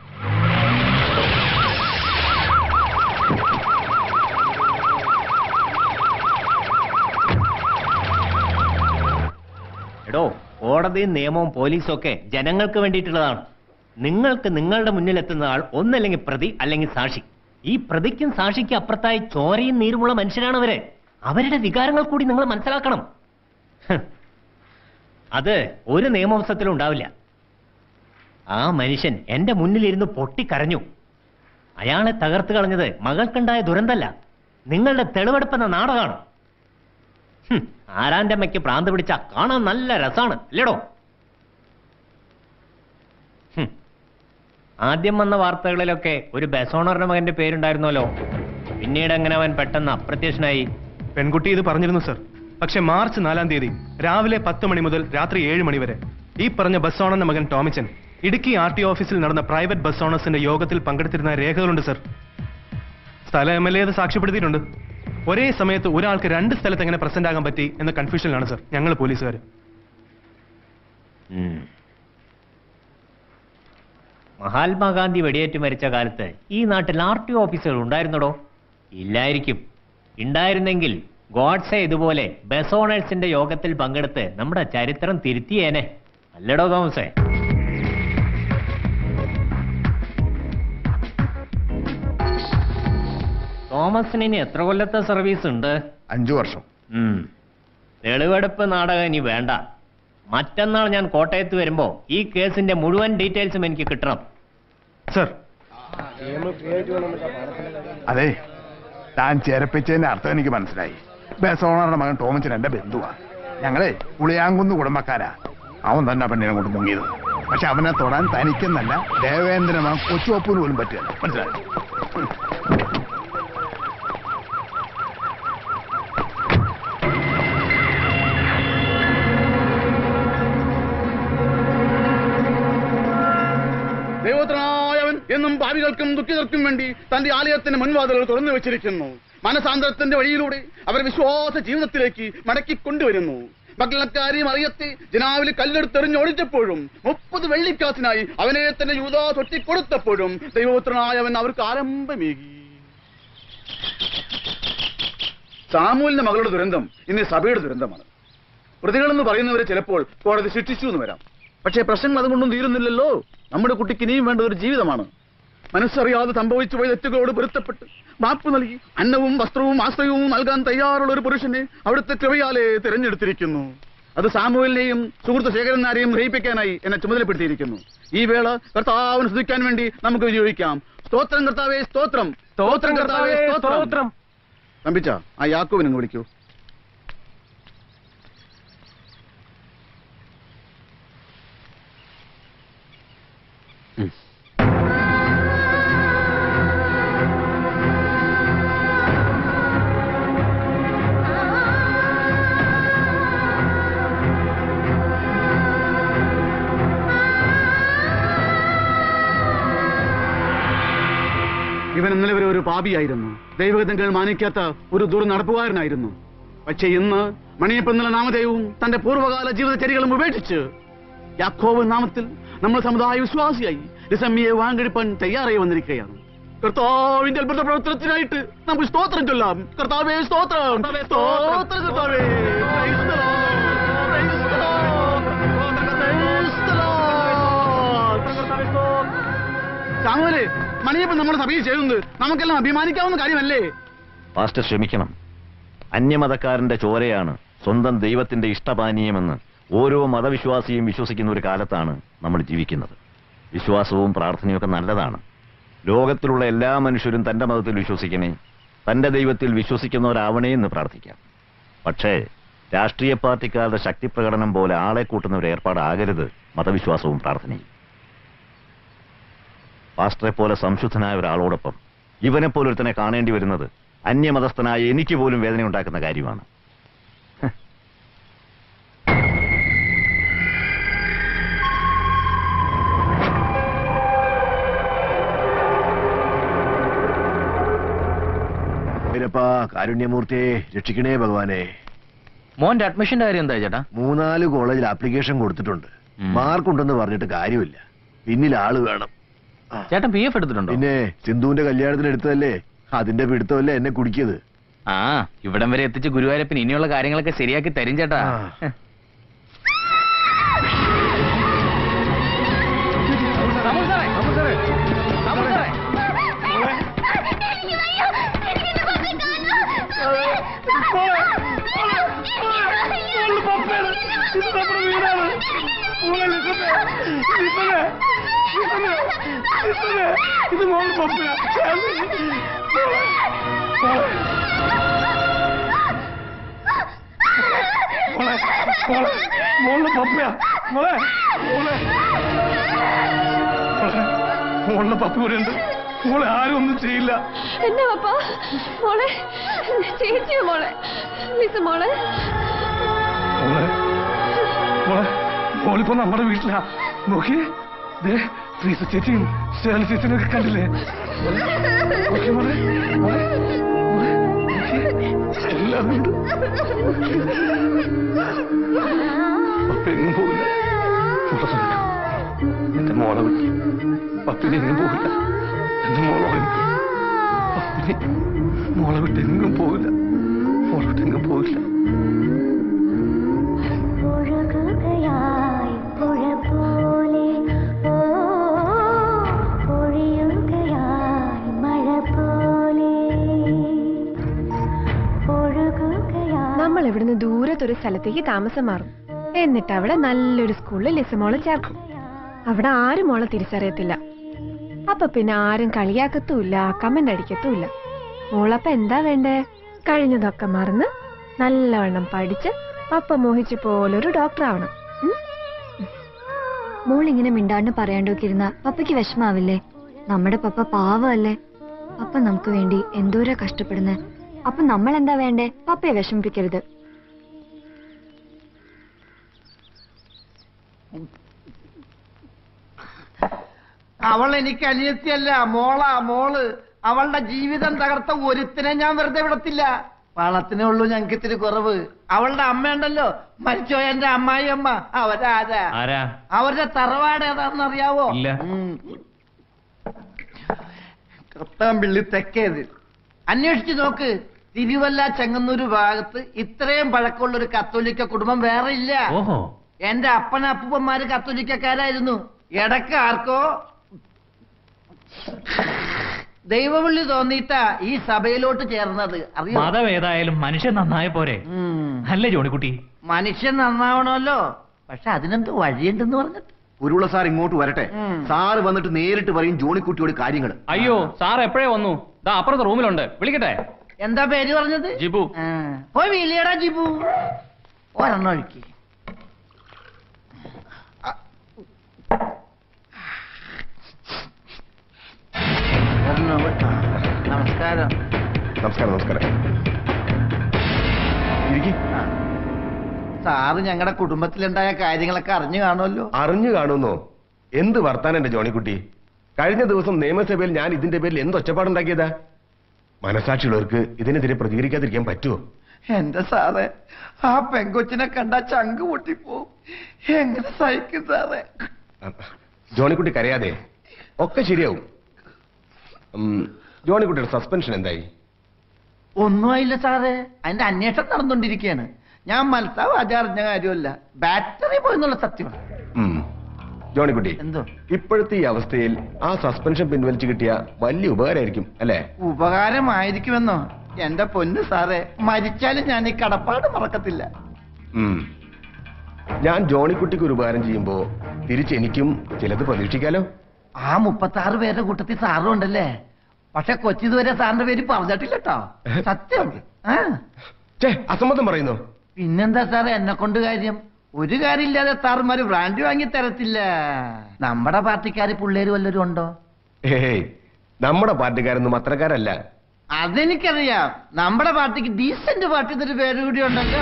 എടോ കോടതിയും നിയമവും പോലീസും ഒക്കെ ജനങ്ങൾക്ക് വേണ്ടിയിട്ടുള്ളതാണ് നിങ്ങൾക്ക് നിങ്ങളുടെ മുന്നിൽ എത്തുന്ന ആൾ ഒന്നല്ലെങ്കിൽ പ്രതി അല്ലെങ്കിൽ സാക്ഷി ഈ പ്രതിക്കും സാക്ഷിക്കും അപ്പുറത്തായി ചോരയും നീരുമുള്ള മനുഷ്യരാണ് അവര് അവരുടെ വികാരങ്ങൾ കൂടി നിങ്ങൾ മനസ്സിലാക്കണം ഹ്. അത് ഒരു നിയമവശത്തിലും ഉണ്ടാവില്ല ആ മനുഷ്യൻ എന്റെ മുന്നിലിരുന്ന് പൊട്ടിക്കരഞ്ഞു അയാളെ തകർത്ത് കളഞ്ഞത് മകൾക്കുണ്ടായ ദുരന്തല്ല നിങ്ങളുടെ തെളിവെടുപ്പെന്ന നാടകമാണ് ഹും, ആരാന്റെ അമ്മയ്ക്ക് പ്രാന്ത് പിടിച്ച കാണാൻ നല്ല രസാണ് അല്ലേടോ ഹും. ആദ്യം വന്ന വാർത്തകളിലൊക്കെ ഒരു ബസോണറിന്റെ മകന്റെ പേരുണ്ടായിരുന്നല്ലോ പിന്നീട് എങ്ങനെ അവൻ പെട്ടെന്ന് അപ്രത്യക്ഷനായി
പെൺകുട്ടി ഇത് പറഞ്ഞിരുന്നു സർ പക്ഷെ മാർച്ച് നാലാം തീയതി രാവിലെ പത്ത് മണി മുതൽ രാത്രി ഏഴ് മണി വരെ ഈ പറഞ്ഞ ബസ് ഓണറിന്റെ മകൻ ടോമിച്ചൻ ഇടുക്കി ആർ ടി ഓഫീസിൽ നടന്ന പ്രൈവറ്റ് ബസ് ഓണേഴ്സിന്റെ യോഗത്തിൽ പങ്കെടുത്തിരുന്ന രേഖകളുണ്ട് സർ സ്ഥല എം എൽ എ അത് സാക്ഷ്യപ്പെടുത്തിയിട്ടുണ്ട് ഒരേ സമയത്ത് ഒരാൾക്ക് രണ്ട് സ്ഥലത്ത് എങ്ങനെ പ്രസന്റ് ആകാൻ പറ്റി എന്ന കൺഫ്യൂഷനിലാണ് സർ ഞങ്ങൾ പോലീസുകാർ
ഉം. മഹാത്മാഗാന്ധി വെടിയേറ്റ് മരിച്ച കാലത്ത് ഈ നാട്ടിൽ ആർ ടി ഓഫീസുകൾ ഉണ്ടായിരുന്നടോ ഇല്ലായിരിക്കും ഉണ്ടായിരുന്നെങ്കിൽ ഗോഡ്സെ ഇതുപോലെ ബസ് ഓണേഴ്സിന്റെ യോഗത്തിൽ പങ്കെടുത്ത് നമ്മുടെ ചരിത്രം തിരുത്തിയേനെ അല്ലടോ തോമസേ തോമസിന് ഇനി എത്ര കൊല്ലത്തെ സർവീസ് ഉണ്ട്
അഞ്ചു വർഷം
ഉം. തെളിവെടുപ്പ് നാടകം ഇനി വേണ്ട മറ്റന്നാൾ ഞാൻ കോട്ടയത്ത് വരുമ്പോ ഈ കേസിന്റെ മുഴുവൻ ഡീറ്റെയിൽസും എനിക്ക് കിട്ടണം
സർ
അതെ താൻ ചേരപ്പിച്ചതിന്റെ അർത്ഥം എനിക്ക് മനസ്സിലായി ബസ് ഓണറുടെ മകൻ ടോമിച്ചൻ എന്റെ ബന്ധുവാ ഞങ്ങളെ പുളിയാങ്കുന്ന് കുടുംബക്കാരാ അവൻ തന്നെ ആ പെണ്ണിനെ കൊണ്ട് മുങ്ങിയത് പക്ഷെ അവനെ തൊടാൻ തനിക്കെന്നല്ല ദേവേന്ദ്രനോ കൊച്ചുവപ്പൂന് പോലും പറ്റുക മനസ്സിലായി
ദൈവത്തിനായവൻ എന്നും ഭാവികൾക്കും ദുഃഖിതർക്കും വേണ്ടി തന്റെ ആലയത്തിന്റെ മുൻവാതിലുകൾ തുറന്നു വെച്ചിരിക്കുന്നു മനസാന്തരത്തിന്റെ വഴിയിലൂടെ അവർ വിശ്വാസ ജീവിതത്തിലേക്ക് മടക്കി കൊണ്ടുവരുന്നു മക്കളക്കാരി മറിയത്തെ ജനാവിൽ കല്ലെടുത്തെറിഞ്ഞൊടിച്ചപ്പോഴും മുപ്പത് വെള്ളിക്കാസിനായി അവനെ തന്നെ യൂതാ തൊട്ടിക്കൊടുത്തപ്പോഴും ദൈവപുത്രനായവൻ അവർക്ക് ആരംഭമേകി സാമൂലിന്റെ മകളുടെ ദുരന്തം ഇന്ന് സഭയുടെ ദുരന്തമാണ് പ്രതികളെന്ന് പറയുന്നവരെ ചിലപ്പോൾ കോടതി ശിക്ഷിച്ചു എന്ന് വരാം പക്ഷേ പ്രശ്നങ്ങൾ അതുകൊണ്ടും തീരുന്നില്ലല്ലോ നമ്മുടെ കുട്ടിക്ക് ഇനിയും വേണ്ട ഒരു ജീവിതമാണ് മനസ്സറിയാതെ സംഭവിച്ചു പോയ തെറ്റുകളോട് പൊരുത്തപ്പെട്ട് മാപ്പ് നൽകി അന്നവും വസ്ത്രവും ആശ്രയവും നൽകാൻ തയ്യാറുള്ള ഒരു പുരുഷനെ അവിടുത്തെ കൃപയാലെ തിരഞ്ഞെടുത്തിരിക്കുന്നു അത് സാമുവലിനെയും സുഹൃത്ത് ശേഖരനാരെയും ഗ്രഹിപ്പിക്കാനായി എന്നെ ചുമതലപ്പെടുത്തിയിരിക്കുന്നു ഈ വേള കർത്താവിന് സ്തുതിക്കാൻ വേണ്ടി നമുക്ക് വിനിയോഗിക്കാം സ്തോത്രം കർത്താവേ സ്തോത്രം സ്തോത്രം കർത്താവേ സ്തോത്രം തമ്പിച്ച ആ യാക്കോവിനങ്ങ് വിളിക്കൂ ഇവൻ ഇന്നലെ വരെ ഒരു പാപിയായിരുന്നു ദൈവഗതങ്ങൾ മാനിക്കാത്ത ഒരു ദുർനടപ്പുകാരനായിരുന്നു പക്ഷെ ഇന്ന് മണിയപ്പെന്നുള്ള നാമധേയവും തന്റെ പൂർവ്വകാല ജീവിതചര്യകളും ഉപേക്ഷിച്ച് യാക്കോവ് നാമത്തിൽ നമ്മൾ സമുദായ വിശ്വാസിയായി ലിസമ്മിയെ വാങ്കെടുപ്പാൻ തയ്യാറായി വന്നിരിക്കുകയാണ് കർത്താവിന്റെ അത്ഭുത പ്രവർത്തനത്തിനായിട്ട് നമുക്ക് സ്തോത്രം ചൊല്ലാം കർത്താവേ സ്തോത്രം സ്തോത്രം കർത്താവേ Praise the Lord. Praise the Lord. Praise the Lord. സാമുവലേ മണിയപ്പൻ നമ്മുടെ സഭയിൽ ചെയ്യുന്നത് നമുക്കെല്ലാം അഭിമാനിക്കാവുന്ന കാര്യമല്ലേ
പാസ്റ്റർ ക്ഷമിക്കണം അന്യമതക്കാരന്റെ ചോരയാണ് സ്വന്തം ദൈവത്തിന്റെ ഇഷ്ടപാനീയമെന്ന് ഓരോ മതവിശ്വാസിയും വിശ്വസിക്കുന്ന ഒരു കാലത്താണ് നമ്മൾ ജീവിക്കുന്നത് വിശ്വാസവും പ്രാർത്ഥനയൊക്കെ നല്ലതാണ് ലോകത്തിലുള്ള എല്ലാ മനുഷ്യരും തന്റെ മതത്തിൽ വിശ്വസിക്കണേ തന്റെ ദൈവത്തിൽ വിശ്വസിക്കുന്നവരാവണേ എന്ന് പ്രാർത്ഥിക്കാം പക്ഷേ രാഷ്ട്രീയ പാർട്ടിക്കാരുടെ ശക്തിപ്രകടനം പോലെ ആളെ കൂട്ടുന്ന ഒരു ഏർപ്പാടാകരുത് മതവിശ്വാസവും പ്രാർത്ഥനയും പാസ്റ്ററെ പോലെ സംശുദ്ധനായ ഒരാളോടൊപ്പം ഇവനെ പോലൊരുത്തനെ കാണേണ്ടി വരുന്നത് അന്യമതസ്ഥനായ എനിക്ക് പോലും വേദന ഉണ്ടാക്കുന്ന കാര്യമാണ്
ഭൈരപ്പാ കാരുണ്യമൂർത്തിയെ രക്ഷിക്കണേ ഭഗവാനെ
മോന്റെ അഡ്മിഷന്റെ കാര്യം എന്താ ചേട്ടാ
മൂന്നാല് കോളേജിൽ ആപ്ലിക്കേഷൻ കൊടുത്തിട്ടുണ്ട് മാർക്കുണ്ടെന്ന് പറഞ്ഞിട്ട് കാര്യമില്ല പിന്നിൽ ആള് വേണം
ചേട്ടൻ പി എഫ് എടുത്തിട്ടുണ്ടോ
പിന്നെ സിന്ധുവിന്റെ കല്യാണത്തിന് എടുത്തതല്ലേ അതിന്റെ പിടുത്തമല്ലേ എന്നെ കുടിക്കിയത്
ആ ഇവിടം വരെ എത്തിച്ച് ഗുരുവായൂരപ്പൻ ഇനിയുള്ള കാര്യങ്ങളൊക്കെ ശരിയാക്കി തരും ചേട്ടാ
ഇത് മോൾ പപ്പയാ മോളെ മോളെ മോളുടെ പപ്പയാ മോളെ മോളെ മോളെ മോളുടെ പപ്പ ഇവിടെ ഉണ്ട് മോളെ ആരും ഒന്നും ചെയ്യില്ല
എന്നെ പപ്പ മോളെ ചേച്ചിയോ മോളെ ലിസ് മോളെ
മോളെ മോളെ മോളിപ്പോ നമ്മുടെ വീട്ടിലാ നോക്കിയേ ദേ ട്രീസ ചേച്ചിയും ശേല ചേച്ചിയും ഒക്കെ കണ്ടില്ലേ മോളെ, നോക്കിയേ മോളെ മോളെ മോളെ, നോക്കിയേ, എല്ലാവരും ഉണ്ട് പപ്പ എങ്ങും പോകില്ല മോളെ ശ്രമിക്കും എന്റെ മോളെ വിട്ട് പപ്പിന് എങ്ങും പോകില്ല എന്റെ മോളെ വിളിക്കും പപ്പിന് മോളെ വിട്ട് എങ്ങും പോകില്ല മോളെ വിട്ട് എങ്ങും പോകില്ല
ഒഴുകുകയായി പുഴ പോലെ ഓ ഒഴിയുകയായി മഴ പോലെ ഒഴുകുകയായി
നമ്മൾ ഇവിടുന്ന് ദൂരത്തൊരു സ്ഥലത്തേക്ക് താമസം മാറും എന്നിട്ട് അവിടെ നല്ലൊരു സ്കൂളിൽ ലിസമോളെ ചേർക്കും അവിടെ ആരും മോളെ തിരിച്ചറിയത്തില്ല അപ്പൊ പിന്നെ ആരും കളിയാക്കത്തുമില്ല കമന്റ് അടിക്കത്തുമില്ല മോളപ്പ എന്താ വേണ്ടേ കഴിഞ്ഞതൊക്കെ മറന്ന് നല്ലവണ്ണം പഠിച്ച് പപ്പ മോഹിച്ച പോലൊരു ഡോക്ടർ ആവണം
മോൾ ഇങ്ങനെ മിണ്ടാണ്ട് പറയാണ്ടൊക്കെ ഇരുന്ന പപ്പയ്ക്ക് വിഷമാവില്ലേ നമ്മുടെ പപ്പ പാവമല്ലേ പപ്പ നമുക്ക് വേണ്ടി എന്തോരാ കഷ്ടപ്പെടുന്നേ അപ്പൊ നമ്മൾ എന്താ വേണ്ടേ പപ്പയെ വിഷമിപ്പിക്കരുത്
അവൾ എനിക്ക് അനിയത്തിയല്ല മോളാ മോള് അവളുടെ ജീവിതം തകർത്ത ഒരുത്തിനെ ഞാൻ വെറുതെ വിടത്തില്ല പണത്തിനേ ഉള്ളൂ ഞങ്ങൾക്ക് ഇത്തിരി കുറവ് അവളുടെ അമ്മയുണ്ടല്ലോ മരിച്ചോ എന്റെ അമ്മായി അമ്മ അവരാരാ
ആരാ
അവരുടെ തറവാട് ഏതാണെന്ന് അറിയാവോ
ഇല്ല.
കത്താമ്പിള്ളി തെക്കേത് അന്വേഷിച്ചു നോക്ക് തിരുവല്ല ചെങ്ങന്നൂര് ഭാഗത്ത് ഇത്രയും പഴക്കമുള്ള ഒരു കത്തോലിക്ക കുടുംബം വേറെ ഇല്ല
ഓഹോ
എന്റെ അപ്പന അപ്പൂപ്പന്മാര് കത്തോലിക്കക്കാരായിരുന്നു ഇടക്ക് ആർക്കോ ദൈവവിളി തോന്നിയിട്ടാ ഈ സഭയിലോട്ട് ചേർന്നത് അറിയോ
മതം ഏതായാലും മനുഷ്യൻ നന്നായ പോരെ അല്ലേ ജോണിക്കുട്ടി
മനുഷ്യൻ നന്നാവണമല്ലോ പക്ഷെ അതിനെന്ത് വഴിയുണ്ടെന്ന് പറഞ്ഞിട്ട്
കുരുള സാർ ഇങ്ങോട്ട് വരട്ടെ സാറ് വന്നിട്ട് നേരിട്ട് പറയും ജോണിക്കുട്ടിയോട് കാര്യങ്ങൾ
അയ്യോ സാർ എപ്പോഴേ വന്നു ദാ അപ്പുറത്തെ റൂമിലുണ്ട് വിളിക്കട്ടെ
എന്താ പേര് പറഞ്ഞത്
ജിബു
ആ, പോയി വീലിയടാ ജിബു ഒരെണ്ണം ഒഴുക്കി ഒരെണ്ണം ഒഴി- ആ, നമസ്കാരം
നമസ്കാരം നമസ്കാരം ഇരിക്കി
ആ. സാറ് ഞങ്ങളുടെ കുടുംബത്തിലുണ്ടായ കാര്യങ്ങളൊക്കെ അറിഞ്ഞു കാണുമല്ലോ
അറിഞ്ഞു കാണുന്നോ എന്ത് വർത്താനം എന്റെ ജോണിക്കുട്ടി കഴിഞ്ഞ ദിവസം നിയമസഭയിൽ ഞാൻ ഇതിന്റെ പേരിൽ എന്ത് ഒച്ചപ്പാടുണ്ടാക്കിയതാ മനസാക്ഷിയുള്ളവർക്ക് ഇതിനെതിരെ പ്രതികരിക്കാതിരിക്കാൻ പറ്റുമോ
എന്റെ സാറേ ആ പെങ്കൊച്ചിനെ കണ്ട ചങ്ക് പൊട്ടിപ്പോവും എങ്ങനെ സഹിക്കും സാറേ
ജോണിക്കുട്ടി കരയാതെ ഒക്കെ ശരിയാവും ഉം, ജോണിക്കുട്ടിയുടെ സസ്പെൻഷൻ എന്തായി
ഒന്നും ആയില്ല സാറേ അതിന്റെ അന്വേഷണം നടന്നുകൊണ്ടിരിക്കുകയാണ് ഞാൻ മലത്താവ് അറിഞ്ഞ കാര്യമല്ല ബാറ്ററി പോയെന്നുള്ള സത്യമാണ്
ഉം. ജോണിക്കുട്ടി
എന്തോ
ഇപ്പോഴത്തെ ഈ അവസ്ഥയിൽ ആ സസ്പെൻഷൻ പിൻവലിച്ചു കിട്ടിയ വലിയ ഉപകാരമായിരിക്കും അല്ലേ
ഉപകാരമായിരിക്കുമെന്നോ എന്റെ പൊന്നു സാറേ മരിച്ചാലും ഞാൻ ഈ കടപ്പാട് മറക്കത്തില്ല
ഉം. ഞാൻ ജോണിക്കുട്ടിക്ക് ഒരു ഉപകാരം ചെയ്യുമ്പോ തിരിച്ച് എനിക്കും ചിലത് പ്രതീക്ഷിക്കാലോ
ആ മുപ്പത്തി ആറ് പേരുടെ കൂട്ടത്തിൽ സാറും ഉണ്ടല്ലേ പക്ഷെ കൊച്ചിതുവരെ സാറിന്റെ പേര് പറഞ്ഞിട്ടില്ല കേട്ടോ സത്യം ആ
ചേ അസമ്മതം പറയുന്നു
പിന്നെന്താ സാറേ എന്നെ കൊണ്ട് കാര്യം ഒരു കാര്യമില്ലാതെ സാറുമാര് ബ്രാൻഡ് വാങ്ങി തരത്തില്ല നമ്മുടെ പാർട്ടിക്കാര് പിള്ളേര് വല്ലവരും ഉണ്ടോ
ഏയ് നമ്മുടെ പാർട്ടിക്കാരൊന്നും അത്രക്കാരല്ല
അതെനിക്കറിയാം നമ്മുടെ പാർട്ടിക്ക് ഡീസന്റ് പാർട്ടി എന്നൊരു പേര് കൂടി ഉണ്ടല്ലോ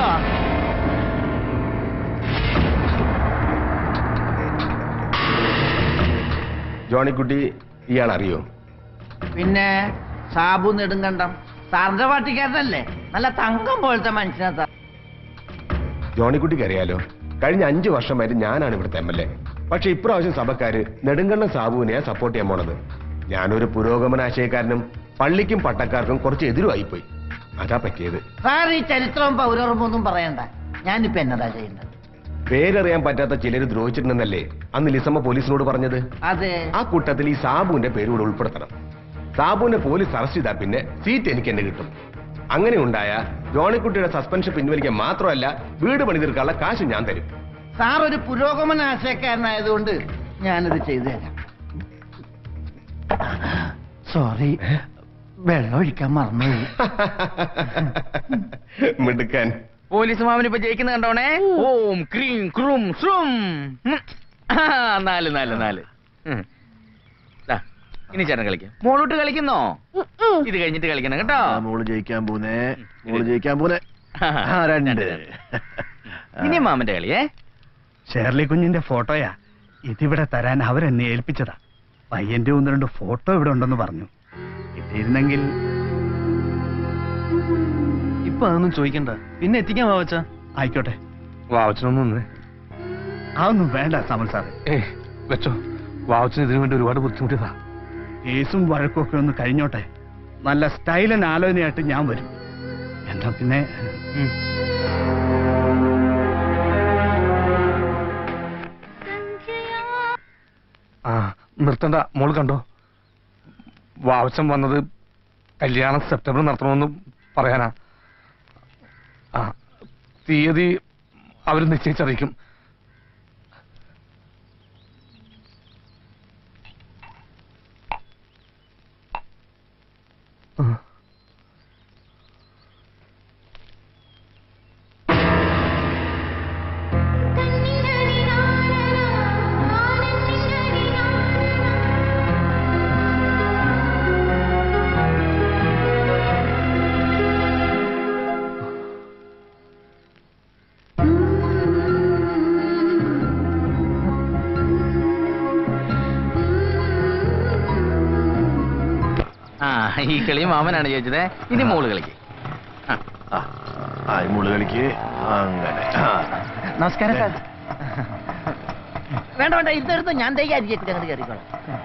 ജോണിക്കുട്ടി ഇയാൾ അറിയോ
പിന്നെ സാബു നെടുങ്കണ്ടം സാറിന്റെ പാർട്ടിക്കാരനല്ലേ നല്ല തങ്കം പോലത്തെ മനുഷ്യനാ സാർ
ജോണിക്കുട്ടിക്ക് അറിയാലോ കഴിഞ്ഞ അഞ്ചു വർഷമായിട്ട് ഞാനാണ് ഇവിടുത്തെ എം എൽ എ പക്ഷെ ഇപ്രാവശ്യം സഭക്കാര് നെടുങ്കണ്ണ സാബുവിനെയാ സപ്പോർട്ട് ചെയ്യാൻ പോണത് ഞാനൊരു പുരോഗമനാശയക്കാരനും പള്ളിക്കും പട്ടക്കാർക്കും കുറച്ച് എതിരുമായിപ്പോയി അതാ പറ്റിയത്
സാർ ഈ ചരിത്രവും പൗരോർമ്മൊന്നും പറയണ്ട ഞാനിപ്പോ എന്നതാ ചെയ്യുന്നത്
പേരറിയാൻ പറ്റാത്ത ചിലര് ദ്രോഹിച്ചിട്ടുണ്ടെന്നല്ലേ അന്ന് ലിസമ്മ പോലീസിനോട് പറഞ്ഞത്
അതെ
ആ കൂട്ടത്തിൽ ഈ സാബുവിന്റെ പേര് കൂടെ ഉൾപ്പെടുത്തണം സാബുവിനെ പോലീസ് അറസ്റ്റ് ചെയ്താൽ പിന്നെ സീറ്റ് എനിക്ക് എന്നെ കിട്ടും അങ്ങനെ ഉണ്ടായ ജോണിക്കുട്ടിയുടെ സസ്പെൻഷൻ പിൻവലിക്കാൻ മാത്രമല്ല വീട് പണി തീർക്കാനുള്ള കാശ് ഞാൻ തരും
സാർ ഒരു പുരോഗമന ആശയക്കാരനായതുകൊണ്ട് ഞാനിത് ചെയ്തു തരാം സോറി വെള്ളം ഒഴിക്കാൻ മറന്നുപോയി
മിടുക്കാൻ
പോലീസ് മാമൻ ഇപ്പൊ ജയിക്കുന്ന കണ്ടോണേ ഓം ക്രീം ക്രൂം ശ്രും ഉം. ആ, നാല് നാല് നാല് ഉം. ദാ, ഇനി ചേട്ടൻ കളിക്കാം മോളോട്ട് കളിക്കുന്നോ ഇത് കഴിഞ്ഞിട്ട് കളിക്കണം കേട്ടോ
മോള് ജയിക്കാൻ പോന്നേ മോള് ജയിക്കാൻ പോന്നേ ആ, രണ്ട്
ഇനി മാമന്റെ കളിയേ
ഷേർലി കുഞ്ഞിന്റെ ഫോട്ടോയാ ഇതിവിടെ തരാൻ അവരെന്നെ ഏൽപ്പിച്ചതാ പയ്യന്റെ ഒന്ന് രണ്ട് ഫോട്ടോ ഇവിടെ ഉണ്ടെന്ന് പറഞ്ഞു കിട്ടിയിരുന്നെങ്കിൽ
ഇപ്പൊ അതൊന്നും ചോദിക്കണ്ട പിന്നെ എത്തിക്കാൻ വാവച്ച
ആയിക്കോട്ടെ
വാവച്ചനൊന്നും നിന്നേ
അതൊന്നും വേണ്ട സമൽ സാറേ
ഏ വെച്ചോ വാവച്ചന് ഇതിനു വേണ്ടി ഒരുപാട് ബുദ്ധിമുട്ടിയതാ
കേസും വഴക്കും ഒക്കെ ഒന്ന് കഴിഞ്ഞോട്ടെ നല്ല സ്റ്റൈലൻ ആലോചനയായിട്ട് ഞാൻ വരും എന്നാ പിന്നെ
ആ നിർത്തണ്ട മോള് കണ്ടോ വാവച്ചൻ വന്നത് കല്യാണം സെപ്റ്റംബർ നടത്തണമെന്ന് പറയാനാ ആ തീയതി അവർ നിശ്ചയിച്ചറിയിക്കും
ആ ഈ കളി മാമനാണ് ചോദിച്ചത് ഇനി മോള് കളിക്ക്
ആ മോള് കളിക്ക് അങ്ങനെ ആ.
നമസ്കാരം സാർ വേണ്ട വേണ്ട ഇതെടുത്ത് ഞാൻ തയ്യാറിയിട്ട് അങ്ങോട്ട് കയറിക്കോളാം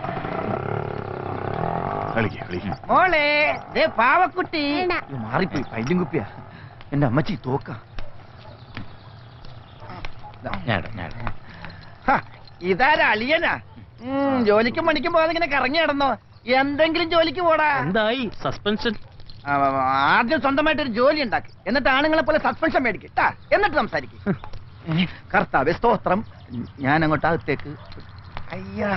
കളിക്ക് കളിക്ക്
മോളെ ദേ പാവക്കുട്ടി ഇത് മാറിപ്പോയി പൈലും കുപ്പിയാ എന്റെ അമ്മച്ചി തോക്ക ഇതാരാ അളിയനാ ഉം, ജോലിക്കും പണിക്കും പോകാതെ ഇങ്ങനെ കറങ്ങി നടന്നോ എന്തെങ്കിലും ജോലിക്ക് പോടാ
എന്തായി സസ്പെൻഷൻ
ആ, ആ, ആ, ആദ്യം സ്വന്തമായിട്ട് ഒരു ജോലി ഉണ്ടാക്കി എന്നിട്ട് ആണുങ്ങളെ പോലെ സസ്പെൻഷൻ മേടിക്കും ട്ടാ, എന്നിട്ട് സംസാരിക്കും കർത്താവേ സ്തോത്രം ഞാൻ അങ്ങോട്ട് അകത്തേക്ക് അയ്യാ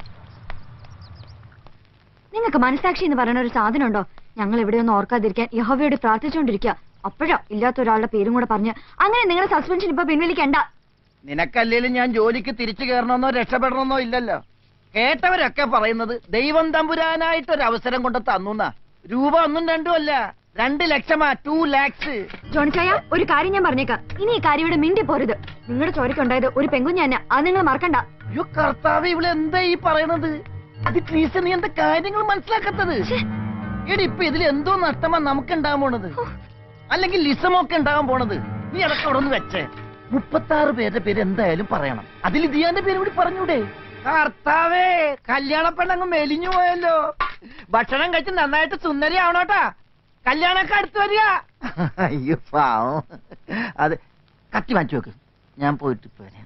നിങ്ങൾക്ക് മനസാക്ഷി എന്ന് പറയുന്ന ഒരു സാധനം ഉണ്ടോ ഞങ്ങൾ എവിടെയൊന്നും ഓർക്കാതിരിക്കാൻ യഹോവയോട് പ്രാർത്ഥിച്ചുകൊണ്ടിരിക്കുക അപ്പോഴാ ഇല്ലാത്ത ഒരാളുടെ പേരും കൂടെ പറഞ്ഞ് അങ്ങനെ നിങ്ങളുടെ സസ്പെൻഷൻ ഇപ്പൊ പിൻവലിക്കണ്ട
നിനക്കല്ലേലും ഞാൻ ജോലിക്ക് തിരിച്ചു കയറണമെന്നോ രക്ഷപ്പെടണമെന്നോ ഇല്ലല്ലോ കേട്ടവരൊക്കെ പറയുന്നത് ദൈവം തമ്പുരാനായിട്ട് ഒരു അവസരം കൊണ്ട് തന്നുന്നാ രൂപ ഒന്നും രണ്ടും അല്ല രണ്ട് ലക്ഷമാ ടു ലാക്സ്
ജോണിച്ചായ ഒരു കാര്യം ഞാൻ പറഞ്ഞേക്കാം ഇനി ഈ കാര്യം ഇവിടെ മിണ്ടി പോരുത് നിങ്ങളുടെ ചോരക്കുണ്ടായത് ഒരു പെങ്കുഞ്ഞ തന്നെ അത് നിങ്ങൾ മറക്കണ്ട
അയ്യോ കർത്താവ് ഇവിടെ എന്താ ഈ പറയണത് അത് ട്രീസ് നീ എന്താ കാര്യങ്ങൾ മനസ്സിലാക്കാത്തത് എടി ഇപ്പൊ ഇതിൽ എന്തോ നഷ്ടമാ നമുക്ക് ഉണ്ടാകാൻ പോണത് അല്ലെങ്കിൽ ലിസമൊക്കെ ഉണ്ടാകാൻ പോണത് നീ അതൊക്കെ അവിടെ നിന്ന് വെച്ചേ മുപ്പത്തി ആറ് പേരുടെ പേര് എന്തായാലും പറയണം അതിൽ ദിയാന്റെ പേര് കൂടി പറഞ്ഞൂടെ കർത്താവേ കല്യാണ പെണ്ണങ്ങ് മെലിഞ്ഞു പോയല്ലോ ഭക്ഷണം കഴിച്ച് നന്നായിട്ട് സുന്ദരി ആവണോട്ടാ കല്യാണമൊക്കെ അടുത്ത് വരിക അയ്യോ പാവം അത് കത്തി മാറ്റി വെക്ക് ഞാൻ പോയിട്ട് ഇപ്പൊ വരാം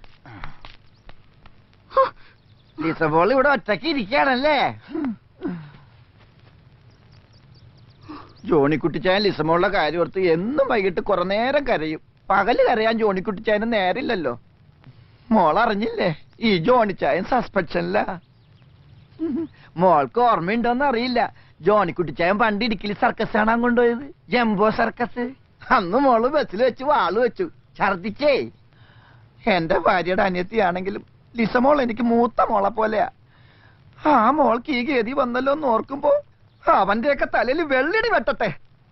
ലിസബോൾ ഇവിടെ ഒറ്റയ്ക്ക് ഇരിക്കുകയാണല്ലേ ജോണിക്കുട്ടിച്ചായൻ ലിസമോളുടെ കാര്യം ഓർത്ത് എന്നും വൈകിട്ട് കുറെ നേരം കരയും പകല് കരയാൻ ജോണിക്കുട്ടിച്ചായന് നേരില്ലല്ലോ മോളറിഞ്ഞില്ലേ ഈ ജോണിച്ചായൻ സസ്പെൻഷനില്ല മോൾക്ക് ഓർമ്മയുണ്ടോന്ന് അറിയില്ല ജോണിക്കുട്ടിച്ചായൻ പണ്ട് ഇടുക്കിൽ സർക്കസ് കാണാൻ കൊണ്ടുപോയത് ജംബോ സർക്കസ് അന്ന് മോള് ബസ്സിൽ വെച്ച് വാള് വെച്ചു ഛർദിച്ചേ എന്റെ ഭാര്യയുടെ അനിയത്തിയാണെങ്കിലും ലിസമോൾ എനിക്ക് മൂത്ത മോളെ പോലെയാ ആ മോൾക്ക് ഈ ഗതി വന്നല്ലോ എന്ന് ഓർക്കുമ്പോ അവന്റെയൊക്കെ തലയിൽ വെള്ളിടി വെട്ടട്ടെ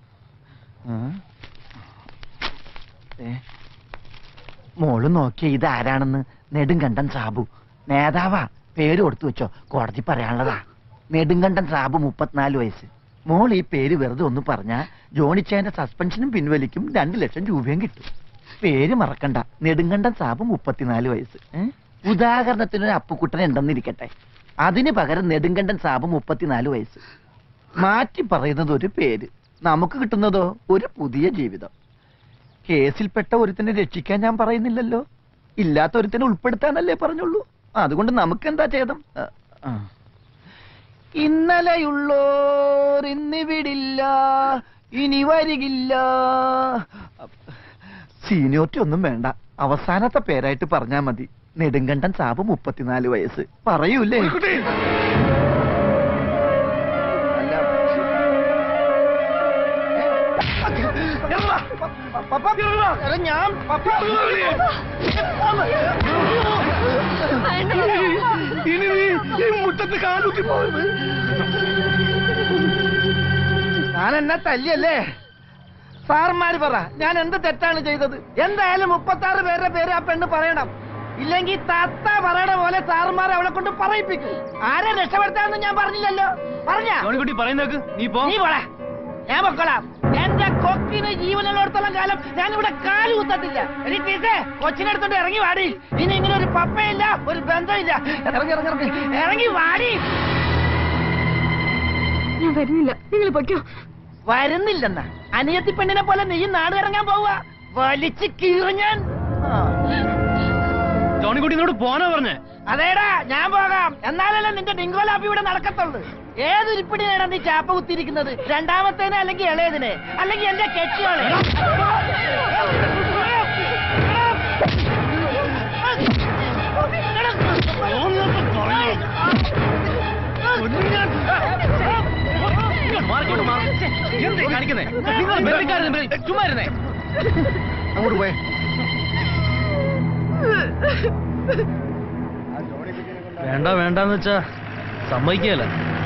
മോള് നോക്കിയ ഇതാരാണെന്ന് നെടുങ്കണ്ടൻ സാബു നേതാവാ പേര് കൊടുത്തു വെച്ചോ കോടതി പറയാനുള്ളതാ നെടുങ്കണ്ടൻ സാബു മുപ്പത്തിനാല് വയസ്സ് മോൾ ഈ പേര് വെറുതെ ഒന്ന് പറഞ്ഞാ ജോണിച്ചേന്റെ സസ്പെൻഷനും പിൻവലിക്കും രണ്ടു ലക്ഷം രൂപയും കിട്ടും പേര് മറക്കണ്ട നെടുങ്കണ്ടൻ സാബു മുപ്പത്തിനാല് വയസ്സ് ഏ? ഉദാഹരണത്തിന് ഒരു അപ്പുക്കുട്ടൻ ഉണ്ടെന്നിരിക്കട്ടെ അതിന് പകരം നെടുങ്കണ്ടൻ സാബു മുപ്പത്തിനാല് വയസ്സ് മാറ്റി പറയുന്നത് ഒരു പേര് നമുക്ക് കിട്ടുന്നതോ ഒരു പുതിയ ജീവിതം കേസിൽപ്പെട്ട ഒരുത്തിനെ രക്ഷിക്കാൻ ഞാൻ പറയുന്നില്ലല്ലോ ഇല്ലാത്ത ഒരുത്തിനെ ഉൾപ്പെടുത്താനല്ലേ പറഞ്ഞുള്ളൂ അതുകൊണ്ട് നമുക്കെന്താ ഛേദം ആ, ആ. ഇന്നലെയുള്ളോർ ഇന്നിവിടില്ല ഇനി വരികില്ല സീനിയോറിറ്റി ഒന്നും വേണ്ട അവസാനത്തെ പേരായിട്ട് പറഞ്ഞാ മതി നെടുങ്കണ്ടൻ സാബ് മുപ്പത്തിനാല് വയസ്സ് പറയൂലേ ഞാൻ
ഇനി നീ ഈ മുറ്റത്ത് കാലുത്തി പോകരുത്
ഞാൻ എന്നെ തല്ലിയല്ലേ സാർമാര് പറ ഞാൻ എന്ത് തെറ്റാണ് ചെയ്തത് എന്തായാലും മുപ്പത്തി ആറ് പേരുടെ പേര് ആ പെണ്ണ് പറയണം ഇല്ലെങ്കിൽ തത്ത പറയണ പോലെ സാറുമാർ അവളെ കൊണ്ട് പറയിപ്പിക്കും ആരെ രക്ഷപ്പെടുത്താന്ന് ഞാൻ പറഞ്ഞില്ലല്ലോ പറഞ്ഞ
ജോണിക്കുട്ടി പറയുന്നേക്ക് നീ പോ
നീ പോടാ ഞാൻ പൊക്കോളാം എന്റെ കൊക്കിന് ജീവനുള്ളിടത്തോളം കാലം ഞാൻ ഇവിടെ കാല് കുത്തത്തില്ല എടി ടീച്ചേ കൊച്ചിനെ എടുത്തോണ്ട് ഇറങ്ങി വാടി ഇനി ഇങ്ങനെ ഒരു പപ്പയില്ല ഒരു ബന്ധമില്ല ഇറങ്ങി ഇറങ്ങി ഇറങ്ങി ഇറങ്ങി വാടി
ഞാൻ വരുന്നില്ല നിങ്ങൾ പൊയ്ക്കോ
വരുന്നില്ലെന്ന അനിയത്തി പെണ്ണിനെ പോലെ നീ നാട് ഇറങ്ങാൻ പോവുക വലിച്ച് കീറഞ്ഞാൻ
ജോണിക്കുട്ടി എന്നോട് പോനാ പറഞ്ഞേ
അതേടാ ഞാൻ പോകാം എന്നാലല്ലേ നിന്റെ ഡിങ്കോലാപ്പി ഇവിടെ നടക്കത്തുള്ളൂ ഏത് ഇരിപ്പിടിനാണ് നീ ചാപ്പ കുത്തിയിരിക്കുന്നത് രണ്ടാമത്തേനെ അല്ലെങ്കിൽ ഇളയതിനെ അല്ലെങ്കിൽ എന്റെ കെട്ടിയോളെ
കാണിക്കുന്നേ നിങ്ങൾ ബന്ധുക്കാരെന്ന് ചുമ്മാ ഇരുന്നേ
അങ്ങോട്ട് പോയേ
വേണ്ട വേണ്ടെന്ന് വെച്ചാ സമ്മതിക്കല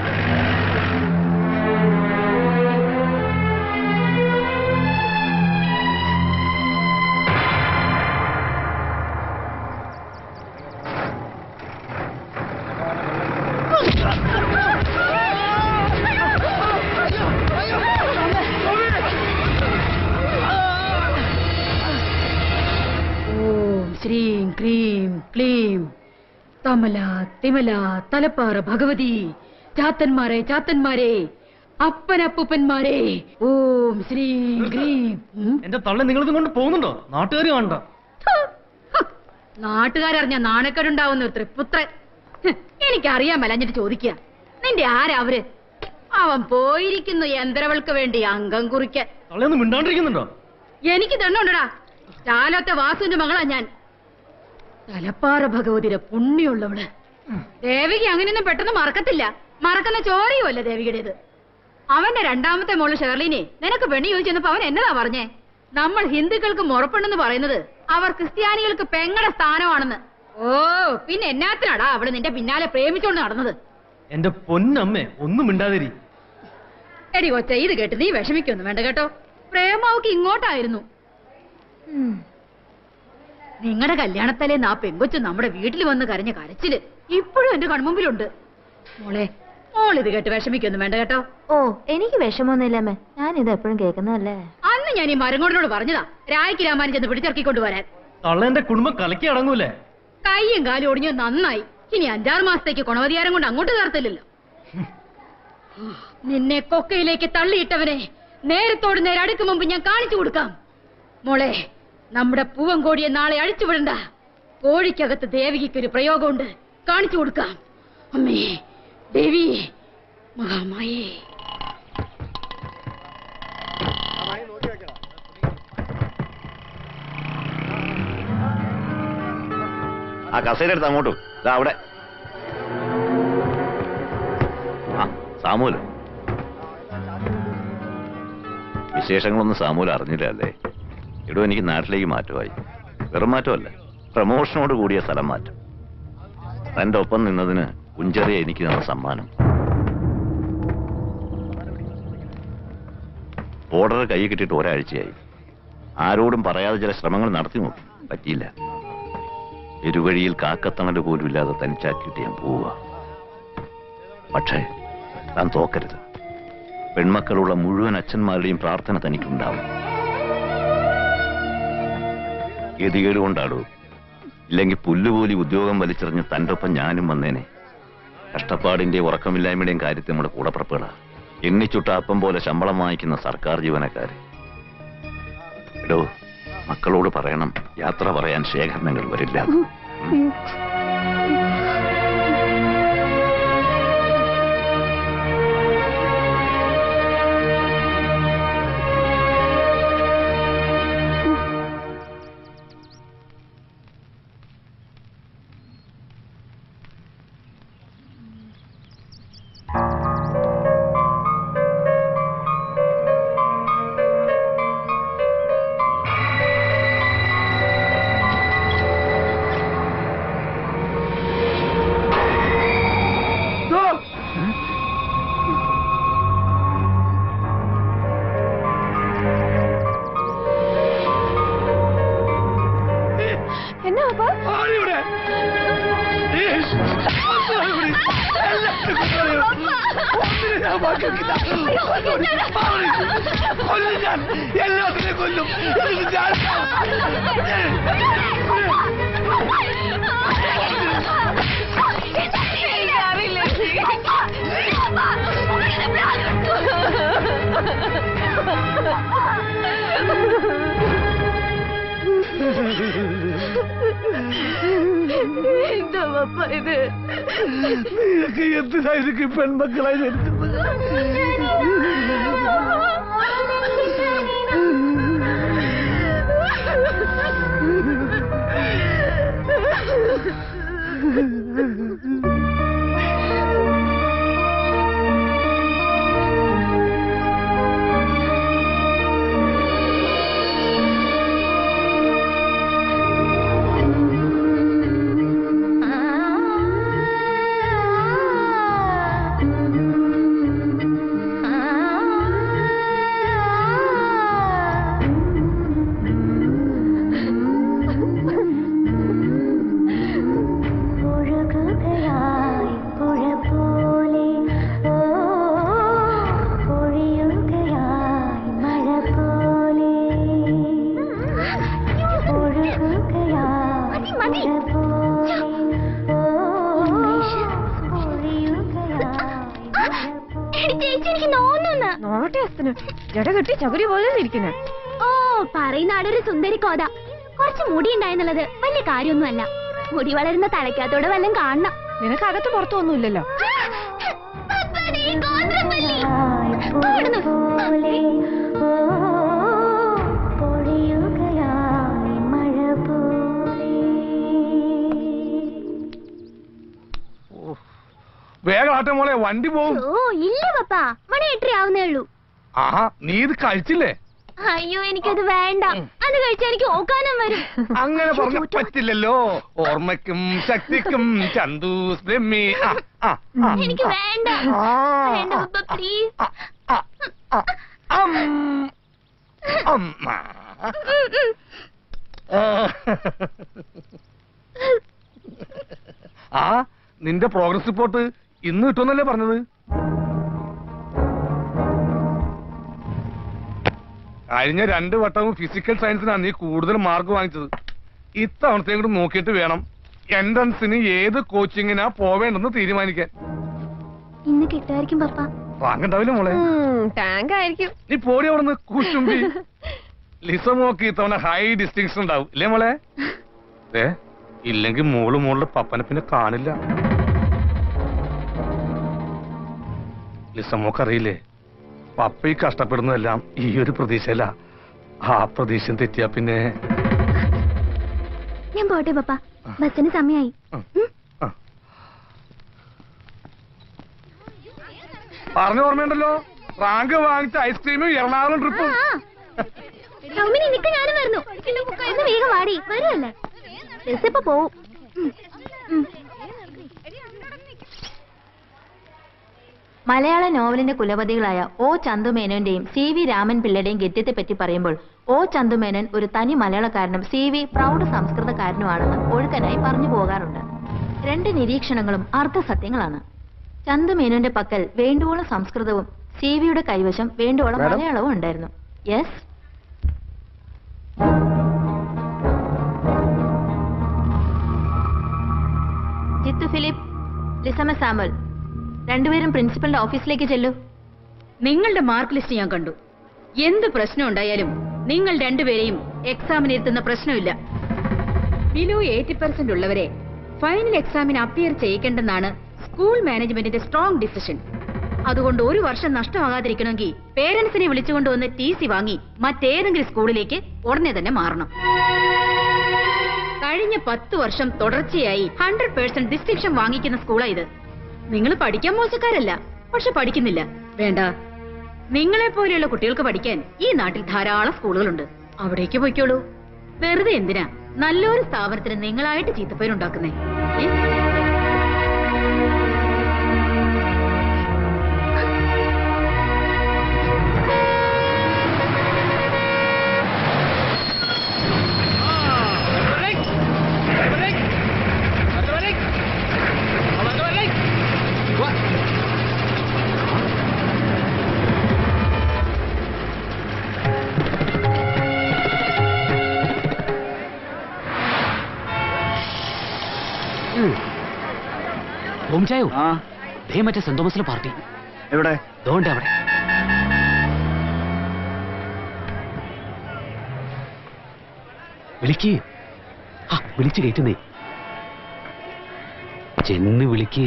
ഓം ശ്രീം ക്രീം ക്ലീം തമല തിമല തലപ്പാറ ഭഗവതി ചാത്തന്മാരെ ചാത്തന്മാരെ അപ്പനപ്പൂപ്പന്മാരെ ഓം ശ്രീം ക്രീം ഉം.
എന്റെ തള്ള നിങ്ങളിത് കൊണ്ട് പോകുന്നുണ്ടോ നാട്ടുകാർ കാണണ്ട
നാട്ടുകാരറിഞ്ഞ നാണക്കേടുണ്ടാവുന്ന ഒരു തൃപ്പുത്രൻ ഹ്, എനിക്കറിയാൻ മേലഞ്ഞിട്ട് ചോദിക്കുക നിന്റെ ആരാ അവര് അവൻ പോയിരിക്കുന്നു യന്ത്രവൾക്ക് വേണ്ടി അംഗം കുറിക്കാൻ
തള്ളയൊന്നും മിണ്ടാണ്ടിരിക്കുന്നുണ്ടോ
എനിക്ക് തന്നുണ്ടടാ ചാലത്തെ വാസുവിന്റെ മകളാ ഞാൻ തലപ്പാറ ഭഗവതിയുടെ പുണ്യമുള്ളവള് ദേവിക അങ്ങനെയൊന്നും പെട്ടെന്ന് മറക്കത്തില്ല മറക്കുന്ന ചോരയുമല്ല ദേവികയുടേത് അവന്റെ രണ്ടാമത്തെ മോള് ഷെർലിനെ നിനക്ക് പെണ്ണി ചോദിച്ചപ്പോ അവൻ എന്നതാ പറഞ്ഞേ നമ്മൾ ഹിന്ദുക്കൾക്ക് മുറപ്പെണ്ണെന്ന് പറയുന്നത് അവർ ക്രിസ്ത്യാനികൾക്ക് പെങ്ങടെ സ്ഥാനമാണെന്ന് ഓ പിന്നെ എന്നാത്തിനാടാ അവള് നിന്റെ പിന്നാലെ പ്രേമിച്ചോണ്ട് നടന്നത്
എന്റെ പൊന്നമ്മേ ഒന്നും മിണ്ടാതിരി
എടി കൊച്ച ഇത് കേട്ട് നീ വിഷമിക്കൊന്നും വേണ്ട കേട്ടോ പ്രേമാവക്ക് ഇങ്ങോട്ടായിരുന്നു നിങ്ങളുടെ കല്യാണത്തലേന്ന് ആ പെങ്കൊച്ച് നമ്മുടെ വീട്ടിൽ വന്ന് കരഞ്ഞ കരച്ചില് ഇപ്പോഴും എന്റെ കൺമുമ്പിലുണ്ട് മോളെ മോളിത് കേട്ട് വിഷമിക്കൊന്നും വേണ്ട കേട്ടോ
ഓ എനിക്ക് വിഷമമൊന്നുമില്ലമ്മേ ഞാൻ ഇത് എപ്പോഴും കേൾക്കുന്നതല്ലേ
അന്ന് ഞാൻ ഈ മരങ്ങോടിനോട് പറഞ്ഞതാ രായ്ക്ക് രാമാനും ചെന്ന് പിടിച്ചിറക്കിക്കൊണ്ട് വരാൻ
തള്ള എന്റെ കുടുംബം കലക്കി അടങ്ങൂലേ
കയ്യും കാലും ഒടിഞ്ഞു നന്നായി ഇനി അഞ്ചാറ് മാസത്തേക്ക് കുണവതിയാരം കൊണ്ട് അങ്ങോട്ട് കയർത്തില്ലല്ലോ നിന്നെ കൊക്കയിലേക്ക് തള്ളിയിട്ടവനെ നേരത്തോട് നേരെ അടുക്കും മുമ്പ് ഞാൻ കാണിച്ചു കൊടുക്കാം മോളെ നമ്മുടെ പൂവൻ കോഴിയെ നാളെ അഴിച്ചുവിടണ്ട കോഴിക്കകത്ത് ദേവികയ്ക്കൊരു പ്രയോഗമുണ്ട് കാണിച്ചു കൊടുക്കാം അമ്മേ ദേവി മഹാമായേ
ആ കസേര എടുത്ത് അങ്ങോട്ടും ഇതാ അവിടെ ആ സാമൂല് വിശേഷങ്ങളൊന്നും സാമൂല് അറിഞ്ഞില്ല അല്ലേ ഇടോ എനിക്ക് നാട്ടിലേക്ക് മാറ്റമായി വെറും മാറ്റമല്ല പ്രമോഷനോട് കൂടിയ സ്ഥലം മാറ്റം തന്റെ ഒപ്പം നിന്നതിന് കുഞ്ചെറിയ എനിക്ക് തന്ന സമ്മാനം ഓർഡർ കൈ കിട്ടിയിട്ട് ഒരാഴ്ചയായി ആരോടും പറയാതെ ചില ശ്രമങ്ങൾ നടത്തി നോക്കി പറ്റിയില്ല ഇരുവഴിയിൽ കാക്കത്തണല് പോലും ഇല്ലാതെ തനിച്ചാക്കിയിട്ട് ഞാൻ പോവുക പക്ഷേ താൻ തോക്കരുത് പെൺമക്കളുള്ള മുഴുവൻ അച്ഛന്മാരുടെയും പ്രാർത്ഥന തനിക്കുണ്ടാവും ഗതികേട് കൊണ്ടാടൂ ഇല്ലെങ്കിൽ പുല്ലുപോലി ഉദ്യോഗം വലിച്ചെറിഞ്ഞ് തൻ്റെ ഒപ്പം ഞാനും വന്നേനെ കഷ്ടപ്പാടിന്റെ ഉറക്കമില്ലായ്മയുടെയും കാര്യത്തിൽ നമ്മുടെ കൂടപ്പുറപ്പുകളാ എണ്ണിച്ചുട്ട അപ്പം പോലെ ശമ്പളം വാങ്ങിക്കുന്ന സർക്കാർ ജീവനക്കാര് എടോ മക്കളോട് പറയണം യാത്ര പറയാൻ ശേഖരണങ്ങൾ വരില്ല
എന്നാ പാപ്പാ
എല്ലാത്തിനെ കൊല്ലും ഇത് ഞാൻ
എന്താ പപ്പ ഇത്
നീയൊക്കെ എന്തിനായിരിക്കും പെൺമക്കളായി ജനിച്ചത്
ഒഴുകുകയായി പുഴ പോലെ ഓ പൊഴിയുകയായി മഴ പോലെ ഒഴുകുകയായി പുഴ പോലെ ഓ
നോട്ടെ അസ്തന് ജട കെട്ടി ചകുരി പോലെ ഇരിക്കുന്നെ
ഓ പറയുന്ന ആളൊരു സുന്ദരി കോത കുറച്ച് മുടി ഉണ്ടായെന്നുള്ളത് വലിയ കാര്യമൊന്നുമല്ല മുടി വളരുന്ന തലയ്ക്കകത്തോടെ വല്ലതും കാണണം
നിനക്ക് അകത്ത് പുറത്തൊന്നും ഇല്ലല്ലോ
പോലെ ഓ പൊഴിയുകയായി മഴ പോലെ
വേഗം ആട്ടെ മോളെ വണ്ടി പോവും
ഓ ഇല്ല പപ്പാ മണി എട്ടര ആവുന്നേ ഉള്ളൂ
ആഹാ നീ ഇത് കഴിച്ചില്ലേ
അയ്യോ എനിക്കത് വേണ്ട അത് കഴിച്ചാൽ എനിക്ക് ഓക്കാനം വരും
അങ്ങനെ പറഞ്ഞ പറ്റില്ലല്ലോ ഓർമ്മയ്ക്കും ശക്തിക്കും ചന്ദൂസ് ബ്രഹ്മി ആ, ആ, ആ.
എനിക്ക് വേണ്ട
ആ.
വേണ്ട പപ്പ പ്ലീസ്
അം, അമ്മ. ആ. ആ നിന്റെ പ്രോഗ്രസ് റിപ്പോർട്ട് ഇന്ന് കിട്ടുമെന്നല്ലേ പറഞ്ഞത് കഴിഞ്ഞ രണ്ട് വട്ടവും ഫിസിക്കൽ സയൻസിനാണ് നീ കൂടുതൽ മാർക്ക് വാങ്ങിച്ചത് ഇത്തവണത്തെയും കൂടി നോക്കിയിട്ട് വേണം എൻട്രൻസിന് ഏത് കോച്ചിങ്ങിനാ പോവേണ്ടെന്ന് തീരുമാനിക്കാൻ
ഇന്ന് കിട്ടുമായിരിക്കും പപ്പ
വാങ്ങണ്ടാവില്ല മോളെ
ടാങ്ക് ആയിരിക്കും
നീ പോടി അവിടുന്ന് കൂച്ചുമ്പി ലിസമോക്ക് ഇത്തവണ ഹൈ ഡിസ്റ്റിങ്ഷൻ ഉണ്ടാവും ഇല്ലേ മോളെ ഏ ഇല്ലെങ്കിൽ മോള് മോളുടെ പപ്പനെ പിന്നെ കാണില്ല ലിസമോക്ക് അറിയില്ലേ പപ്പ ഈ കഷ്ടപ്പെടുന്നതെല്ലാം ഈ ഒരു പ്രതീക്ഷയല്ല ആ പ്രതീക്ഷ തെറ്റിയാ പിന്നെ
ഞാൻ പോട്ടെ പപ്പ ബസ്സിന് സമയായി
പറഞ്ഞ ഓർമ്മയുണ്ടല്ലോ റാങ്ക് വാങ്ങിച്ച ഐസ്ക്രീമും എറണാകുളം ട്രിപ്പും
ടൗമിനി നിക്ക് ഞാനും വരുന്നു ഒന്ന് വേഗം വാടി വരുമല്ലേ ബസ് ഇപ്പൊ പോവും ഉം. ഉം.
മലയാള നോവലിന്റെ കുലപതികളായ ഒ ചന്തുമേനോന്റെയും സി വി രാമൻ പിള്ളയുടെയും ഗദ്യത്തെ പറ്റി പറയുമ്പോൾ ഒ ചന്തുമേനോൻ ഒരു തനി മലയാളക്കാരനും സി വി പ്രൗഢ സംസ്കൃതക്കാരനുമാണെന്ന് ഒഴുക്കനായി പറഞ്ഞു പോകാറുണ്ട് രണ്ട് നിരീക്ഷണങ്ങളും അർത്ഥസത്യങ്ങളാണ് ചന്തുമേനോന്റെ പക്കൽ വേണ്ടുവോളം സംസ്കൃതവും സി വിയുടെ കൈവശം വേണ്ടുവോളം
മാഡം?
മലയാളവും ഉണ്ടായിരുന്നു യെസ് ജിത്തു ഫിലിപ്പ് ലിസമ സാമുൽ രണ്ടുപേരും പ്രിൻസിപ്പലിന്റെ ഓഫീസിലേക്ക് ചെല്ലൂ
നിങ്ങളുടെ മാർക്ക് ലിസ്റ്റ് ഞാൻ കണ്ടു എന്ത് പ്രശ്നം ഉണ്ടായാലും നിങ്ങൾ രണ്ടുപേരെയും എക്സാമിന് ഇരുത്തുന്ന പ്രശ്നമില്ല ബിലോ എയ്റ്റി പെർസെന്റ് ഉള്ളവരെ ഫൈനൽ എക്സാമിന് അപ്പിയർ ചെയ്യിക്കേണ്ടെന്നാണ് സ്കൂൾ മാനേജ്മെന്റിന്റെ സ്ട്രോങ് ഡിസിഷൻ അതുകൊണ്ട് ഒരു വർഷം നഷ്ടമാകാതിരിക്കണമെങ്കിൽ പേരൻസിനെ വിളിച്ചുകൊണ്ടുവന്ന് ടി സി വാങ്ങി മറ്റേതെങ്കിലും സ്കൂളിലേക്ക് ഉടനെ തന്നെ മാറണം കഴിഞ്ഞ പത്ത് വർഷം തുടർച്ചയായി ഹൺഡ്രഡ് പേഴ്സെന്റ് ഡിസ്റ്റിങ്ഷൻ വാങ്ങിക്കുന്ന സ്കൂളാ ഇത് നിങ്ങൾ പഠിക്കാൻ മോശക്കാരല്ല പക്ഷെ പഠിക്കുന്നില്ല വേണ്ട നിങ്ങളെ പോലെയുള്ള കുട്ടികൾക്ക് പഠിക്കാൻ ഈ നാട്ടിൽ ധാരാളം സ്കൂളുകളുണ്ട് അവിടേക്ക് പോയിക്കോളൂ വെറുതെ എന്തിനാ നല്ലൊരു സ്ഥാപനത്തിന് നിങ്ങളായിട്ട് ചീത്തപ്പേരുണ്ടാക്കുന്നേ ഏ?
ഓംചായോ ദേ മറ്റേ സെന്റ് തോമസിലെ പാർട്ടി
എവിടെ
ദോണ്ട് അവിടെ വിളിക്ക് ആ വിളിച്ച് കയറ്റുന്നേ ചെന്ന് വിളിക്ക്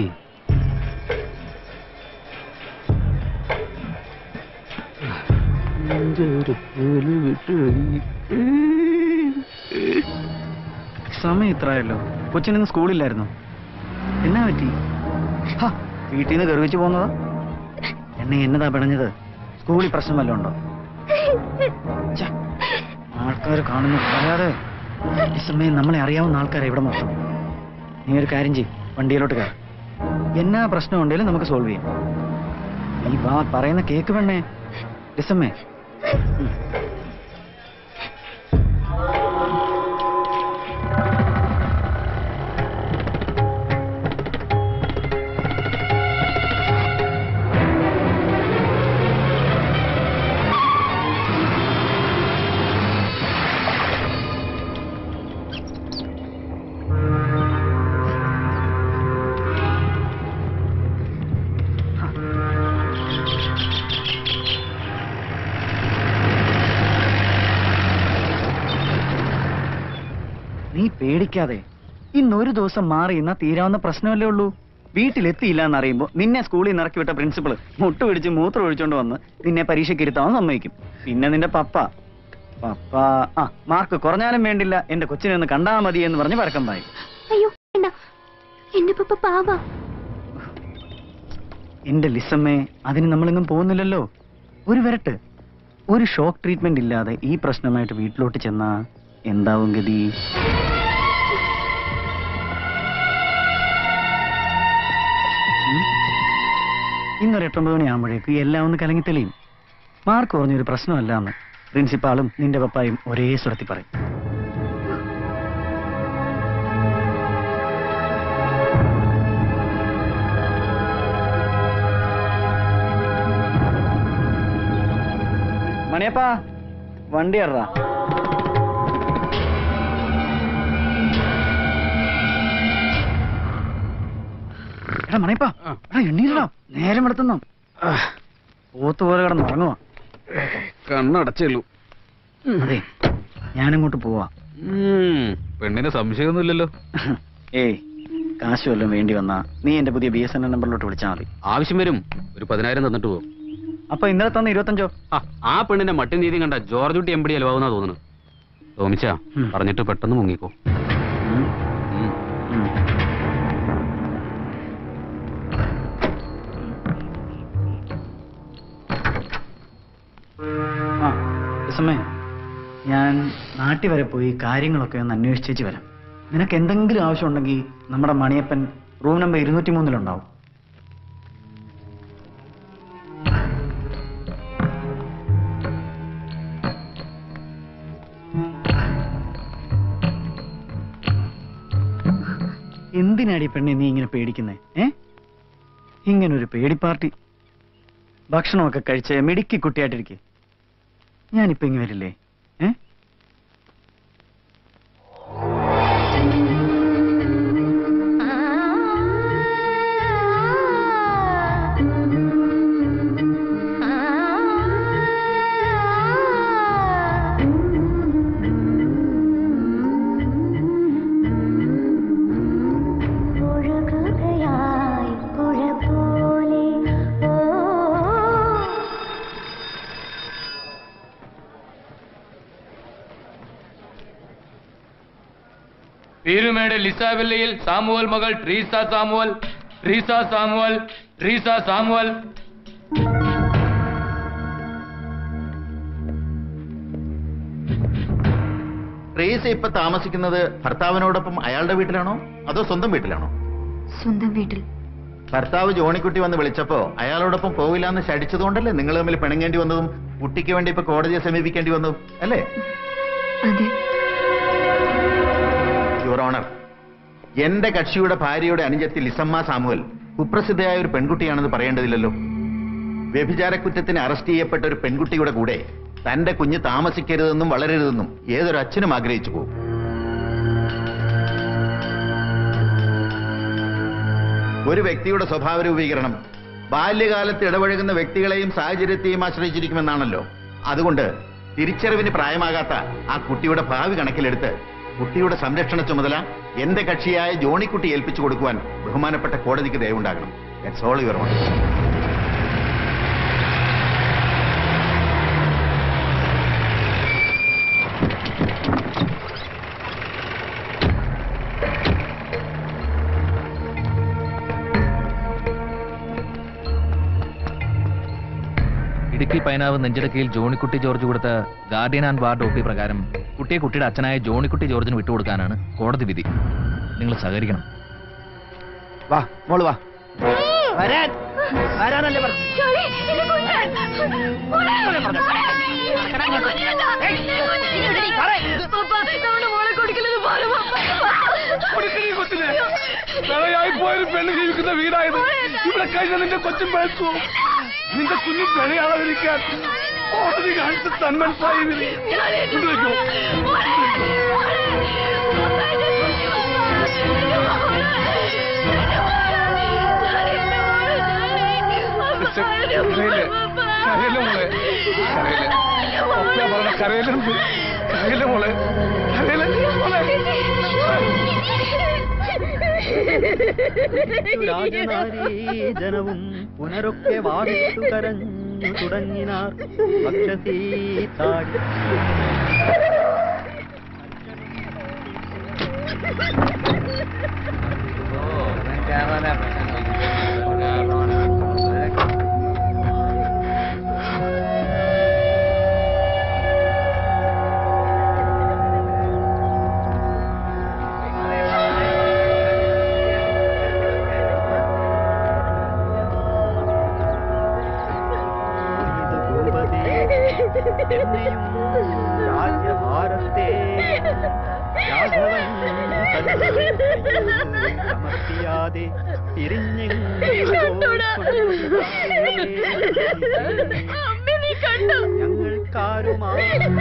സമയം ഇത്രയല്ലോ കൊച്ചിനിന്ന് സ്കൂളില്ലായിരുന്നു എന്നാ പറ്റി ഹാ, വീട്ടിൽ നിന്ന് കറിവെച്ച് പോകുന്നതാ എന്നെ എന്നതാ പിണഞ്ഞത് സ്കൂളിൽ പ്രശ്നം വല്ലതും ഉണ്ടോ ആൾക്കാർ കാണുന്നു പറയാതെ ഈ സമയം നമ്മളെ അറിയാവുന്ന ആൾക്കാരെ ഇവിടെ മൊത്തം നീ ഒരു കാര്യം ചെയ്യും വണ്ടിയിലോട്ട് കയറി എന്നാ പ്രശ്നം ഉണ്ടെങ്കിലും നമുക്ക് സോൾവ് ചെയ്യാം നീ വാ പറയുന്ന കേക്ക് വേണേ ഡിസമ്മേ നീ പേടിക്കാതെ ഇന്നൊരു ദിവസം മാറി ഇന്നാ തീരാവുന്ന പ്രശ്നമല്ലേ ഉള്ളൂ വീട്ടിലെത്തിയില്ല എന്നറിയുമ്പോ നിന്നെ സ്കൂളിൽ നിന്ന് ഇറക്കി വിട്ട പ്രിൻസിപ്പൾ മുട്ട് പിടിച്ച് മൂത്രം ഒഴിച്ചോണ്ട് വന്ന് നിന്നെ പരീക്ഷയ്ക്ക് ഇരുത്താൻ സമ്മതിക്കും പിന്നെ നിന്റെ പപ്പ പപ്പ ആ മാർക്ക് കുറഞ്ഞാലും വേണ്ടില്ല എന്റെ കൊച്ചിനെ ഒന്ന് കണ്ടാ മതി എന്ന് പറഞ്ഞ് പരക്കം പായി
അയ്യോ വേണ്ട എന്റെ പപ്പ പാവാ
എന്റെ ലിസമ്മേ അതിന് നമ്മളെങ്ങും പോകുന്നില്ലല്ലോ ഒരു വരട്ട് ഒരു ഷോക്ക് ട്രീറ്റ്മെന്റ് ഇല്ലാതെ ഈ പ്രശ്നമായിട്ട് വീട്ടിലോട്ട് ചെന്നാ എന്താവും ഗതി ഉം? ഇന്നൊരു എട്ടൊമ്പത് മണിയാകുമ്പോഴേക്ക് എല്ലാം ഒന്ന് കലങ്ങി തെളിയും മാർക്ക് കുറഞ്ഞൊരു പ്രശ്നമല്ല എന്ന് പ്രിൻസിപ്പാളും നിന്റെ പപ്പായും ഒരേ സ്വരത്തിൽ പറയും മണിയപ്പാ വണ്ടി ഇറ എടാ മണിയപ്പാ എടാ എണ്ണീരടാ നേരം എടുത്തുന്നോ പോത്ത് പോലെ കിടന്ന് ഉറങ്ങുവാ
കണ്ണടച്ചുള്ളൂ
അതെ ഞാനിങ്ങോട്ട് പോവാ
പെണ്ണിന് സംശയമൊന്നുമില്ലല്ലോ
ഏയ് കാശ് വല്ലതും വേണ്ടി വന്നാ നീ എന്റെ പുതിയ ബി എസ് എൻ എൽ നമ്പറിലോട്ട് വിളിച്ചാൽ മതി
ആവശ്യം വരും ഒരു പതിനായിരം തന്നിട്ട് പോകും
അപ്പൊ ഇന്നലെ തന്ന ഇരുപത്തഞ്ചോ
ആ ആ പെണ്ണിന്റെ മട്ടും നീതി കണ്ട ജോർജ് കുട്ടി എം പി അലവാകുന്നാ തോന്നുന്നു തോമിച്ച പറഞ്ഞിട്ട് പെട്ടെന്ന് മുങ്ങിക്കോ ഉം.
ആ സമയ ഞാൻ നാട്ടിൽ വരെ പോയി കാര്യങ്ങളൊക്കെ ഒന്ന് അന്വേഷിച്ചേച്ച് വരാം നിനക്ക് എന്തെങ്കിലും ആവശ്യമുണ്ടെങ്കിൽ നമ്മുടെ മണിയപ്പൻ റൂം നമ്പർ ഇരുന്നൂറ്റി മൂന്നിലുണ്ടാവും എന്തിനാടി പെണ്ണെ നീ ഇങ്ങനെ പേടിക്കുന്നേ ഏ ഇങ്ങനൊരു പേടി പാർട്ടി ഭക്ഷണമൊക്കെ കഴിച്ച് മിടുക്കി കുട്ടിയായിട്ടിരിക്കെ ഞാനിപ്പോ ഇങ്ങ് വരില്ലേ ഏ
ഒഴുകുകയായി പുഴ പോലെ ഓ
പീരുമേട് ലിസാവില്ലയിൽ സാമുവൽ മകൾ ട്രീസ സാമുവൽ ട്രീസ സാമുവൽ ട്രീസ സാമുവൽ
ട്രേസ ഇപ്പൊ താമസിക്കുന്നത് ഭർത്താവിനോടൊപ്പം അയാളുടെ വീട്ടിലാണോ അതോ സ്വന്തം വീട്ടിലാണോ
സ്വന്തം വീട്ടിൽ
ഭർത്താവ് ജോണിക്കുട്ടി വന്ന് വിളിച്ചപ്പോ അയാളോടൊപ്പം പോവില്ല എന്ന് ശടിച്ചതുകൊണ്ടല്ലേ നിങ്ങൾ തമ്മിൽ പിണങ്ങേണ്ടി വന്നതും കുട്ടിക്ക് വേണ്ടി ഇപ്പൊ കോടതിയെ സമീപിക്കേണ്ടി വന്നതും അല്ലേ
അതെ
യുവർ ഓണർ എന്റെ കക്ഷിയുടെ ഭാര്യയുടെ അനുജത്തി ലിസമ്മ സാമുവൽ കുപ്രസിദ്ധയായ ഒരു പെൺകുട്ടിയാണെന്ന് പറയേണ്ടതില്ലല്ലോ വ്യഭിചാര കുറ്റത്തിന് അറസ്റ്റ് ചെയ്യപ്പെട്ട ഒരു പെൺകുട്ടിയുടെ കൂടെ തന്റെ കുഞ്ഞ് താമസിക്കരുതെന്നും വളരരുതെന്നും ഏതൊരു അച്ഛനും ആഗ്രഹിച്ചു പോകും ഒരു വ്യക്തിയുടെ സ്വഭാവ രൂപീകരണം ബാല്യകാലത്ത് ഇടപഴകുന്ന വ്യക്തികളെയും സാഹചര്യത്തെയും ആശ്രയിച്ചിരിക്കുമെന്നാണല്ലോ അതുകൊണ്ട് തിരിച്ചറിവിന് പ്രായമാകാത്ത ആ കുട്ടിയുടെ ഭാവി കണക്കിലെടുത്ത് കുട്ടിയുടെ സംരക്ഷണ ചുമതല എന്റെ കക്ഷിയായ ജോണിക്കുട്ടി ഏൽപ്പിച്ചു കൊടുക്കുവാൻ ബഹുമാനപ്പെട്ട കോടതിക്ക് ദയവുണ്ടാകണം that's all your honour
Idukki Painavu നെഞ്ചിടക്കയിൽ ജോണിക്കുട്ടി ജോർജ് കൊടുത്ത ഗാർഡിയൻ ആൻഡ് വാർഡ് ഒപ്പി പ്രകാരം കുട്ടിയെ കുട്ടിയുടെ അച്ഛനായ ജോണിക്കുട്ടി ജോർജിന് വിട്ടുകൊടുക്കാനാണ് കോടതി വിധി നിങ്ങൾ സഹകരിക്കണം
വാ മോള് വാ വരാൻ വരാനല്ലേ പറഞ്ഞു
പിഴയായി പോയൊരു പെണ്ണ് ജീവിക്കുന്ന വീടായത് ഇവിടെ കഴിഞ്ഞ നിന്റെ കൊച്ചും പഴുത്തു നിന്റെ കുഞ്ഞു പിഴയാളാതിരിക്കാൻ കോടതി കാണിച്ച തന്മനസ്സായി ഇതിന്. കൊണ്ടുവയ്ക്കോ. കരയില്ലേ കരയില്ല മോളെ കരയില്ല ഒക്കെ പറഞ്ഞ കരയിലുണ്ട് കരയില്ല മോളെ കരയില്ല മോളെ
ജനവും പുനരൊക്കെ വാടിച്ചു കരഞ്ഞു തുടങ്ങിനാർ പക്ഷസീ താടി രാജ്യഭാരത്തെ രാഘവൻ സമർത്തിയാതെ ഞങ്ങൾക്കാരുമാ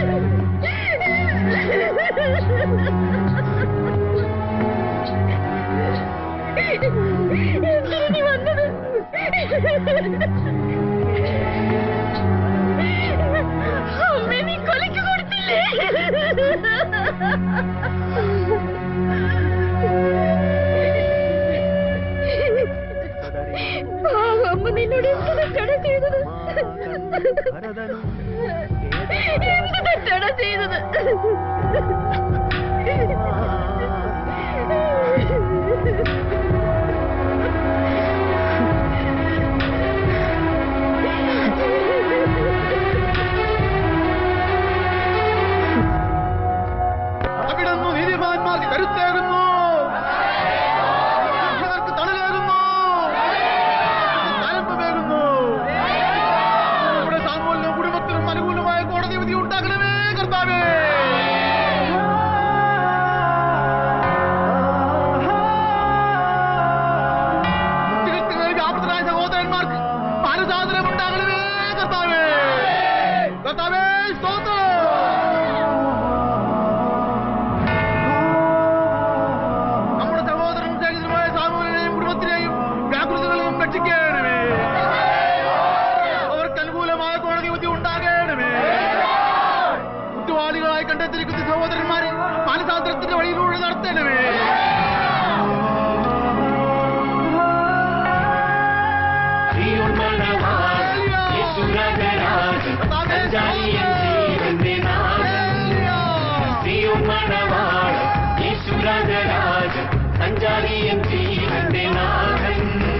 അമ്മ നിന്നോട് എന്ത് തെറ്റാണ് ചെയ്തത് എന്ത് തെറ്റാണ് ചെയ്തത്
അവിടുന്ന് നീതിമാന്മാർക്ക് കരുത്തേകുന്നു കർഷകർക്ക് തണലേകുന്നു തലപ്പുമേകുന്നു നമ്മുടെ സാമൂഹ്യ കുടുംബത്തിനും അനുകൂലമായ കോടതി വിധി ഉണ്ടാക്കണമേ കർത്താവേ
ആ
മാനസാന്തരം ഉണ്ടാകണമേ കർത്താവേ കർത്താവേ സ്തോത്രം നമ്മുടെ സഹോദരൻ സൈനികരുമായ സാമൂഹികനെയും കുടുംബത്തിനെയും വ്യാകുലതകളിൽ നിന്നും രക്ഷിക്കണമേ അവർക്ക് അനുകൂലമായ കോടതി ബുദ്ധി ഉണ്ടാകണമേ കുറ്റവാളികളായി കണ്ടെത്തിയിരിക്കുന്ന സഹോദരന്മാരെ മാനസാന്തരത്തിന്റെ വഴിയിലൂടെ നടത്തണമേ
സഞ്ചാരിയൻ ജീവന്റെ നാഥൻ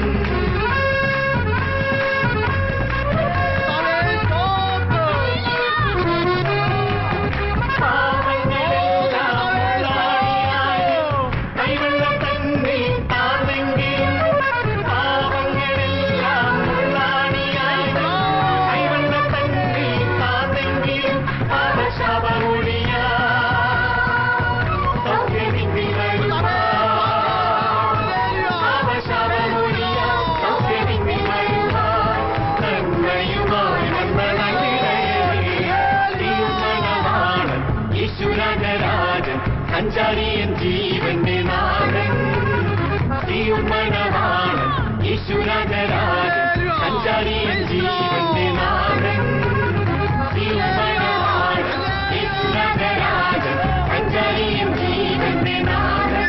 കൈവെള്ളം തന്നെ താഴ്ന്നെങ്കിലും പാവങ്ങളെല്ലാം ഉള്ളാണിയായി കൈവെള്ളം തന്നെ താഴ്ന്നെങ്കിലും പാപശാപമൊഴിയാ സൗഖ്യമിന്നി വരുവാ പാപശാപമൊഴിയാ സൗഖ്യമിന്നി വരുവാ നന്മയുമായി വന്ന നല്ലിടയേ തിരുമണവാളൻ ഈശ്വരരാജൻ സഞ്ചാരിയൻ ജീവന്റെ നാഥൻ തിരുമണവാളൻ ഈശ്വരരാജൻ സഞ്ചാരിയൻ ജീവന്റെ നാഥൻ തിരുമണവാളൻ ഈശ്വരരാജൻ സഞ്ചാരിയൻ ജീവന്റെ നാഥൻ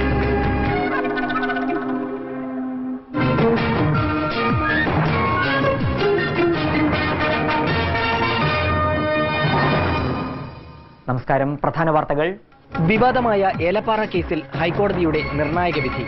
നമസ്കാരം പ്രധാന വാർത്തകൾ വിവാദമായ ഏലപ്പാറ കേസിൽ ഹൈക്കോടതിയുടെ നിർണായക വിധി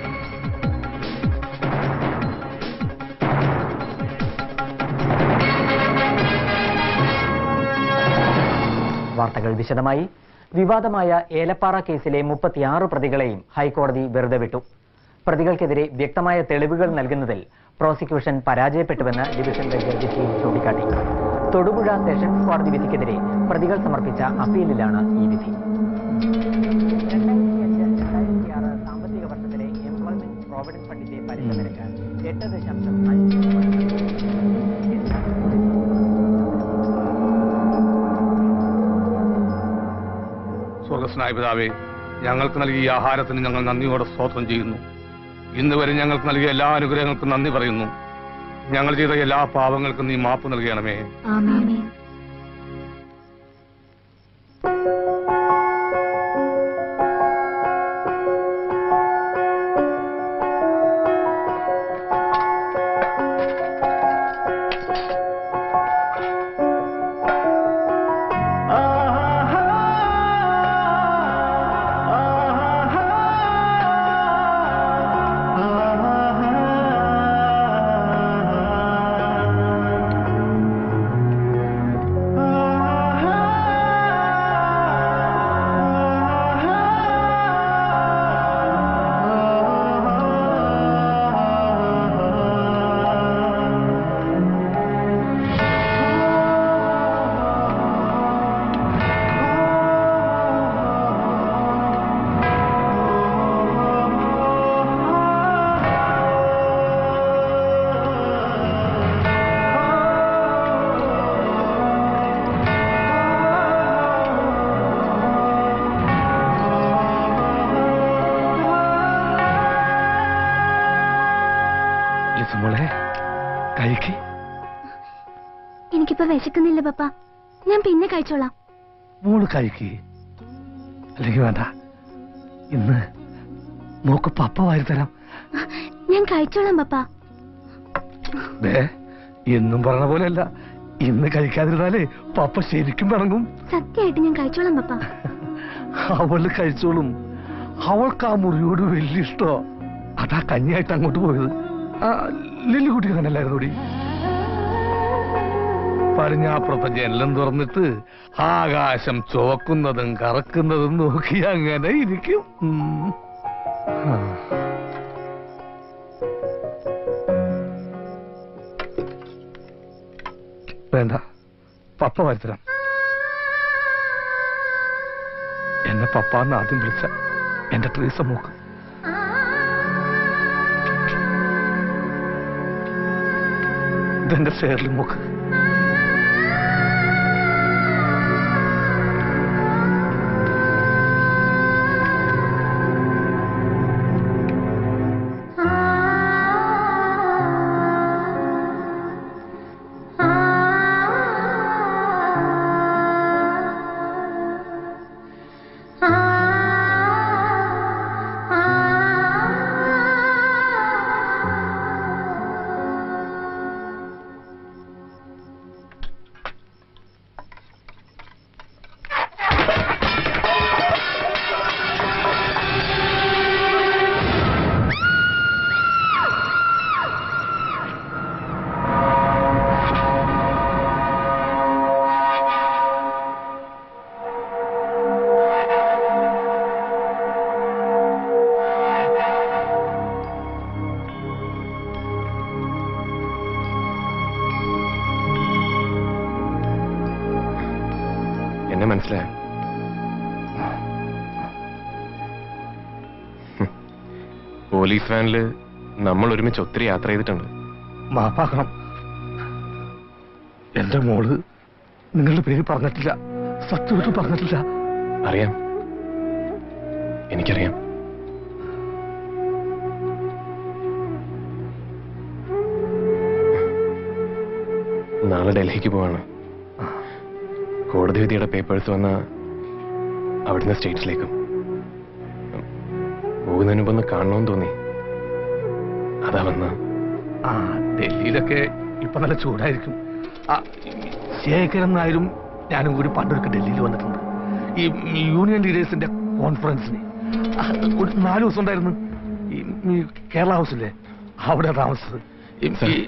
വാർത്തകൾ വിശദമായി വിവാദമായ ഏലപ്പാറ കേസിലെ മുപ്പത്തിയാറ് പ്രതികളെയും ഹൈക്കോടതി വെറുതെ വിട്ടു പ്രതികൾക്കെതിരെ വ്യക്തമായ തെളിവുകൾ നൽകുന്നതിൽ പ്രോസിക്യൂഷൻ പരാജയപ്പെട്ടുവെന്ന് ഡിവിഷൻ ബെഞ്ച് ജഡ്ജി ചൂണ്ടിക്കാട്ടി തൊടുപുഴ സെഷൻസ് കോടതി വിധിക്കെതിരെ പ്രതികൾ സമർപ്പിച്ച അപ്പീലിലാണ് ഈ വിധി സാമ്പത്തിക വർഷത്തിലെ എംപ്ലോയ്മെന്റ് പ്രോവിഡന്റ് ഫണ്ടിന്റെ പലിശ നിരക്ക് എട്ട് ദശാംശം അഞ്ച്
സ്വർഗസ്നായ പിതാവേ ഞങ്ങൾക്ക് നൽകിയ ഈ ആഹാരത്തിന് ഞങ്ങൾ നന്ദിയോടെ സ്തോത്രം ചെയ്യുന്നു ഇന്ന് വരെ ഞങ്ങൾക്ക് നൽകിയ എല്ലാ അനുഗ്രഹങ്ങൾക്കും നന്ദി പറയുന്നു ഞങ്ങൾ ചെയ്ത എല്ലാ പാപങ്ങൾക്കും നീ മാപ്പ് നൽകണമേ
മോളെ കഴിക്ക്
എനിക്കിപ്പോ വിശക്കുന്നില്ല പപ്പ ഞാൻ പിന്നെ കഴിച്ചോളാം
മോള് കഴിക്ക് അല്ലെങ്കിൽ വേണ്ട ഇന്ന് മോക്ക് പപ്പ വാരി തരാം
ഞാൻ കഴിച്ചോളാം പപ്പ
ദേ എന്നും പറഞ്ഞ പോലെയല്ല ഇന്ന് കഴിക്കാതിരുന്നാലേ പപ്പ ശരിക്കും പിണങ്ങും
സത്യമായിട്ട് ഞാൻ കഴിച്ചോളാം പപ്പ
അവള് കഴിച്ചോളും അവൾക്ക് ആ മുറിയോട് വലിയ ഇഷ്ടോ അതാ കഞ്ഞിയായിട്ട് അങ്ങോട്ട് പോയത് ആ ലില്ലിക്കുട്ടി കണ്ടല്ലായിരുന്നു കൂടി പടിഞ്ഞാപ്പുറത്തെ ജനലം തുറന്നിട്ട് ആകാശം ചുവക്കുന്നതും കറക്കുന്നതും നോക്കി അങ്ങനെ ഇരിക്കും ഉം. ആ. വേണ്ട പപ്പ വരുത്തരാം എന്നെ പപ്പാന്ന് ആദ്യം വിളിച്ച എന്റെ ട്രീസ മോക്ക് ഇതെന്റെ ഷേർലി മോക്ക്
എന്നെ മനസ്സിലായോ ഹും. പോലീസ് വാനില് നമ്മൾ ഒരുമിച്ച് ഒത്തിരി യാത്ര ചെയ്തിട്ടുണ്ട്
മാപ്പാക്കണം എന്റെ മോള് നിങ്ങളുടെ പേര് പറഞ്ഞിട്ടില്ല സത്യമായിട്ട് പറഞ്ഞിട്ടില്ല
അറിയാം എനിക്കറിയാം നാളെ ഡൽഹിക്ക് പോവാണ് കോടതി വിധിയുടെ പേപ്പേഴ്സ് വന്ന അവിടുന്ന് സ്റ്റേറ്റ്സിലേക്കും പോകുന്നതിന് മുമ്പ് ഒന്ന് കാണണമെന്ന് തോന്നി അതാ വന്ന
ആ ഡൽഹിയിലൊക്കെ ഇപ്പൊ നല്ല ചൂടായിരിക്കും ആ ശേഖരൻ നായരും ഞാനും കൂടി പണ്ടൊരുക്കെ ഡൽഹിയിൽ വന്നിട്ടുണ്ട് ഈ യൂണിയൻ ലീഡേഴ്സിന്റെ കോൺഫറൻസിന് ആ, ഒരു നാല് ദിവസം ഉണ്ടായിരുന്നു ഈ ഈ കേരള ഹൗസില്ലേ അവിടെ താമസിച്ചത് ഈ- ഈ-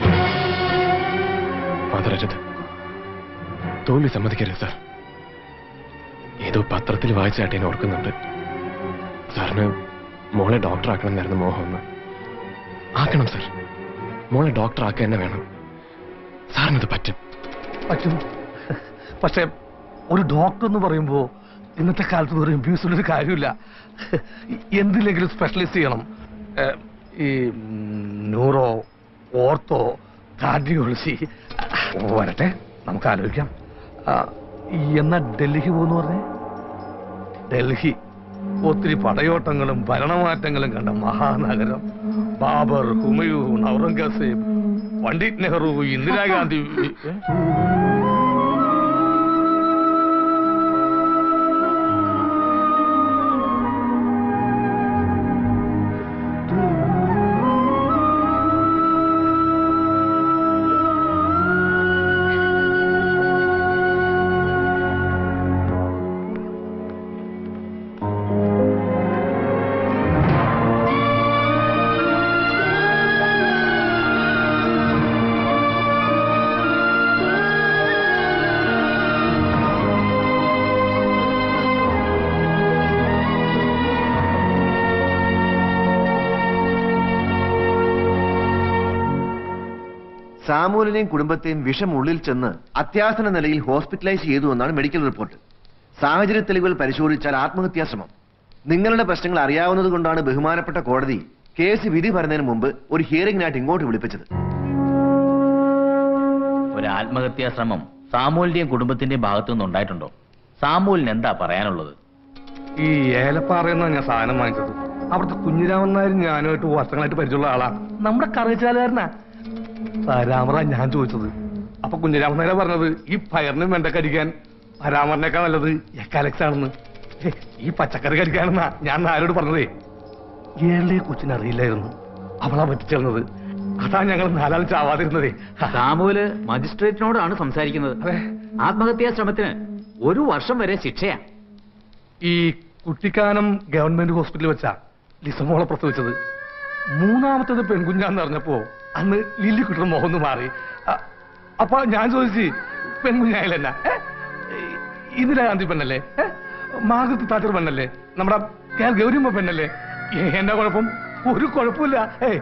മാതരരുത് തോൽവി സമ്മതിക്കരുത് സാർ ഏതോ പത്രത്തിൽ വായിച്ചായിട്ട് ഞാൻ ഓർക്കുന്നുണ്ട് സാറിന് മോളെ ഡോക്ടർ ആക്കണം എന്നായിരുന്നു മോഹം ഒന്ന് ആക്കണം സാർ മോളെ ഡോക്ടർ ആക്കുക തന്നെ വേണം സാറിനത് പറ്റും
പറ്റും പക്ഷെ ഒരു ഡോക്ടർ എന്ന് പറയുമ്പോ ഇന്നത്തെ കാലത്ത് ഒരു എംബ്യൂസിന് ഒരു കാര്യമില്ല എന്തിലെങ്കിലും സ്പെഷ്യലൈസ് ചെയ്യണം ഏഹ്, ഈ ന്യൂറോ ഓർത്തോ കാർഡിയോളജി വരട്ടെ നമുക്ക് ആലോചിക്കാം ആ, എന്നാ ഡൽഹിക്ക് പോകുന്നു പറഞ്ഞേ ഡൽഹി ഒത്തിരി പടയോട്ടങ്ങളും ഭരണമാറ്റങ്ങളും കണ്ട മഹാനഗരം ബാബർ ഹുമയൂൺ ഔറംഗസേബ് പണ്ഡിറ്റ് നെഹ്റു ഇന്ദിരാഗാന്ധി ഏ?
സാമൂലിനെയും കുടുംബത്തെയും വിഷം ഉള്ളിൽ ചെന്ന് അത്യാസന നിലയിൽ ഹോസ്പിറ്റലൈസ് ചെയ്തു എന്നാണ് മെഡിക്കൽ റിപ്പോർട്ട് സാഹചര്യ തെളിവുകൾ പരിശോധിച്ചാൽ ആത്മഹത്യാശ്രമം നിങ്ങളുടെ പ്രശ്നങ്ങൾ അറിയാവുന്നത് കൊണ്ടാണ് ബഹുമാനപ്പെട്ട കോടതി കേസ് വിധി പറയുന്നതിന് മുമ്പ് ഒരു ഹിയറിംഗിനായിട്ട് ഇങ്ങോട്ട് വിളിപ്പിച്ചത്
ഒരു ആത്മഹത്യാ ശ്രമം സാമൂലിന്റെയും കുടുംബത്തിന്റെയും ഭാഗത്തു നിന്ന് ഉണ്ടായിട്ടുണ്ടോ സാമൂലിന് എന്താ പറയാനുള്ളത്
ഈ ഏലപ്പാറയെന്നാണ് ഞാൻ സാധനം വാങ്ങിച്ചത് അവിടുത്തെ കുഞ്ഞിരാമൻ നായരും ഞാനുമായിട്ട് വർഷങ്ങളായിട്ട് പരിചയമുള്ള ആളാണ് നമ്മുടെ കറിച്ചാലുകാരനാ പരാമറ ഞാൻ ചോദിച്ചത് അപ്പൊ കുഞ്ഞിരാമൻ നായരെ പറഞ്ഞത് ഈ പയറിന് വെണ്ടക്കടിക്കാൻ പരാമറിനേക്കാൾ നല്ലത് എക്കാലക്സ് ആണെന്ന് ഹേ, ഈ പച്ചക്കറി കടിക്കാനെന്നാ ഞാൻ നായരോട് പറഞ്ഞതേ ഏഴേ കൊച്ചിനറിയില്ലായിരുന്നു അവളാ പറ്റിച്ചേർന്നത് അതാ ഞങ്ങൾ നാലാൾ ചാവാതിരുന്നതേ
സാമൂല് മജിസ്ട്രേറ്റിനോടാണ് സംസാരിക്കുന്നത് ആത്മഹത്യാ ശ്രമത്തിന് ഒരു വർഷം വരെ ശിക്ഷയാ
ഈ കുട്ടിക്കാനം ഗവൺമെന്റ് ഹോസ്പിറ്റലിൽ വെച്ചാ ലിസമോളെ പ്രസവിച്ചത് മൂന്നാമത്തത് പെൺകുഞ്ഞാന്ന് അറിഞ്ഞപ്പോ അന്ന് ലില്ലിക്കുട്ടിയുടെ മുഖം ഒന്ന് മാറി അ- അപ്പൊ ഞാൻ ചോദിച്ചു പെൺകുഞ്ഞായാലെന്നാ ഏ? ഇന്ദിരാഗാന്ധി പെണ്ണല്ലേ ഏ? മാർഗരറ്റ് താച്ചർ പെണ്ണല്ലേ നമ്മുടെ കെ ആർ ഗൗരിയമ്മ പെണ്ണല്ലേ ഏ, എന്നാ കുഴപ്പം ഒരു കുഴപ്പമില്ല ഏ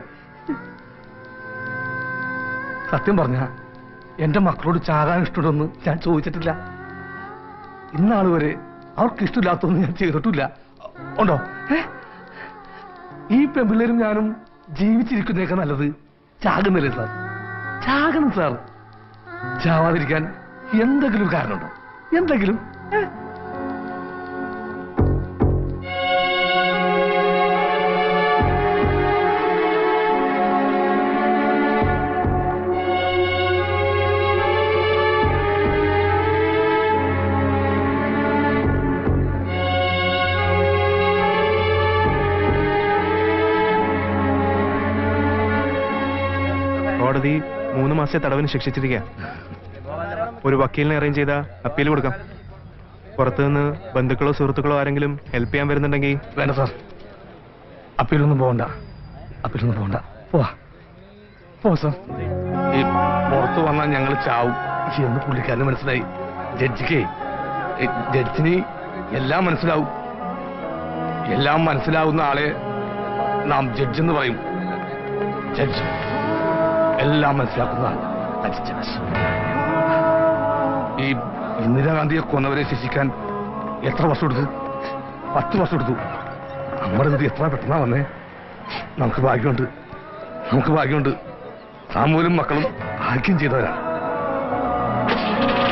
സത്യം പറഞ്ഞ എന്റെ മക്കളോട് ചാകാൻ ഇഷ്ടമുണ്ടെന്ന് ഞാൻ ചോദിച്ചിട്ടില്ല ഇന്നാൾ വരെ അവർക്ക് ഇഷ്ടമില്ലാത്തൊന്നും ഞാൻ ചെയ്തിട്ടില്ല ഉണ്ടോ ഏ? ഈ പെമ്പിള്ളേരും ഞാനും ജീവിച്ചിരിക്കുന്നേക്കാൾ നല്ലത് ചാകുന്നില്ലേ സാർ ചാകണം സാർ ചാവാതിരിക്കാൻ എന്തെങ്കിലും ഒരു കാരണമുണ്ടോ എന്തെങ്കിലും ഏ?
കോടതി മൂന്ന് മാസത്തെ തടവിന് ശിക്ഷിച്ചിരിക്കുക ഒരു വക്കീലിനെ അറേഞ്ച് ചെയ്താൽ അപ്പീൽ കൊടുക്കാം പുറത്തു നിന്ന് ബന്ധുക്കളോ സുഹൃത്തുക്കളോ ആരെങ്കിലും ഹെൽപ്പ് ചെയ്യാൻ വരുന്നുണ്ടെങ്കിൽ
വേണ്ട സാർ അപ്പീലൊന്നും പോകണ്ട അപ്പീലൊന്നും പോകണ്ട പോവാ പോ സാർ ഈ പുറത്ത് വന്നാൽ ഞങ്ങൾ ചാവും എന്ന് പുള്ളിക്കാരന് മനസ്സിലായി ജഡ്ജിക്ക് ജഡ്ജിന് എല്ലാം മനസ്സിലാവും എല്ലാം മനസ്സിലാവുന്ന ആളെ നാം ജഡ്ജ് എന്ന് പറയും ജഡ്ജ് എല്ലാം മനസ്സിലാക്കുന്ന ആൾ That's judge. ഈ ഇന്ദിരാഗാന്ധിയെ കൊന്നവരെ ശിക്ഷിക്കാൻ എത്ര വർഷം എടുത്തു പത്ത് വർഷം എടുത്തു നമ്മുടെ ഇത് എത്ര പെട്ടെന്നാ വന്നേ നമുക്ക് ഭാഗ്യമുണ്ട് നമുക്ക് ഭാഗ്യമുണ്ട് സാമൂലും മക്കളും ഭാഗ്യം ചെയ്തവരാ